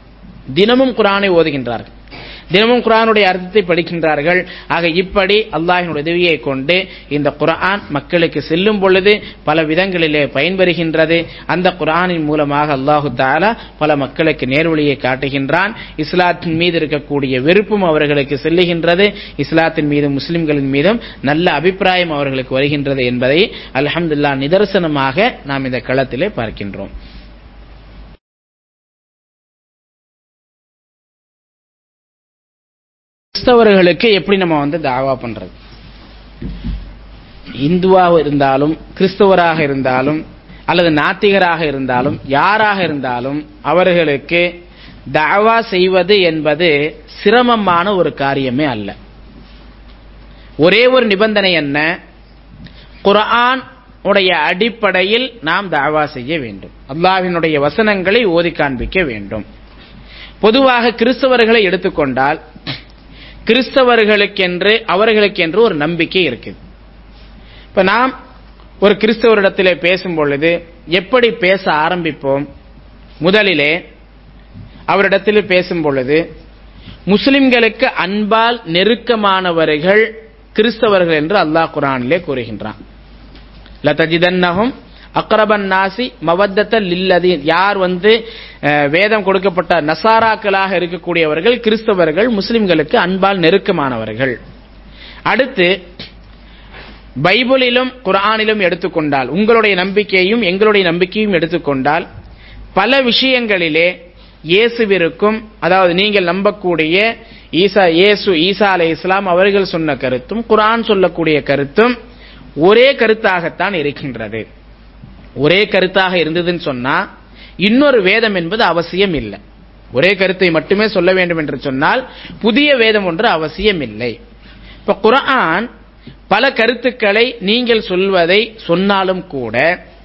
தினமும் குரானை ஓதுகின்றார்கள் தினமும் குரானுடைய அர்த்தத்தை படிக்கின்றார்கள் ஆக இப்படி அல்லாஹினுடைய உதவியை கொண்டு இந்த குர்ஆன் மக்களுக்கு செல்லும் பொழுது பல விதங்களிலே பயன்பெறுகின்றது அந்த குர்ஆனின் மூலமாக அல்லாஹு தாலா பல மக்களுக்கு நேர்வழியை காட்டுகின்றான் இஸ்லாத்தின் மீது இருக்கக்கூடிய வெறுப்பும் அவர்களுக்கு செல்லுகின்றது இஸ்லாத்தின் மீதும் முஸ்லிம்களின் மீதும் நல்ல அபிப்பிராயம் அவர்களுக்கு வருகின்றது என்பதை அல்ஹம்துலில்லாஹ் நிதர்சனமாக நாம் இந்த களத்திலே பார்க்கின்றோம் கிறிஸ்தவர்களுக்கு எப்படி நம்ம வந்து தாவா பண்றது இந்துவாக இருந்தாலும் கிறிஸ்தவராக இருந்தாலும் அல்லது நாத்திகராக இருந்தாலும் யாராக இருந்தாலும் அவர்களுக்கு தாவா செய்வது என்பது சிரமமான ஒரு காரியமே அல்ல ஒரே ஒரு நிபந்தனை என்ன குர்ஆன் உடைய அடிப்படையில் நாம் தாவா செய்ய வேண்டும் அல்லாஹ்வினுடைய வசனங்களை ஓதி காண்பிக்க வேண்டும் பொதுவாக கிறிஸ்தவர்களை எடுத்துக்கொண்டால் கிறிஸ்தவர்களுக்கென்று அவர்களுக்கென்று ஒரு நம்பிக்கை இருக்குது இப்ப நாம் ஒரு கிறிஸ்தவரிடத்திலே பேசும் பொழுது எப்படி பேச ஆரம்பிப்போம் முதலிலே அவரிடத்தில் பேசும் பொழுது முஸ்லிம்களுக்கு அன்பால் நெருக்கமானவர்கள் கிறிஸ்தவர்கள் என்று அல்லாஹ் குரானிலே கூறுகின்றான் லதஜிதன்னஹும் அக்ரபன் நாசி மவத்தத்த லில்லதீன் யார் வந்து அஹ், வேதம் கொடுக்கப்பட்ட நசாராக்களாக இருக்கக்கூடியவர்கள் கிறிஸ்தவர்கள் முஸ்லிம்களுக்கு அன்பால் நெருக்கமானவர்கள் அடுத்து பைபிளிலும் குர்ஆனிலும் எடுத்துக்கொண்டால் உங்களுடைய நம்பிக்கையும் எங்களுடைய நம்பிக்கையும் எடுத்துக்கொண்டால் பல விஷயங்களிலே இயேசுவிற்கும் அதாவது நீங்கள் நம்பக்கூடிய ஈசா இயேசு ஈசா அலை இஸ்லாம் அவர்கள் சொன்ன கருத்தும் குர்ஆன் சொல்லக்கூடிய கருத்தும் ஒரே கருத்தாகத்தான் இருக்கின்றது ஒரே கருத்தாக இருந்ததுன்னு சொன்னா இன்னொரு வேதம் என்பது அவசியம் இல்லை ஒரே கருத்தை மட்டுமே சொல்ல வேண்டும் என்று சொன்னால் புதிய வேதம் ஒன்று அவசியம் இல்லை இப்ப குர்ஆன் பல கருத்துக்களை நீங்கள் சொல்வதை சொன்னாலும் கூட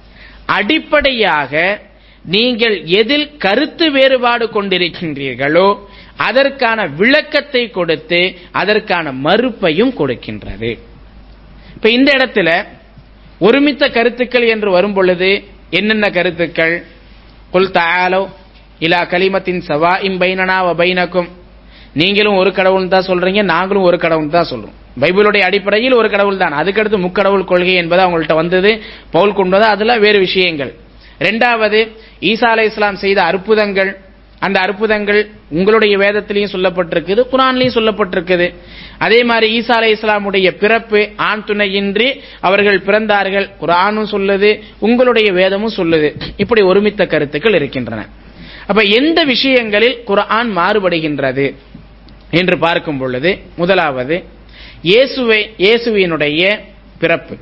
அடிப்படையாக நீங்கள் எதில் கருத்து வேறுபாடு கொண்டிருக்கின்றீர்களோ அதற்கான விளக்கத்தை கொடுத்து அதற்கான மறுப்பையும் கொடுக்கின்றது இப்ப இந்த இடத்துல ஒருமித்த கருத்துக்கள் என்று வரும் பொழுது என்னென்ன கருத்துக்கள் குல் தஆலோ இலா கலிமத்தின் சவா இம் பைனனா வ பைனக்கும் நீங்களும் ஒரு கடவுள் தான் சொல்றீங்க நாங்களும் ஒரு கடவுள் தான் சொல்றோம் பைபிளுடைய அடிப்படையில் ஒரு கடவுள் தான் அதுக்கடுத்து முக்கடவுள் கொள்கை என்பது அவங்கள்ட்ட வந்தது பவுல் கொண்டு வந்தது அதெல்லாம் வேறு விஷயங்கள் ரெண்டாவது ஈசா அலை இஸ்லாம் செய்த அற்புதங்கள் அந்த அற்புதங்கள் உங்களுடைய வேதத்திலையும் சொல்லப்பட்டிருக்குது குரான்லையும் சொல்லப்பட்டிருக்குது அதே மாதிரி ஈசா அலை இஸ்லாமுடைய பிறப்பு ஆண் துணையின்றி அவர்கள் பிறந்தார்கள் குரானும் சொல்லுது உங்களுடைய வேதமும் சொல்லுது இப்படி ஒருமித்த கருத்துக்கள் இருக்கின்றன அப்ப எந்த விஷயங்களில் குர்ஆன் மாறுபடுகின்றது என்று பார்க்கும் பொழுது முதலாவது இயேசுவை இயேசுவினுடைய பிறப்பு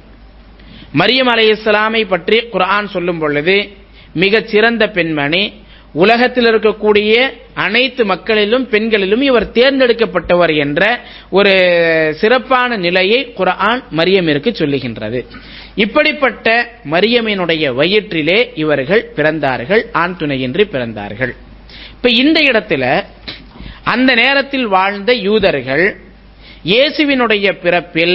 மரியம் அலைஹிஸ்ஸலாமை பற்றி குர்ஆன் சொல்லும் பொழுது மிகச் சிறந்த பெண்மணி உலகத்தில் இருக்கக்கூடிய அனைத்து மக்களிலும் பெண்களிலும் இவர் தேர்ந்தெடுக்கப்பட்டவர் என்ற ஒரு சிறப்பான நிலையை குர்ஆன் மரியமிற்கு சொல்லுகின்றது இப்படிப்பட்ட மரியமினுடைய வயிற்றிலே இவர்கள் பிறந்தார்கள் ஆண் துணையின்றி பிறந்தார்கள் இப்ப இந்த இடத்துல அந்த நேரத்தில் வாழ்ந்த யூதர்கள் இயேசுவினுடைய பிறப்பில்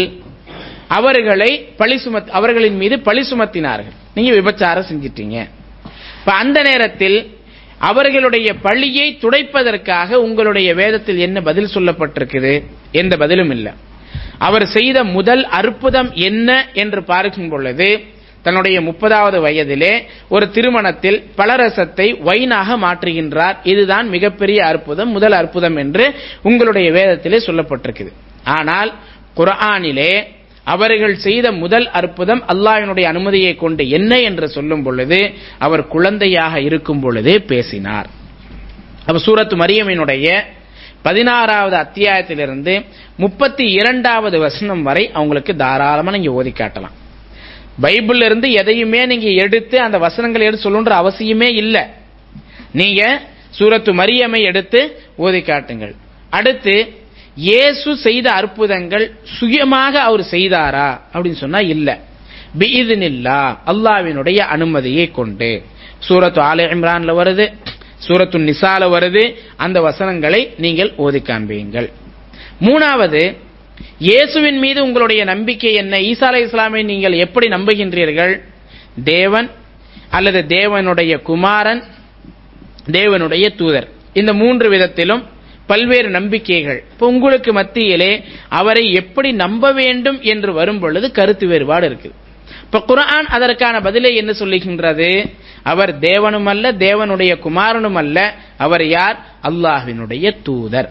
அவர்களை பழி சுமத் அவர்களின் மீது பழி சுமத்தினார்கள் நீங்க விபச்சாரம் செஞ்சிட்டீங்க இப்ப அந்த நேரத்தில் அவர்களுடைய பழியை துடைப்பதற்காக உங்களுடைய வேதத்தில் என்ன பதில் சொல்லப்பட்டிருக்குது எந்த பதிலும் இல்லை அவர் செய்த முதல் அற்புதம் என்ன என்று பார்க்கும் பொழுது தன்னுடைய முப்பதாவது வயதிலே ஒரு திருமணத்தில் பலரசத்தை வைனாக மாற்றுகின்றார் இதுதான் மிகப்பெரிய அற்புதம் முதல் அற்புதம் என்று உங்களுடைய வேதத்திலே சொல்லப்பட்டிருக்குது ஆனால் குர்ஆனிலே அவர்கள் செய்த முதல் அற்புதம் அல்லாஹ்வினுடைய அனுமதியை கொண்டு என்ன என்று சொல்லும் பொழுது அவர் குழந்தையாக இருக்கும் பொழுதே பேசினார் அப்ப சூரத்து மரியமினுடைய பதினாறாவது அத்தியாயத்திலிருந்து முப்பத்தி இரண்டாவது வசனம் வரை அவங்களுக்கு தாராளமா நீங்க ஓதி காட்டலாம் பைபிள்ல இருந்து எதையுமே நீங்க எடுத்து அந்த வசனங்களை எடுத்து சொல்லணுன்ற அவசியமே இல்லை நீங்க சூரத்து மரியமை எடுத்து ஓதி காட்டுங்கள் அடுத்து இயேசு செய்த அற்புதங்கள் சுயமாக அவர் செய்தாரா அப்படின்னு சொன்னா இல்ல பிஇذنில்லா அல்லாஹ்வினுடைய அனுமதியை கொண்டு சூரத்து ஆல இம்ரான்ல வருது சூரத்து நிசால வருது அந்த வசனங்களை நீங்கள் ஓதி காண்பீங்கள் மூணாவது இயேசுவின் மீது உங்களுடைய நம்பிக்கை என்ன ஈசா அலை இஸ்லாமை நீங்கள் எப்படி நம்புகின்றீர்கள் தேவன் அல்லது தேவனுடைய குமாரன் தேவனுடைய தூதர் இந்த மூன்று விதத்திலும் பல்வேறு நம்பிக்கைகள் இப்போ உங்களுக்கு மத்தியிலே அவரை எப்படி நம்ப வேண்டும் என்று வரும் பொழுது கருத்து வேறுபாடு இருக்குது இப்ப குர்ஆன் அதற்கான பதிலை என்ன சொல்லுகின்றது அவர் தேவனும் அல்ல தேவனுடைய குமாரனும் அல்ல அவர் யார் அல்லாஹ்வினுடைய தூதர்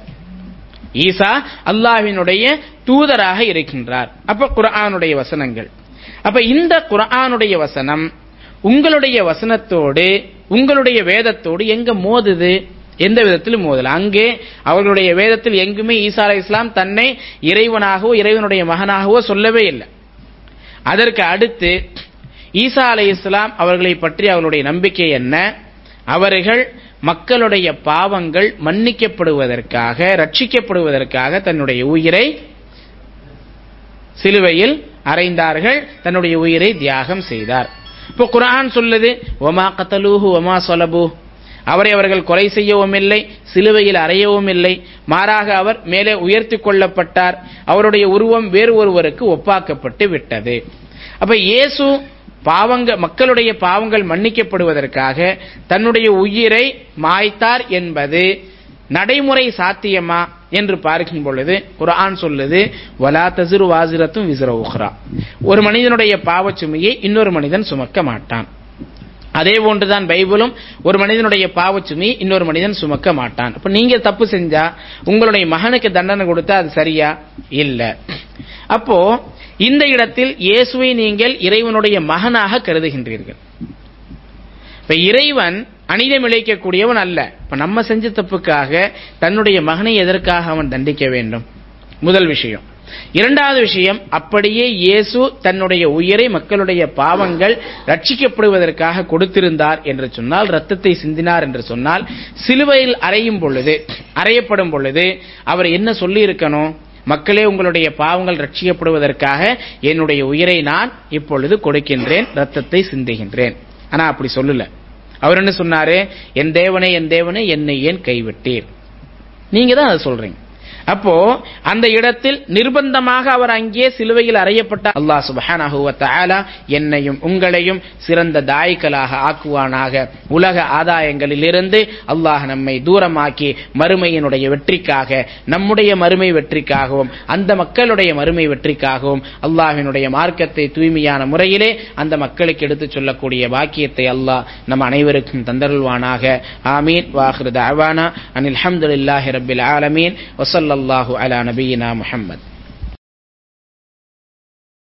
ஈசா அல்லாஹ்வினுடைய தூதராக இருக்கின்றார் அப்ப குர்ஆனுடைய வசனங்கள் அப்ப இந்த குர்ஆனுடைய வசனம் உங்களுடைய வசனத்தோடு உங்களுடைய வேதத்தோடு எங்க மோதுது எந்த விதத்திலும் மோதல அங்கே அவர்களுடைய வேதத்தில் எங்குமே ஈசா அலை இஸ்லாம் தன்னை இறைவனாகவோ இறைவனுடைய மகனாகவோ சொல்லவே இல்லை அதற்கு அடுத்து ஈசா அலை இஸ்லாம் அவர்களை பற்றி அவர்களுடைய நம்பிக்கை என்ன அவர்கள் மக்களுடைய பாவங்கள் மன்னிக்கப்படுவதற்காக ரட்சிக்கப்படுவதற்காக தன்னுடைய உயிரை சிலுவையில் அறைந்தார்கள் தன்னுடைய உயிரை தியாகம் செய்தார் இப்போ குர்ஆன் சொல்லுது ஒமா கத்தலூஹு ஒமா சொலபு அவரை அவர்கள் கொலை செய்யவும் இல்லை சிலுவையில் அறையவும் இல்லை மாறாக அவர் மேலே உயர்த்தி கொள்ளப்பட்டார் அவருடைய உருவம் வேறு ஒருவருக்கு ஒப்பாக்கப்பட்டு விட்டது அப்ப இயேசு பாவங்க மக்களுடைய பாவங்கள் மன்னிக்கப்படுவதற்காக தன்னுடைய உயிரை மாய்த்தார் என்பது நடைமுறை சாத்தியமா என்று பார்க்கும் பொழுது குர்ஆன் சொல்லுது வலா தசிறு வாசிரத்தும் விசிற உஹ்ரா ஒரு மனிதனுடைய பாவச்சுமையை இன்னொரு மனிதன் சுமக்க மாட்டான் அதே போன்றுதான் பைபிளும் ஒரு மனிதனுடைய பாவச்சுமி இன்னொரு மனிதன் சுமக்க மாட்டான் அப்ப நீங்க தப்பு செஞ்சா உங்களுடைய மகனுக்கு தண்டனை கொடுத்தா அது சரியா இல்ல அப்போ இந்த இடத்தில் இயேசுவை நீங்கள் இறைவனுடைய மகனாக கருதுகின்றீர்கள் இப்ப இறைவன் அநீதம் இழைக்கக்கூடியவன் அல்ல இப்ப நம்ம செஞ்ச தப்புக்காக தன்னுடைய மகனை எதற்காக அவன் தண்டிக்க வேண்டும் முதல் விஷயம் இரண்டாவது விஷயம் அப்படியே இயேசு தன்னுடைய உயிரை மக்களுடைய பாவங்கள் ரட்சிக்கப்படுவதற்காக கொடுத்திருந்தார் என்று சொன்னால் ரத்தத்தை சிந்தினார் என்று சொன்னால் சிலுவையில் அறையும் பொழுது அறையப்படும் பொழுது அவர் என்ன சொல்லி இருக்கணும் மக்களே உங்களுடைய பாவங்கள் ரட்சிக்கப்படுவதற்காக என்னுடைய உயிரை நான் இப்பொழுது கொடுக்கின்றேன் ரத்தத்தை சிந்துகின்றேன் ஆனா அப்படி சொல்லல அவர் என்ன சொன்னாரு என் தேவனே என் தேவனே என்னை ஏன் கைவிட்டீர் நீங்க தான் அதை சொல்றீங்க அப்போ அந்த இடத்தில் நிர்பந்தமாக அவர் அங்கே சிலுவையில் அறையப்பட்ட அல்லாஹ் சுபஹானஹு வ தஆலா என்னையும் உங்களையும் சிறந்த தாய்களாக ஆக்குவானாக உலக ஆதாயங்களிலிருந்து அல்லாஹ் நம்மை தூரமாக்கி மறுமையினுடைய வெற்றிக்காக நம்முடைய மறுமை வெற்றிக்காகவும் அந்த மக்களுடைய மறுமை வெற்றிக்காகவும் அல்லாஹ்வினுடைய மார்க்கத்தை தூய்மையான முறையிலே அந்த மக்களுக்கு எடுத்துச் சொல்லக்கூடிய பாக்கியத்தை அல்லாஹ் நம் அனைவருக்கும் தந்தருள்வானாக ஆமீன் வாஹிரு தஅவானா அனில் ஹம்துலில்லாஹி ரப்பில் ஆலமீன் வஸல்லல்லாஹு அலா நபியினா முஹம்மத்